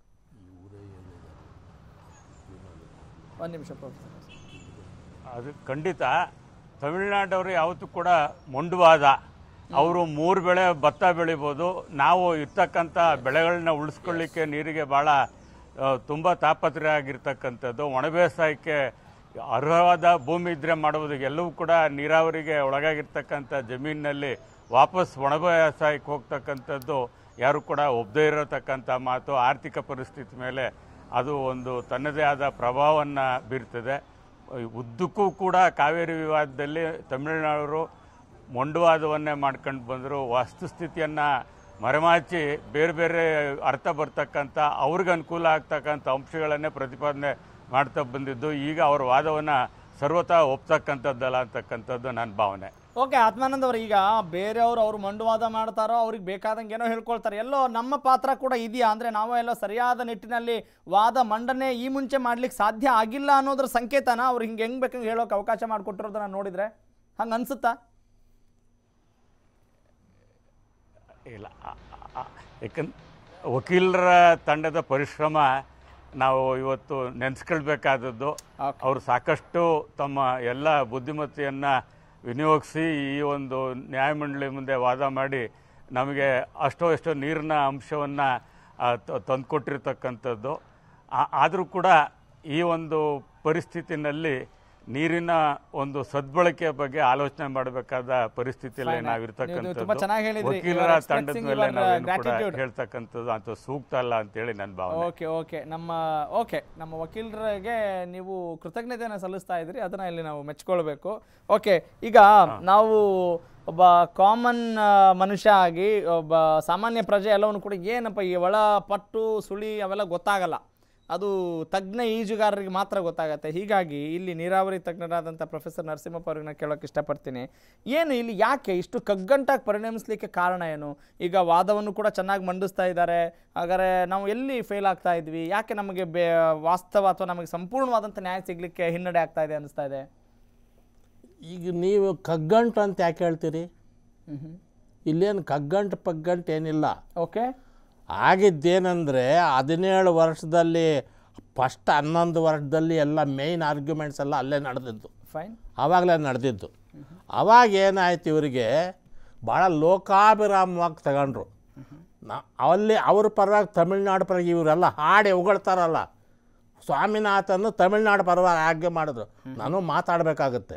ಒಂದು ನಿಮಿಷ ಪ್ರೊಫೆಸರ್ ಅದು ಖಂಡಿತ ತಮಿಳ್ನಾಡವರು ಯಾವತ್ತೂ ಕೂಡ ಮೊಂಡುವಾದ ಅವರು ಮೂರು ಬೆಳೆ ಭತ್ತ ಬೆಳಿಬೋದು ನಾವು ಇರ್ತಕ್ಕಂಥ ಬೆಳೆಗಳನ್ನ ಉಳಿಸ್ಕೊಳ್ಳಿಕ್ಕೆ ನೀರಿಗೆ ಭಾಳ ಆ, ತುಂಬ ತಾಪತ್ರೆ ಆಗಿರ್ತಕ್ಕಂಥದ್ದು ಒಣ ಬೇಸಾಯಕ್ಕೆ ಅರ್ಹವಾದ ಭೂಮಿ ಇದ್ರೆ ಮಾಡುವುದು ಎಲ್ಲವೂ ಕೂಡ ನೀರಾವರಿಗೆ ಒಳಗಾಗಿರ್ತಕ್ಕಂಥ ಜಮೀನಿನಲ್ಲಿ ವಾಪಸ್ ಒಣ ಬೇಸಾಯಕ್ಕೆ ಹೋಗ್ತಕ್ಕಂಥದ್ದು ಯಾರು ಕೂಡ ಒಬ್ಬದೇ ಇರತಕ್ಕಂಥ ಮಾತು ಆರ್ಥಿಕ ಪರಿಸ್ಥಿತಿ ಮೇಲೆ ಅದು ಒಂದು ತನ್ನದೇ ಆದ ಪ್ರಭಾವವನ್ನು ಬೀರ್ತದೆ ಉದ್ದಕ್ಕೂ ಕೂಡ ಕಾವೇರಿ ವಿವಾದದಲ್ಲಿ ತಮಿಳುನಾಡವರು ಮೊಂಡುವಾದವನ್ನೇ ಮಾಡ್ಕೊಂಡು ಬಂದರು ವಸ್ತುಸ್ಥಿತಿಯನ್ನು ಮರೆಮಾಚಿ ಬೇರೆ ಬೇರೆ ಅರ್ಥ ಬರ್ತಕ್ಕಂಥ ಅವ್ರಿಗೆ ಅನುಕೂಲ ಆಗ್ತಕ್ಕಂಥ ಅಂಶಗಳನ್ನೇ ಪ್ರತಿಪಾದನೆ ಮಾಡ್ತಾ ಬಂದಿದ್ದು ಈಗ ಅವರ ವಾದವನ್ನು ಸರ್ವತಾ ಒಪ್ತಕ್ಕಂಥದ್ದಲ್ಲ ಅಂತಕ್ಕಂಥದ್ದು ನನ್ನ ಭಾವನೆ ಓಕೆ ಆತ್ಮಾನಂದ್ ಅವರು ಈಗ ಬೇರೆಯವರು ಅವರು ಮಂಡುವಾದ ಮಾಡ್ತಾರೋ ಅವ್ರಿಗೆ ಬೇಕಾದಂಗೆ ಏನೋ ಹೇಳ್ಕೊಳ್ತಾರೆ ಎಲ್ಲೋ ನಮ್ಮ ಪಾತ್ರ ಕೂಡ ಇದೆಯಾ ಅಂದರೆ ನಾವು ಎಲ್ಲೋ ಸರಿಯಾದ ನಿಟ್ಟಿನಲ್ಲಿ ವಾದ ಮಂಡನೆ ಈ ಮುಂಚೆ ಮಾಡ್ಲಿಕ್ಕೆ ಸಾಧ್ಯ ಆಗಿಲ್ಲ ಅನ್ನೋದ್ರ ಸಂಕೇತನ ಅವ್ರು ಹಿಂಗೆ ಹೆಂಗೆ ಬೇಕಂಗೆ ಹೇಳೋಕೆ ಅವಕಾಶ ಮಾಡಿಕೊಟ್ಟಿರೋದನ್ನ ನೋಡಿದ್ರೆ ಹಂಗೆ ಅನ್ಸುತ್ತಾ ಇಲ್ಲ ಯಾಕಂದ್ ವಕೀಲರ ತಂಡದ ಪರಿಶ್ರಮ ನಾವು ಇವತ್ತು ನೆನೆಸ್ಕೊಳ್ಬೇಕಾದದ್ದು ಅವರು ಸಾಕಷ್ಟು ತಮ್ಮ ಎಲ್ಲ ಬುದ್ಧಿಮತ್ತೆಯನ್ನು ವಿನಿಯೋಗಿಸಿ ಈ ಒಂದು ನ್ಯಾಯಮಂಡಳಿ ಮುಂದೆ ವಾದ ಮಾಡಿ ನಮಗೆ ಅಷ್ಟೋ ಎಷ್ಟೋ ನೀರಿನ ಅಂಶವನ್ನು ತಂದುಕೊಟ್ಟಿರ್ತಕ್ಕಂಥದ್ದು ಆದರೂ ಕೂಡ ಈ ಒಂದು ಪರಿಸ್ಥಿತಿನಲ್ಲಿ ನೀರಿನ ಒಂದು ಸದ್ಬಳಕೆಯ ಬಗ್ಗೆ ಆಲೋಚನೆ ಮಾಡಬೇಕಾದ ಪರಿಸ್ಥಿತಿಯಲ್ಲಿ Fine. ನೀವು ತುಂಬಾ ನಾವಿರ್ತಕ್ಕಂಥದ್ದು ಚೆನ್ನಾಗಿ ಹೇಳಿದ್ರಿ. You ವಕೀಲರ are ತಂಡದ expressing ಮೇಲೆ your, ನಾವೇನು ಕೂಡ gratitude. ಹೇಳ್ತಕ್ಕಂಥದ್ದು ಅಂತ ಸೂಕ್ತ ಅಲ್ಲ ಅಂತೇಳಿ ನನ್ನ ಭಾವನೆ ಓಕೆ ಓಕೆ ನಮ್ಮ ಓಕೆ ನಮ್ಮ ವಕೀಲರಿಗೆ ನೀವು ಕೃತಜ್ಞತೆಯನ್ನು ಸಲ್ಲಿಸ್ತಾ ಇದ್ರಿ ಅದನ್ನ ಇಲ್ಲಿ ನಾವು ಮೆಚ್ಕೊಳ್ಬೇಕು ಓಕೆ ಈಗ ನಾವು ಒಬ್ಬ ಕಾಮನ್ ಮನುಷ್ಯ ಆಗಿ ಒಬ್ಬ ಸಾಮಾನ್ಯ ಪ್ರಜೆ ಎಲ್ಲವನ್ನು ಕೂಡ ಏನಪ್ಪ ಈ ಒಳ ಪಟ್ಟು ಸುಳಿ ಅವೆಲ್ಲ ಗೊತ್ತಾಗಲ್ಲ ಅದು ತಜ್ಞ ಈಜುಗಾರರಿಗೆ ಮಾತ್ರ ಗೊತ್ತಾಗತ್ತೆ ಹೀಗಾಗಿ ಇಲ್ಲಿ ನೀರಾವರಿ ತಜ್ಞರಾದಂಥ ಪ್ರೊಫೆಸರ್ ನರಸಿಂಹಪ್ಪ ಅವ್ರಿಗೆ ನಾನು ಕೇಳೋಕೆ ಇಷ್ಟಪಡ್ತೀನಿ ಏನು ಇಲ್ಲಿ ಯಾಕೆ ಇಷ್ಟು ಕಗ್ಗಂಟಾಗಿ ಪರಿಣಮಿಸ್ಲಿಕ್ಕೆ ಕಾರಣ ಏನು ಈಗ ವಾದವನ್ನು ಕೂಡ ಚೆನ್ನಾಗಿ ಮಂಡಿಸ್ತಾ ಇದ್ದಾರೆ ಹಾಗಾದ್ರೆ ನಾವು ಎಲ್ಲಿ ಫೇಲ್ ಆಗ್ತಾ ಇದ್ವಿ ಯಾಕೆ ನಮಗೆ ಬೇ ವಾಸ್ತವ ಅಥವಾ ನಮಗೆ ಸಂಪೂರ್ಣವಾದಂಥ ನ್ಯಾಯ ಸಿಗಲಿಕ್ಕೆ ಹಿನ್ನಡೆ ಆಗ್ತಾ ಇದೆ ಅನಿಸ್ತಾ ಇದೆ ಈಗ ನೀವು ಕಗ್ಗಂಟು ಅಂತ ಯಾಕೆ ಹೇಳ್ತೀರಿ ಇಲ್ಲೇನು ಕಗ್ಗಂಟು ಪಗ್ಗಂಟು ಏನಿಲ್ಲ ಓಕೆ ಆಗಿದ್ದೇನೆಂದರೆ ಹದಿನೇಳು ವರ್ಷದಲ್ಲಿ ಫಸ್ಟ್ ಹನ್ನೊಂದು ವರ್ಷದಲ್ಲಿ ಎಲ್ಲ ಮೇಯ್ನ್ ಆರ್ಗ್ಯುಮೆಂಟ್ಸ್ ಎಲ್ಲ ಅಲ್ಲೇ ನಡೆದಿದ್ದು ಫೈನ್ ಆವಾಗಲೇ ನಡೆದಿದ್ದು ಅವಾಗ ಏನಾಯ್ತು ಇವರಿಗೆ ಭಾಳ ಲೋಕಾಭಿರಾಮವಾಗಿ ತಗೊಂಡ್ರು ನಾ ಅಲ್ಲಿ ಅವ್ರ ಪರವಾಗಿ ತಮಿಳ್ನಾಡು ಪರವಾಗಿ ಇವರೆಲ್ಲ ಹಾಡಿ ಉಗಳ್ತಾರಲ್ಲ ಸ್ವಾಮಿನಾಥನ್ನು ತಮಿಳ್ನಾಡು ಪರವಾಗಿ ಆರ್ಗ್ಯ ಮಾಡಿದ್ರು ನಾನು ಮಾತಾಡಬೇಕಾಗುತ್ತೆ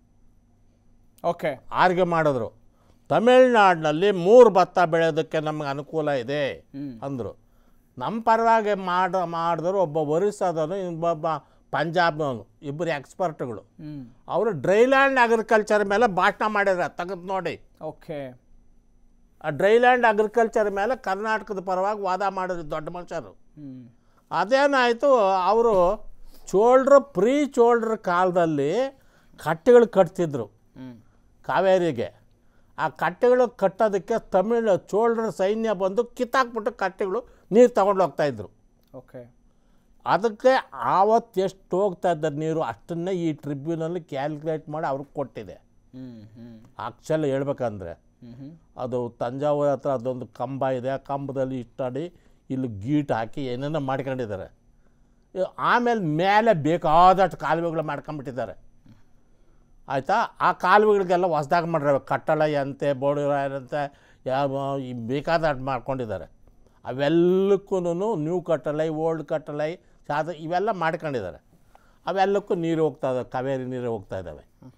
ಓಕೆ ಆರ್ಗ್ಯ ಮಾಡಿದ್ರು ತಮಿಳ್ನಾಡಿನಲ್ಲಿ ಮೂರು ಭತ್ತ ಬೆಳೆಯೋದಕ್ಕೆ ನಮಗೆ ಅನುಕೂಲ ಇದೆ ಅಂದರು ನಮ್ಮ ಪರವಾಗಿ ಮಾಡ ಮಾಡಿದ್ರು ಒಬ್ಬ ಒರಿಸ್ಸಾದವನು ಇನ್ನೊಬ್ಬ ಪಂಜಾಬ್ನವನು ಇಬ್ಬರು ಎಕ್ಸ್ಪರ್ಟ್ಗಳು ಅವರು ಡ್ರೈಲ್ಯಾಂಡ್ ಅಗ್ರಿಕಲ್ಚರ್ ಮೇಲೆ ಭಾಷಣ ಮಾಡಿದ್ರೆ ತೆಗೆದು ನೋಡಿ ಓಕೆ ಆ ಡ್ರೈಲ್ಯಾಂಡ್ ಅಗ್ರಿಕಲ್ಚರ್ ಮೇಲೆ ಕರ್ನಾಟಕದ ಪರವಾಗಿ ವಾದ ಮಾಡಿದ್ರು ದೊಡ್ಡ ಮನುಷ್ಯರು ಅದೇನಾಯಿತು ಅವರು ಚೋಳ್ರು ಪ್ರೀ ಚೋಳ್ರ ಕಾಲದಲ್ಲಿ ಕಟ್ಟೆಗಳು ಕಟ್ತಿದ್ರು ಕಾವೇರಿಗೆ ಆ ಕಟ್ಟೆಗಳು ಕಟ್ಟೋದಕ್ಕೆ ತಮಿಳು ಚೋಳರ ಸೈನ್ಯ ಬಂದು ಕಿತ್ತಾಕ್ಬಿಟ್ಟು ಕಟ್ಟೆಗಳು ನೀರು ತಗೊಂಡು ಹೋಗ್ತಾಯಿದ್ರು ಓಕೆ ಅದಕ್ಕೆ ಆವತ್ತು ಎಷ್ಟು ಹೋಗ್ತಾ ಇದ್ದಾರೆ ನೀರು ಅಷ್ಟನ್ನೇ ಈ ಟ್ರಿಬ್ಯುನಲ್ಲಿ ಕ್ಯಾಲ್ಕುಲೇಟ್ ಮಾಡಿ ಅವ್ರಿಗೆ ಕೊಟ್ಟಿದೆ ಆಕ್ಚುಲಿ ಹೇಳ್ಬೇಕಂದ್ರೆ ಅದು ತಂಜಾವೂರು ಹತ್ರ ಅದೊಂದು ಕಂಬ ಇದೆ ಆ ಕಂಬದಲ್ಲಿ ಇಷ್ಟಾಡಿ ಇಲ್ಲಿ ಗೀಟ್ ಹಾಕಿ ಏನೇನೋ ಮಾಡ್ಕೊಂಡಿದ್ದಾರೆ ಇ- ಆಮೇಲೆ ಮೇಲೆ ಬೇಕಾದಷ್ಟು ಕಾಲುವೆಗಳು ಮಾಡ್ಕೊಂಬಿಟ್ಟಿದ್ದಾರೆ ಆಯಿತಾ ಆ ಕಾಲುವೆಗಳಿಗೆಲ್ಲ ಹೊಸ್ದಾಗಿ ಮಾಡಿರೋ ಕಟ್ಟಳ ಅಂತೆ ಬೋಡಿರಾಯರಂತೆ ಯಾವ ಈ ಬೇಕಾದಷ್ಟು ಮಾಡ್ಕೊಂಡಿದ್ದಾರೆ ಅವೆಲ್ಲಕ್ಕೂ ನ್ಯೂ ಕಟ್ಟಲೈ ಓಲ್ಡ್ ಕಟ್ಟಲೈ ಸಾದ ಇವೆಲ್ಲ ಮಾಡ್ಕೊಂಡಿದ್ದಾರೆ ಅವೆಲ್ಲಕ್ಕೂ ನೀರು ಹೋಗ್ತಾ ಇದ್ದಾವೆ ಕಾವೇರಿ ನೀರು ಹೋಗ್ತಾ ಇದ್ದಾವೆ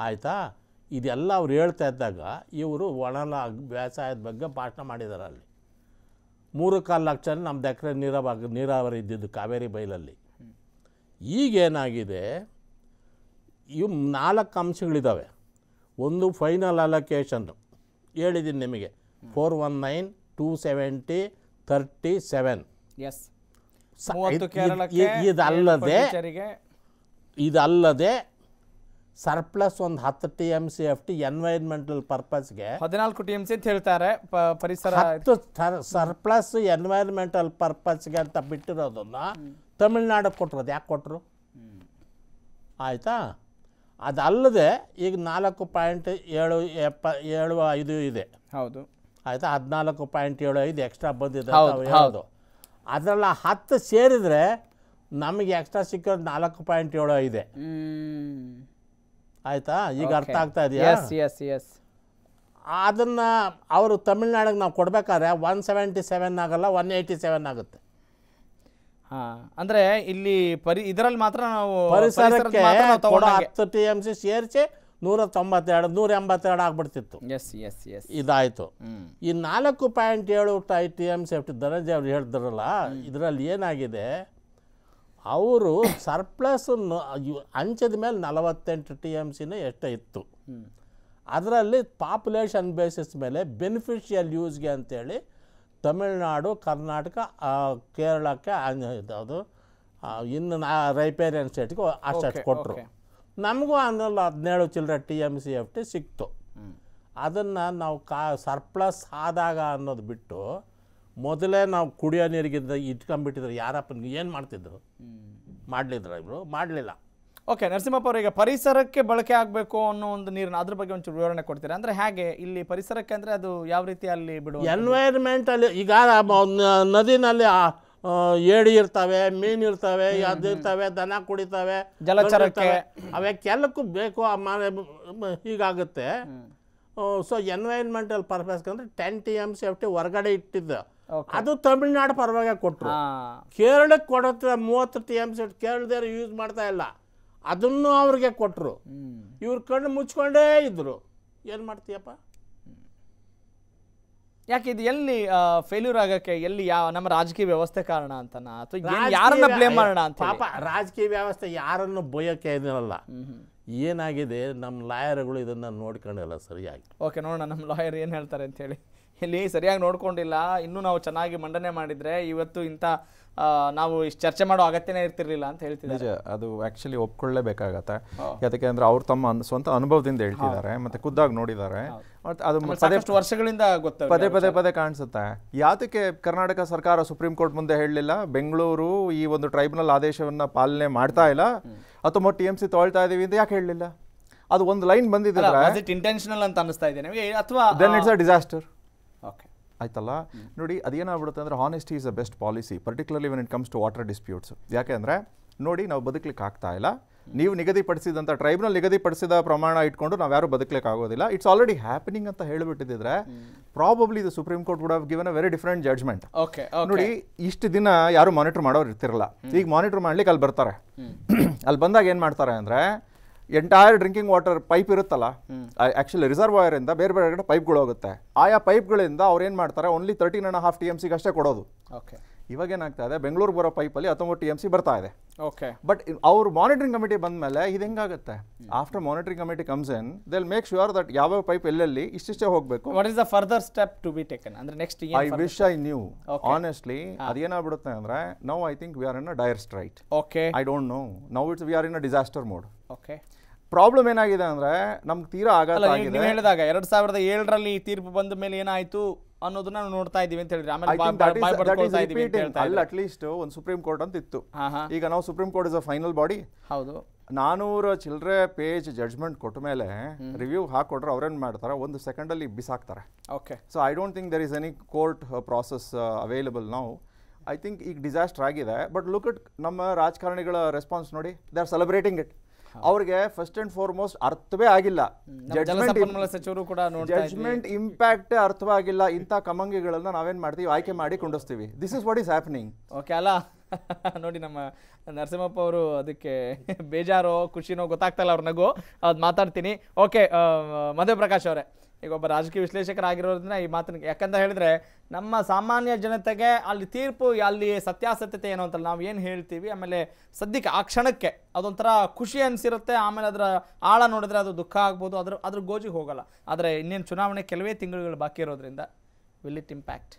ಆಯಿತಾ ಇದೆಲ್ಲ ಅವ್ರು ಹೇಳ್ತಾ ಇದ್ದಾಗ ಇವರು ಒಣಲ ವ್ಯವಸಾಯದ ಬಗ್ಗೆ ಭಾಷಣ ಮಾಡಿದ್ದಾರೆ ಅಲ್ಲಿ ಮೂರು ಕಾಲು ಲಕ್ಷ ನಮ್ದು ಎಕರೆ ನೀರಾವ ನೀರಾವರಿ ಇದ್ದಿದ್ದು ಕಾವೇರಿ ಬೈಲಲ್ಲಿ ಈಗೇನಾಗಿದೆ ಇವು ನಾಲ್ಕು ಅಂಶಗಳಿದ್ದಾವೆ ಒಂದು ಫೈನಲ್ ಅಲೊಕೇಶನ್ನು ಹೇಳಿದ್ದೀನಿ ನಿಮಗೆ four one nine two seventy thirty seven yes ಮೂವತ್ತು ಕೇರಳಕ್ಕೆ ಇದಲ್ಲದೆ ಪಾಂಡಿಚೇರಿಗೆ ಇದಲ್ಲದೆ ಸರ್ಪ್ಲಸ್ ಒಂದು ಹತ್ತು T M C F T environmental ಪರ್ಪಸ್ಗೆ ಹದಿನಾಲ್ಕು ಟಿ ಎಂ ಸಿ ಅಂತ ಹೇಳ್ತಾರೆ ಪ- ಪರಿಸರ ಹತ್ತು ಸರ್ಪ್ಲಸ್ ಎನ್ವೈರ್ಮೆಂಟಲ್ ಪರ್ಪಸ್ಗೆ ಅಂತ ಬಿಟ್ಟಿರೋದನ್ನ ತಮಿಳ್ನಾಡಿಗೆ ಕೊಟ್ಟರು ಯಾಕೆ ಕೊಟ್ಟರು ಆಯಿತಾ ಅದಲ್ಲದೆ ಈಗ ನಾಲ್ಕು ಪಾಯಿಂಟ್ ಏಳು ಎಪ್ಪ ಏಳು ಐದು ಇದೆ ಹೌದು ಆಯಿತಾ ಹದಿನಾಲ್ಕು ಪಾಯಿಂಟ್ ಏಳು ಐದು ಎಕ್ಸ್ಟ್ರಾ ಬಂದಿದೆ ಹೌದು, ಅಂತ ಅವ್ರು ಹೌದು. ಹೇಳೋದು ಅದರಲ್ಲಿ ಹತ್ತು ಸೇರಿದರೆ ನಮಗೆ ಎಕ್ಸ್ಟ್ರಾ ಸಿಕ್ಕಿರೋದು ನಾಲ್ಕು ಪಾಯಿಂಟ್ ಏಳು ಐದೆ ಆಯಿತಾ ಈಗ ಅರ್ಥ ಆಗ್ತಾ ಇದೆಯಾ ಎಸ್ ಎಸ್ ಎಸ್ ಅದನ್ನು ಅವರು ತಮಿಳ್ನಾಡಿಗೆ ನಾವು ಕೊಡಬೇಕಾದ್ರೆ ಒನ್ ಸೆವೆಂಟಿ ಸೆವೆನ್ ಆಗಲ್ಲ ಒನ್ ಏಯ್ಟಿ ಸೆವೆನ್ ಆಗುತ್ತೆ ಹಾ ಅಂದ್ರೆ ಇಲ್ಲಿ ಪರಿ ಇದರಲ್ಲಿ ಮಾತ್ರ ನಾವು ಪರಿಸರಕ್ಕೆ ಮಾತ್ರ ನಾವು ಕೊಡೋ ತಗೊಂಡಂಗೆ ಹತ್ತು ಟಿ ಎಮ್ ಸಿ ಸೇರಿಸಿ ನೂರ ತೊಂಬತ್ತೆರಡು ನೂರ ಎಂಬತ್ತೆರಡು ಆಗ್ಬಿಡ್ತಿತ್ತು ಎಸ್ ಎಸ್ ಎಸ್ ಇದಾಯಿತು ಈ ನಾಲ್ಕು ಪಾಯಿಂಟ್ ಏಳು ಟೈ T M C FT Dhananjaya ಅವ್ರು ಹೇಳಿದ್ರಲ್ಲ ಇದರಲ್ಲಿ ಏನಾಗಿದೆ ಅವರು ಸರ್ಪ್ಲಸ್ ಹಂಚದ ಮೇಲೆ ನಲವತ್ತೆಂಟು ಟಿ ಎಮ್ ಸಿನ ಎಷ್ಟು ಇತ್ತು ಅದರಲ್ಲಿ ಪಾಪ್ಯುಲೇಷನ್ ಬೇಸಿಸ್ ಮೇಲೆ ಬೆನಿಫಿಷಿಯಲ್ ಯೂಸ್ಗೆ ಅಂತೇಳಿ ತಮಿಳ್ನಾಡು ಕರ್ನಾಟಕ ಆ, ಕೇರಳಕ್ಕೆ ಯಾವುದು ಇನ್ನು ನಾ ರೈಪೇರಿಯನ್ ಸ್ಟೇಟ್ಗೆ ಅಷ್ಟಷ್ಟು Okay, ಕೊಟ್ಟರು okay. ನಮಗೂ ಅನ್ನೋಲ್ಲ ಹದಿನೇಳು ಚಿಲ್ಲರೆ T M C F T ಸಿಕ್ತು ಅದನ್ನು ನಾವು ಕಾ ಸರ್ಪ್ಲಸ್ ಆದಾಗ ಅನ್ನೋದು ಬಿಟ್ಟು ಮೊದಲೇ ನಾವು ಕುಡಿಯೋ ನೀರಿಗಿಂತ ಇಟ್ಕೊಂಡ್ಬಿಟ್ಟಿದ್ರೆ ಯಾರಪ್ಪ ಏನು ಮಾಡ್ತಿದ್ರು ಮಾಡಲಿದ್ರ ಇವರು ಮಾಡಲಿಲ್ಲ ಓಕೆ ನರಸಿಂಹಪ್ಪ ಅವ್ರು ಈಗ ಪರಿಸರಕ್ಕೆ ಬಳಕೆ ಆಗಬೇಕು ಅನ್ನೋ ಒಂದು ನೀರನ್ನ ಅದ್ರ ಬಗ್ಗೆ ಒಂಚೂರು ವಿವರಣೆ ಕೊಡ್ತೀರಾ ಅಂದ್ರೆ ಹೇಗೆ ಇಲ್ಲಿ ಪರಿಸರಕ್ಕೆ ಅಂದ್ರೆ ಅದು ಯಾವ ರೀತಿ ಅಲ್ಲಿ ಬಿಡುವ ಎನ್ವೈರ್ಮೆಂಟಲ್ಲಿ ಈಗ ಮ- ನ- ನದಿನಲ್ಲಿ ಆ, ಆ, ಏಡಿ ಇರ್ತವೆ ಮೀನು ಇರ್ತವೆ ಅದು ಇರ್ತವೆ ದನ ಕುಡಿತವೆ ಜಲಚರಕ್ಕೆ. ಇರ್ತವೆ. ಅವಕ್ಕೆಲ್ಲಕ್ಕೂ ಬೇಕು ಆ ಮನೆ ಮ- ಹೀಗಾಗುತ್ತೆ ಸೊ ಎನ್ವೈರ್ಮೆಂಟಲ್ ಪರ್ಪಸ್ಗೆ ಅಂದರೆ ten T M C F T ಹೊರಗಡೆ ಇಟ್ಟಿದ್ದು ಅದು ತಮಿಳ್ನಾಡು ಪರವಾಗಿ ಕೊಟ್ಟರು ಕೇರಳಕ್ಕೆ ಕೊಡುತ್ತೆ ಮೂವತ್ತು ಟಿ ಎಮ್ ಸಿ ಕೇರಳದವ್ರು ಯೂಸ್ ಮಾಡ್ತಾ ಇಲ್ಲ ಅದನ್ನು ಅವ್ರಿಗೆ ಕೊಟ್ಟರು ಇವ್ರ ಕಣ್ಣು ಮುಚ್ಕೊಂಡೇ ಇದ್ರು ಏನು ಮಾಡ್ತೀಯಪ್ಪ ಯಾಕೆ ಇದು ಎಲ್ಲಿ ಫೇಲ್ಯೂರ್ ಆಗಕ್ಕೆ ಎಲ್ಲಿ ಯಾವ ನಮ್ಮ ರಾಜಕೀಯ ವ್ಯವಸ್ಥೆ ಕಾರಣ ಅಂತನಾ ಅಥವಾ ಏನ್- ರಾಜಕೀಯ ಯಾರನ್ನ ಬ್ಲೇಮ್ ವ್ಯ- ಮಾಡೋಣ ಅಂತ ಪಾಪ ರಾಜಕೀಯ ವ್ಯವಸ್ಥೆ ಯಾರನ್ನು ಬೊಯ್ಯಕ್ಕೆ ಇದಿರಲ್ಲ ಏನಾಗಿದೆ ನಮ್ಮ ಲಾಯರ್ಗಳು ಇದನ್ನ ನೋಡ್ಕೊಂಡಿಲ್ಲ ಸರಿಯಾಗಿ ಓಕೆ ನೋಡೋಣ ನಮ್ಮ ಲಾಯರ್ ಏನು ಹೇಳ್ತಾರೆ ಅಂತ ಹೇಳಿ ಇಲ್ಲಿ ಸರಿಯಾಗಿ ನೋಡ್ಕೊಂಡಿಲ್ಲ ಇನ್ನೂ ನಾವು ಚೆನ್ನಾಗಿ ಮಂಡನೆ ಮಾಡಿದ್ರೆ ಇವತ್ತು ಇಂಥ ಆ, ನಾವು ಇಷ್ಟು ಚರ್ಚೆ ಮಾಡೋ ಅಗತ್ಯನೇ ಇರ್ತಿರ್ಲಿಲ್ಲ ಅಂತ ಹೇಳ್ತಿದ್ದಾರೆ ನಿಜ ಅದು ಆಕ್ಚುಲಿ ಒಪ್ಕೊಳ್ಳೇಬೇಕಾಗತ್ತೆ ಯಾತಕ್ಕೆ ಅಂದ್ರೆ ಅವ್ರು ತಮ್ಮ ಅನ್- ಸ್ವಂತ ಅನುಭವದಿಂದ ಹೇಳ್ತಿದ್ದಾರೆ ಮತ್ತೆ ಖುದ್ದಾಗಿ ನೋಡಿದ್ದಾರೆ ಮತ್ತೆ ಅದು ಆಮೇಲೆ ಪದೇ ಸಾಕಷ್ಟು ವರ್ಷಗಳಿಂದ ಗೊತ್ತು ಪದೇ ಪದೇ ಪದೇ ಕಾಣಿಸುತ್ತೆ ಯಾತಕ್ಕೆ ಕರ್ನಾಟಕ ಸರ್ಕಾರ ಸುಪ್ರೀಂ ಕೋರ್ಟ್ ಮುಂದೆ ಹೇಳಲಿಲ್ಲ ಬೆಂಗಳೂರು ಈ ಒಂದು ಟ್ರೈಬ್ಯುನಲ್ ಆದೇಶವನ್ನ ಪಾಲನೆ ಮಾಡ್ತಾ ಇಲ್ಲ ಹತ್ತೊಂಬತ್ತು ಟಿ ಎಂ ಸಿ ತೊಳ್ತಾ ಇದೀವಿ ಅಂತ ಯಾಕೆ ಹೇಳಲಿಲ್ಲ ಅದು ಒಂದು ಲೈನ್ ಬಂದಿದ್ರೆ ಇಟ್ ಇಂಟೆನ್ಷನಲ್ ಅಂತ ಅನಿಸ್ತಾ ಇದೆ ನಿಮಗೆ ಅಥವಾ then it's a disaster okay ಆಯ್ತಲ್ಲ ನೋಡಿ ಅದೇನಾಗ್ಬಿಡುತ್ತೆ ಅಂದರೆ honesty is a best policy particularly when it comes to water disputes ಯಾಕೆಂದರೆ ನೋಡಿ ನಾವು ಬದುಕಲಿಕ್ಕೆ ಆಗ್ತಾ ಇಲ್ಲ ನೀವು ನಿಗದಿಪಡಿಸಿದಂಥ ಟ್ರೈಬ್ನಲ್ ನಿಗದಿಪಡಿಸಿದ ಪ್ರಮಾಣ ಇಟ್ಕೊಂಡು ನಾವು ಯಾರು ಬದುಕಲಿಕ್ಕೆ ಆಗೋದಿಲ್ಲ ಇಟ್ಸ್ ಆಲ್ರೆಡಿ ಹ್ಯಾಪನಿಂಗ್ ಅಂತ ಹೇಳಿಬಿಟ್ಟಿದ್ರೆ ಪ್ರಾಬಬ್ಲಿ ಇದು supreme court would have given a very different judgement okay ನೋಡಿ ಇಷ್ಟು ದಿನ ಯಾರು ಮಾನಿಟರ್ ಮಾಡೋರು ಇರ್ತಿರಲ್ಲ ಈಗ ಮಾನಿಟರ್ ಮಾಡ್ಲಿಕ್ಕೆ ಅಲ್ಲಿ ಬರ್ತಾರೆ ಅಲ್ಲಿ ಬಂದಾಗ ಏನು ಮಾಡ್ತಾರೆ ಅಂದರೆ ಎಂಟೈರ್ ಡ್ರಿಂಕಿಂಗ್ ವಾಟರ್ ಪೈಪ್ ಇರುತ್ತಲ್ಲ ಆಕ್ಚುಲಿ ರಿಸರ್ವಾಯರ್ ಇಂದ ಬೇರೆ ಬೇರೆ ಕಡೆ ಪೈಪ್ಗಳು ಹೋಗುತ್ತೆ ಆಯಾ ಪೈಪ್ಗಳಿಂದ ಅವ್ರು ಏನು ಮಾಡ್ತಾರೆ only thirteen and half T M ಸಿಗೆ ಅಷ್ಟೇ ಕೊಡೋದು ಓಕೆ ಇವಾಗ ಏನಾಗ್ತಾ ಇದೆ ಬೆಂಗಳೂರು ಬರೋ ಪೈಪಲ್ಲಿ ಹತ್ತೊಂಬತ್ತು ಟಿ ಎಮ್ ಸಿ ಬರ್ತಾ ಇದೆ ಓಕೆ ಬಟ್ ಅವ್ರು ಮಾನಿಟರಿಂಗ್ ಕಮಿಟಿ ಬಂದ ಮೇಲೆ ಇದು ಹೆಂಗಾಗುತ್ತೆ after monitoring committee comes in they'll make sure that ಯಾವ ಪೈಪ್ ಎಲ್ಲೆಲ್ಲಿ ಇಷ್ಟಿಷ್ಟೇ ಹೋಗಬೇಕು what is the further step to be taken ಅಂದ್ರೆ next I wish I knew honestly ಅದೇನಾಗ್ಬಿಡುತ್ತೆ ಅಂದ್ರೆ now I think we are in a dire strait okay I don't know now it's we are in a disaster mode okay problem ಏನಾಗಿದೆ ಅಂದ್ರೆ ನಮ್ಗೆ ತೀರಾ ಆಘಾತ ಅಲ್ಲ ಆಗಿದೆ ನೀವು ಹೇಳಿದಾಗ ಎರಡ್ ಸಾವಿರದ ಏಳರಲ್ಲಿ ಈ ತೀರ್ಪು ಬಂದ ಮೇಲೆ ಏನಾಯ್ತು ಅನ್ನೋದನ್ನ ನಾವು ನೋಡ್ತಾ ಇದೀವಿ ಅಂತ ಹೇಳಿದ್ರೆ ಆಮೇಲೆ I ಬಾ- think ಬಾ- that is- bye that is ಬರ್ಕೊಳ್ತಾ ಇದೀವಿ ಅಂತ repeating. ಹೇಳ್ತಾ ಅಲ್ಲಿ ಇದ್ದಾರೆ. ಅಟ್ಲೀಸ್ಟ್ ಒಂದು ಸುಪ್ರೀಂ ಕೋರ್ಟ್ ಅಂತ ಇತ್ತು ಹಾ, ಹಾ. ಈಗ ನಾವು supreme court is a final body ಹೌದು ನಾನೂರ ಚಿಲ್ಲರೆ ಪೇಜ್ ಜಡ್ಜ್ಮೆಂಟ್ ಕೊಟ್ಟ ಮೇಲೆ ರಿವ್ಯೂ ಹಾಕೊಟ್ರೆ ಅವ್ರೇನ್ ಮಾಡ್ತಾರೆ ಒಂದು ಸೆಕೆಂಡ್ ಅಲ್ಲಿ ಬಿಸಾಕ್ತಾರೆ okay so I don't think there is any court process available ನಾವು ಐ ಥಿಂಕ್ ಈಗ ಡಿಸಾಸ್ಟರ್ ಆಗಿದೆ ಬಟ್ ಲುಕ್ ಇಟ್ ನಮ್ಮ ರಾಜಕಾರಣಿಗಳ ರೆಸ್ಪಾನ್ಸ್ ನೋಡಿ ದೇ ಆರ್ ಸೆಲೆಬ್ರೇಟಿಂಗ್ ಇಟ್ ಅವ್ರಿಗೆ ಫಸ್ಟ್ ಅಂಡ್ ಫಾರ್ಮೋಸ್ಟ್ ಅರ್ಥವೇ ಆಗಿಲ್ಲ ನಮ್ಮ ಜಲಸಂಪನ್ಮೂಲ ಸಚಿವರು ಕೂಡ ನೋಡ್ತಾ ಇದ್ವಿ ಜಡ್ಜ್ಮೆಂಟ್ ಇಂಪ್ಯಾಕ್ಟ್ ಅರ್ಥವಾಗಿಲ್ಲ ಇಂಥ ಕಮಂಗಿಗಳನ್ನ ನಾವೇನ್ ಮಾಡ್ತೀವಿ ಆಯ್ಕೆ ಮಾಡಿ ಕೊಂಡಿಸ್ತೀವಿ this is what is happening okay ಅಲ್ಲ ನೋಡಿ ನಮ್ಮ ನರಸಿಂಹಪ್ಪ ಅವರು ಅದಕ್ಕೆ ಬೇಜಾರೋ ಖುಷಿನೋ ಗೊತ್ತಾಗ್ತಾ ಇಲ್ಲ ಅವ್ರ ನಗು ಅದು ಮಾತಾಡ್ತೀನಿ ಓಕೆ ಮಧು ಪ್ರಕಾಶ್ ಅವರೇ ಈಗ ಒಬ್ಬ ರಾಜಕೀಯ ವಿಶ್ಲೇಷಕರಾಗಿರೋದ್ರಿಂದ ಈ ಮಾತನ್ನ ಯಾಕಂತ ಹೇಳಿದ್ರೆ ನಮ್ಮ ಸಾಮಾನ್ಯ ಜನತೆಗೆ ಅಲ್ಲಿ ತೀರ್ಪು ಅಲ್ಲಿ ಸತ್ಯಾಸತ್ಯತೆ ಏನು ಅಂತಲ್ಲ ನಾವು ಏನು ಹೇಳ್ತೀವಿ ಆಮೇಲೆ ಸದ್ಯಕ್ಕೆ ಆ ಕ್ಷಣಕ್ಕೆ ಅದೊಂಥರ ಖುಷಿ ಅನಿಸಿರುತ್ತೆ ಆಮೇಲೆ ಅದರ ಆಳ ನೋಡಿದ್ರೆ ಅದು ದುಃಖ ಆಗ್ಬೋದು ಅದ್ರ ಅದ್ರ ಗೋಜಿಗೆ ಹೋಗಲ್ಲ ಆದರೆ ಇನ್ನೇನು ಚುನಾವಣೆ ಕೆಲವೇ ತಿಂಗಳುಗಳು ಬಾಕಿ ಇರೋದ್ರಿಂದ ವಿಲ್ ಇಟ್ ಇಂಪ್ಯಾಕ್ಟ್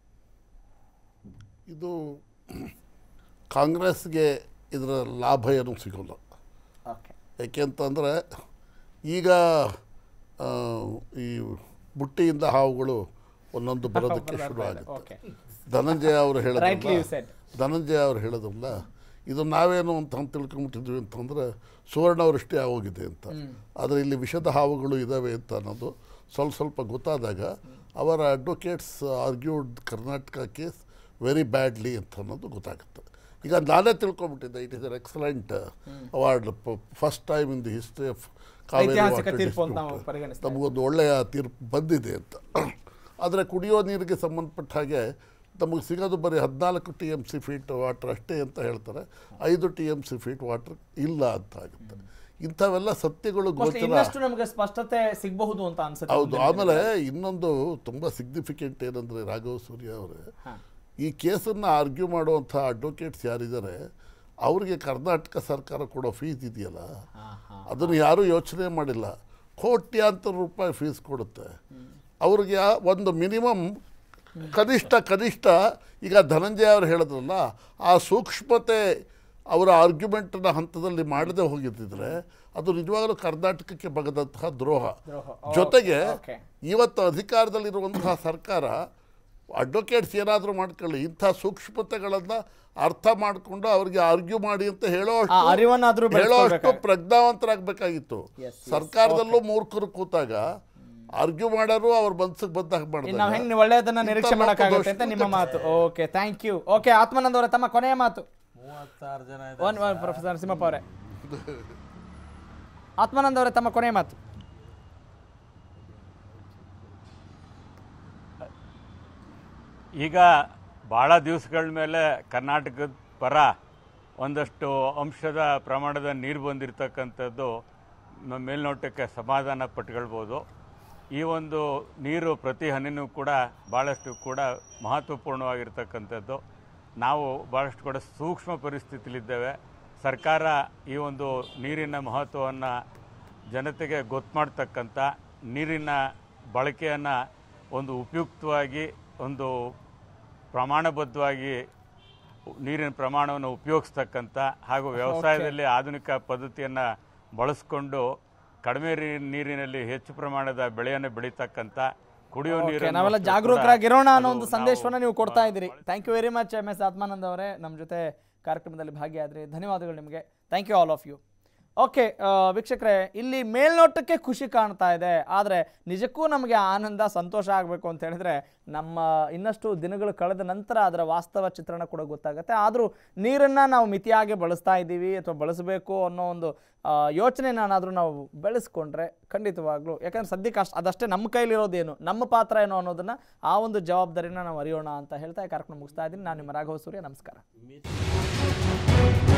ಇದು ಕಾಂಗ್ರೆಸ್ಗೆ ಇದರ ಲಾಭ ಏನೂ ಸಿಗೋಲ್ಲ ಓಕೆ ಯಾಕೆಂತಂದರೆ ಈಗ ಆ, ಈ ಬುಟ್ಟಿಯಿಂದ ಹಾವುಗಳು ಒಂದೊಂದು ಬರೋದಕ್ಕೆ ಬರ್ತಾ ಶುರು ಇದೆ. ಆಗುತ್ತೆ Okay. ಧನಂಜಯ ಅವರು Rightly you ಹೇಳೋದಲ್ಲ said. ಧನಂಜಯ ಅವರು ಹೇಳೋದಲ್ಲ ಇದು ನಾವೇನು ಅಂತ ತಿಳ್ಕೊಂಬಿಟ್ಟಿದ್ವಿ ಅಂತಂದರೆ ಸುವರ್ಣವೃಷ್ಟಿ ಆಗೋಗಿದೆ ಅಂತ ಆದರೆ ಇಲ್ಲಿ ವಿಷದ ಹಾವುಗಳು ಇದ್ದಾವೆ ಅಂತ ಅನ್ನೋದು ಸ್ವಲ್ಪ ಸ್ವಲ್ಪ ಗೊತ್ತಾದಾಗ ಅವರ advocates argued Karnataka case very badly ಅಂತ ಅನ್ನೋದು ಗೊತ್ತಾಗುತ್ತೆ ಈಗ ನಾನೇ ತಿಳ್ಕೊಂಬಿಟ್ಟಿದ್ದೆ it is an excellent award first time in the history of ಐತಿಹಾಸಿಕ ತೀರ್ಪು ಅಂತ ನಾವು ಪರಿಗಣಿಸ್ತಾ ನಮಗೊಂದು ಒಳ್ಳೆಯ ತೀರ್ಪು ಬಂದಿದೆ ಅಂತ ಆದರೆ ಕುಡಿಯೋ ನೀರಿಗೆ ಸಂಬಂಧಪಟ್ಟ ಹಾಗೆ ನಮಗೆ ಸಿಗೋದು ಬರೀ ಹದಿನಾಲ್ಕು T M C feet water ಅಷ್ಟೇ ಅಂತ ಹೇಳ್ತಾರೆ ಐದು T M C feet water ಇಲ್ಲ ಅಂತ ಆಗುತ್ತೆ ಇಂಥವೆಲ್ಲ ಸತ್ಯಗಳು Mostly ಗೋಚರ ಇನ್ನಷ್ಟು ನಮಗೆ ಸ್ಪಷ್ಟತೆ ಸಿಗಬಹುದು ಅಂತ ಅನ್ಸುತ್ತೆ ಹೌದು ಆಮೇಲೆ ಇನ್ನೊಂದು ತುಂಬ ಸಿಗ್ನಿಫಿಕೆಂಟ್ ಏನಂದರೆ ರಾಘವ ಸೂರ್ಯ ಅವರೇ ಈ ಕೇಸನ್ನು ಆರ್ಗ್ಯೂ ಮಾಡುವಂಥ ಅಡ್ವೊಕೇಟ್ಸ್ ಯಾರಿದ್ದಾರೆ ಅವ್ರಿಗೆ ಕರ್ನಾಟಕ ಸರ್ಕಾರ ಕೊಡೋ ಫೀಸ್ ಇದೆಯಲ್ಲ ಅದನ್ನು ಯಾರೂ ಯೋಚನೆ ಮಾಡಿಲ್ಲ ಕೋಟ್ಯಾಂತರ ರೂಪಾಯಿ ಫೀಸ್ ಕೊಡುತ್ತೆ ಅವ್ರಿಗೆ ಆ ಒಂದು ಮಿನಿಮಮ್ ಕನಿಷ್ಠ ಕನಿಷ್ಠ ಈಗ ಧನಂಜಯ ಅವರು ಹೇಳಿದ್ರಲ್ಲ ಆ ಸೂಕ್ಷ್ಮತೆ ಅವರ ಆರ್ಗ್ಯುಮೆಂಟ್ನ ಹಂತದಲ್ಲಿ ಮಾಡದೆ ಹೋಗಿದ್ದಿದ್ರೆ ಅದು ನಿಜವಾಗಲೂ ಕರ್ನಾಟಕಕ್ಕೆ ಬಗದಂತಹ ದ್ರೋಹ ಜೊತೆಗೆ ಇವತ್ತು ಅಧಿಕಾರದಲ್ಲಿರುವಂತಹ ಸರ್ಕಾರ ಅಡ್ವೊಕೇಟ್ಸ್ ಏನಾದರೂ ಮಾಡ್ಕೊಳ್ಳಿ ಇಂಥ ಸೂಕ್ಷ್ಮತೆಗಳನ್ನು ಅರ್ಥ ಮಾಡಿಕೊಂಡು ಅವ್ರಿಗೆ ಆರ್ಗ್ಯೂ ಮಾಡಿ ಅಂತ ಹೇಳೋ ಆ ಅರಿವನ್ನಾದ್ರೂ ಹೇಳೋ ಅಷ್ಟು ಬೆಳೆಸ್ಕೊಳ್ಬೇಕಾಗುತ್ತೆ. ಪ್ರಜ್ಞಾವಂತರಾಗಬೇಕಾಗಿತ್ತು ಸರ್ಕಾರದಲ್ಲೂ ಮೂರ್ಖರು ಕೂತಾಗ ಆರ್ಗ್ಯೂ ಮಾಡೋರು ಅವ್ರ ಮನ್ಸಿಗೆ ಬಂದಾಗ ಇನ್ನು ನಾವು ಹೆಂಗ್ ಒಳ್ಳೆಯದನ್ನ ನಿರೀಕ್ಷೆ ಮಾಡಕ್ಕಾಗುತ್ತೆ ಅಂತ ನಿಮ್ಮ ಮಾತು okay thank you okay Atmanand ಅವರೇ ತಮ್ಮ ಕೊನೆಯ ಮಾತು ಮೂವತ್ತಾರು ಜನ ಒನ್ ಒನ್ ಪ್ರೊಫೆಸರ್ ನರಸಿಂಹಪ್ಪ ಅವರೇ ಆತ್ಮಾನಂದ್ ಅವರೇ ತಮ್ಮ ಕೊನೆಯ ಮಾತು ಈಗ ಭಾಳ ದಿವಸಗಳ ಮೇಲೆ ಕರ್ನಾಟಕದ ಪರ ಒಂದಷ್ಟು ಅಂಶದ ಪ್ರಮಾಣದ ನೀರು ಬಂದಿರತಕ್ಕಂಥದ್ದು ಮ- ಮೇಲ್ನೋಟಕ್ಕೆ ಸಮಾಧಾನ ಪಟ್ಕೊಳ್ಬೋದು ಈ ಒಂದು ನೀರು ಪ್ರತಿ ಹನಿನೂ ಕೂಡ ಭಾಳಷ್ಟು ಕೂಡ ಮಹತ್ವಪೂರ್ಣವಾಗಿರ್ತಕ್ಕಂಥದ್ದು ನಾವು ಭಾಳಷ್ಟು ಕೂಡ ಸೂಕ್ಷ್ಮ ಪರಿಸ್ಥಿತಿಲಿದ್ದೇವೆ ಸರ್ಕಾರ ಈ ಒಂದು ನೀರಿನ ಮಹತ್ವವನ್ನು ಜನತೆಗೆ ಗೊತ್ತು ಮಾಡ್ತಕ್ಕಂಥ ನೀರಿನ ಬಳಕೆಯನ್ನು ಒಂದು ಉಪಯುಕ್ತವಾಗಿ ಒಂದು ಪ್ರಮಾಣಬದ್ಧವಾಗಿ ನೀರಿನ ಪ್ರಮಾಣವನ್ನು ಉಪಯೋಗಿಸ್ತಕ್ಕಂಥ ಹಾಗೂ ವ್ಯವಸಾಯದಲ್ಲಿ ಆಧುನಿಕ ಪದ್ಧತಿಯನ್ನು ಬಳಸ್ಕೊಂಡು ಕಡಿಮೆ ರೀ- ನೀರಿನಲ್ಲಿ ಹೆಚ್ಚು ಪ್ರಮಾಣದ ಬೆಳೆಯನ್ನು ಬೆಳೀತಕ್ಕಂಥ ಕುಡಿಯುವ ಓಕೆ ನೀರನ್ನು ನಾವೆಲ್ಲ ಅಷ್ಟೂ ಕೂಡ ಜಾಗರೂಕರಾಗಿರೋಣ ಅನ್ನೋ ಅದು ಒಂದು ನಾವು ಸಂದೇಶವನ್ನ ನೀವು ಕೊಡ್ತಾ ಇದ್ದೀರಿ thank you very much M S Atmanand ಅವರೇ ನಮ್ಮ ಜೊತೆ ಕಾರ್ಯಕ್ರಮದಲ್ಲಿ ಭಾಗಿಯಾದ್ರಿ ಧನ್ಯವಾದಗಳು ನಿಮಗೆ thank you all of you okay ವೀಕ್ಷಕರೇ ಇಲ್ಲಿ ಮೇಲ್ನೋಟಕ್ಕೆ ಖುಷಿ ಕಾಣ್ತಾ ಇದೆ ಆದರೆ ನಿಜಕ್ಕೂ ನಮಗೆ ಆನಂದ ಸಂತೋಷ ಆಗಬೇಕು ಅಂತ ಹೇಳಿದ್ರೆ ನಮ್ಮ ಇನ್ನಷ್ಟು ದಿನಗಳು ಕಳೆದ ನಂತರ ಅದರ ವಾಸ್ತವ ಚಿತ್ರಣ ಕೂಡ ಗೊತ್ತಾಗುತ್ತೆ ಆದರೂ ನೀರನ್ನು ನಾವು ಮಿತಿಯಾಗಿ ಬಳಸ್ತಾ ಇದ್ದೀವಿ ಅಥವಾ ಬಳಸಬೇಕು ಅನ್ನೋ ಒಂದು ಯೋಚನೆನಾದರೂ ನಾವು ಬೆಳೆಸ್ಕೊಂಡ್ರೆ ಖಂಡಿತವಾಗ್ಲೂ ಯಾಕಂದ್ರೆ ಸದ್ಯಕ್ಕೆ ಅಷ್ಟು ಅದಷ್ಟೇ ನಮ್ಮ ಕೈಲಿರೋದೇನು ನಮ್ಮ ಪಾತ್ರ ಏನು ಅನ್ನೋದನ್ನು ಆ ಒಂದು ಜವಾಬ್ದಾರಿನ ನಾವು ಅರಿಯೋಣ ಅಂತ ಹೇಳ್ತಾ ಈ ಕಾರ್ಯಕ್ರಮ ಮುಗಿಸ್ತಾ ಇದ್ದೀನಿ ನಾನು ನಿಮ್ಮ ರಾಘವ ಸೂರ್ಯ ನಮಸ್ಕಾರ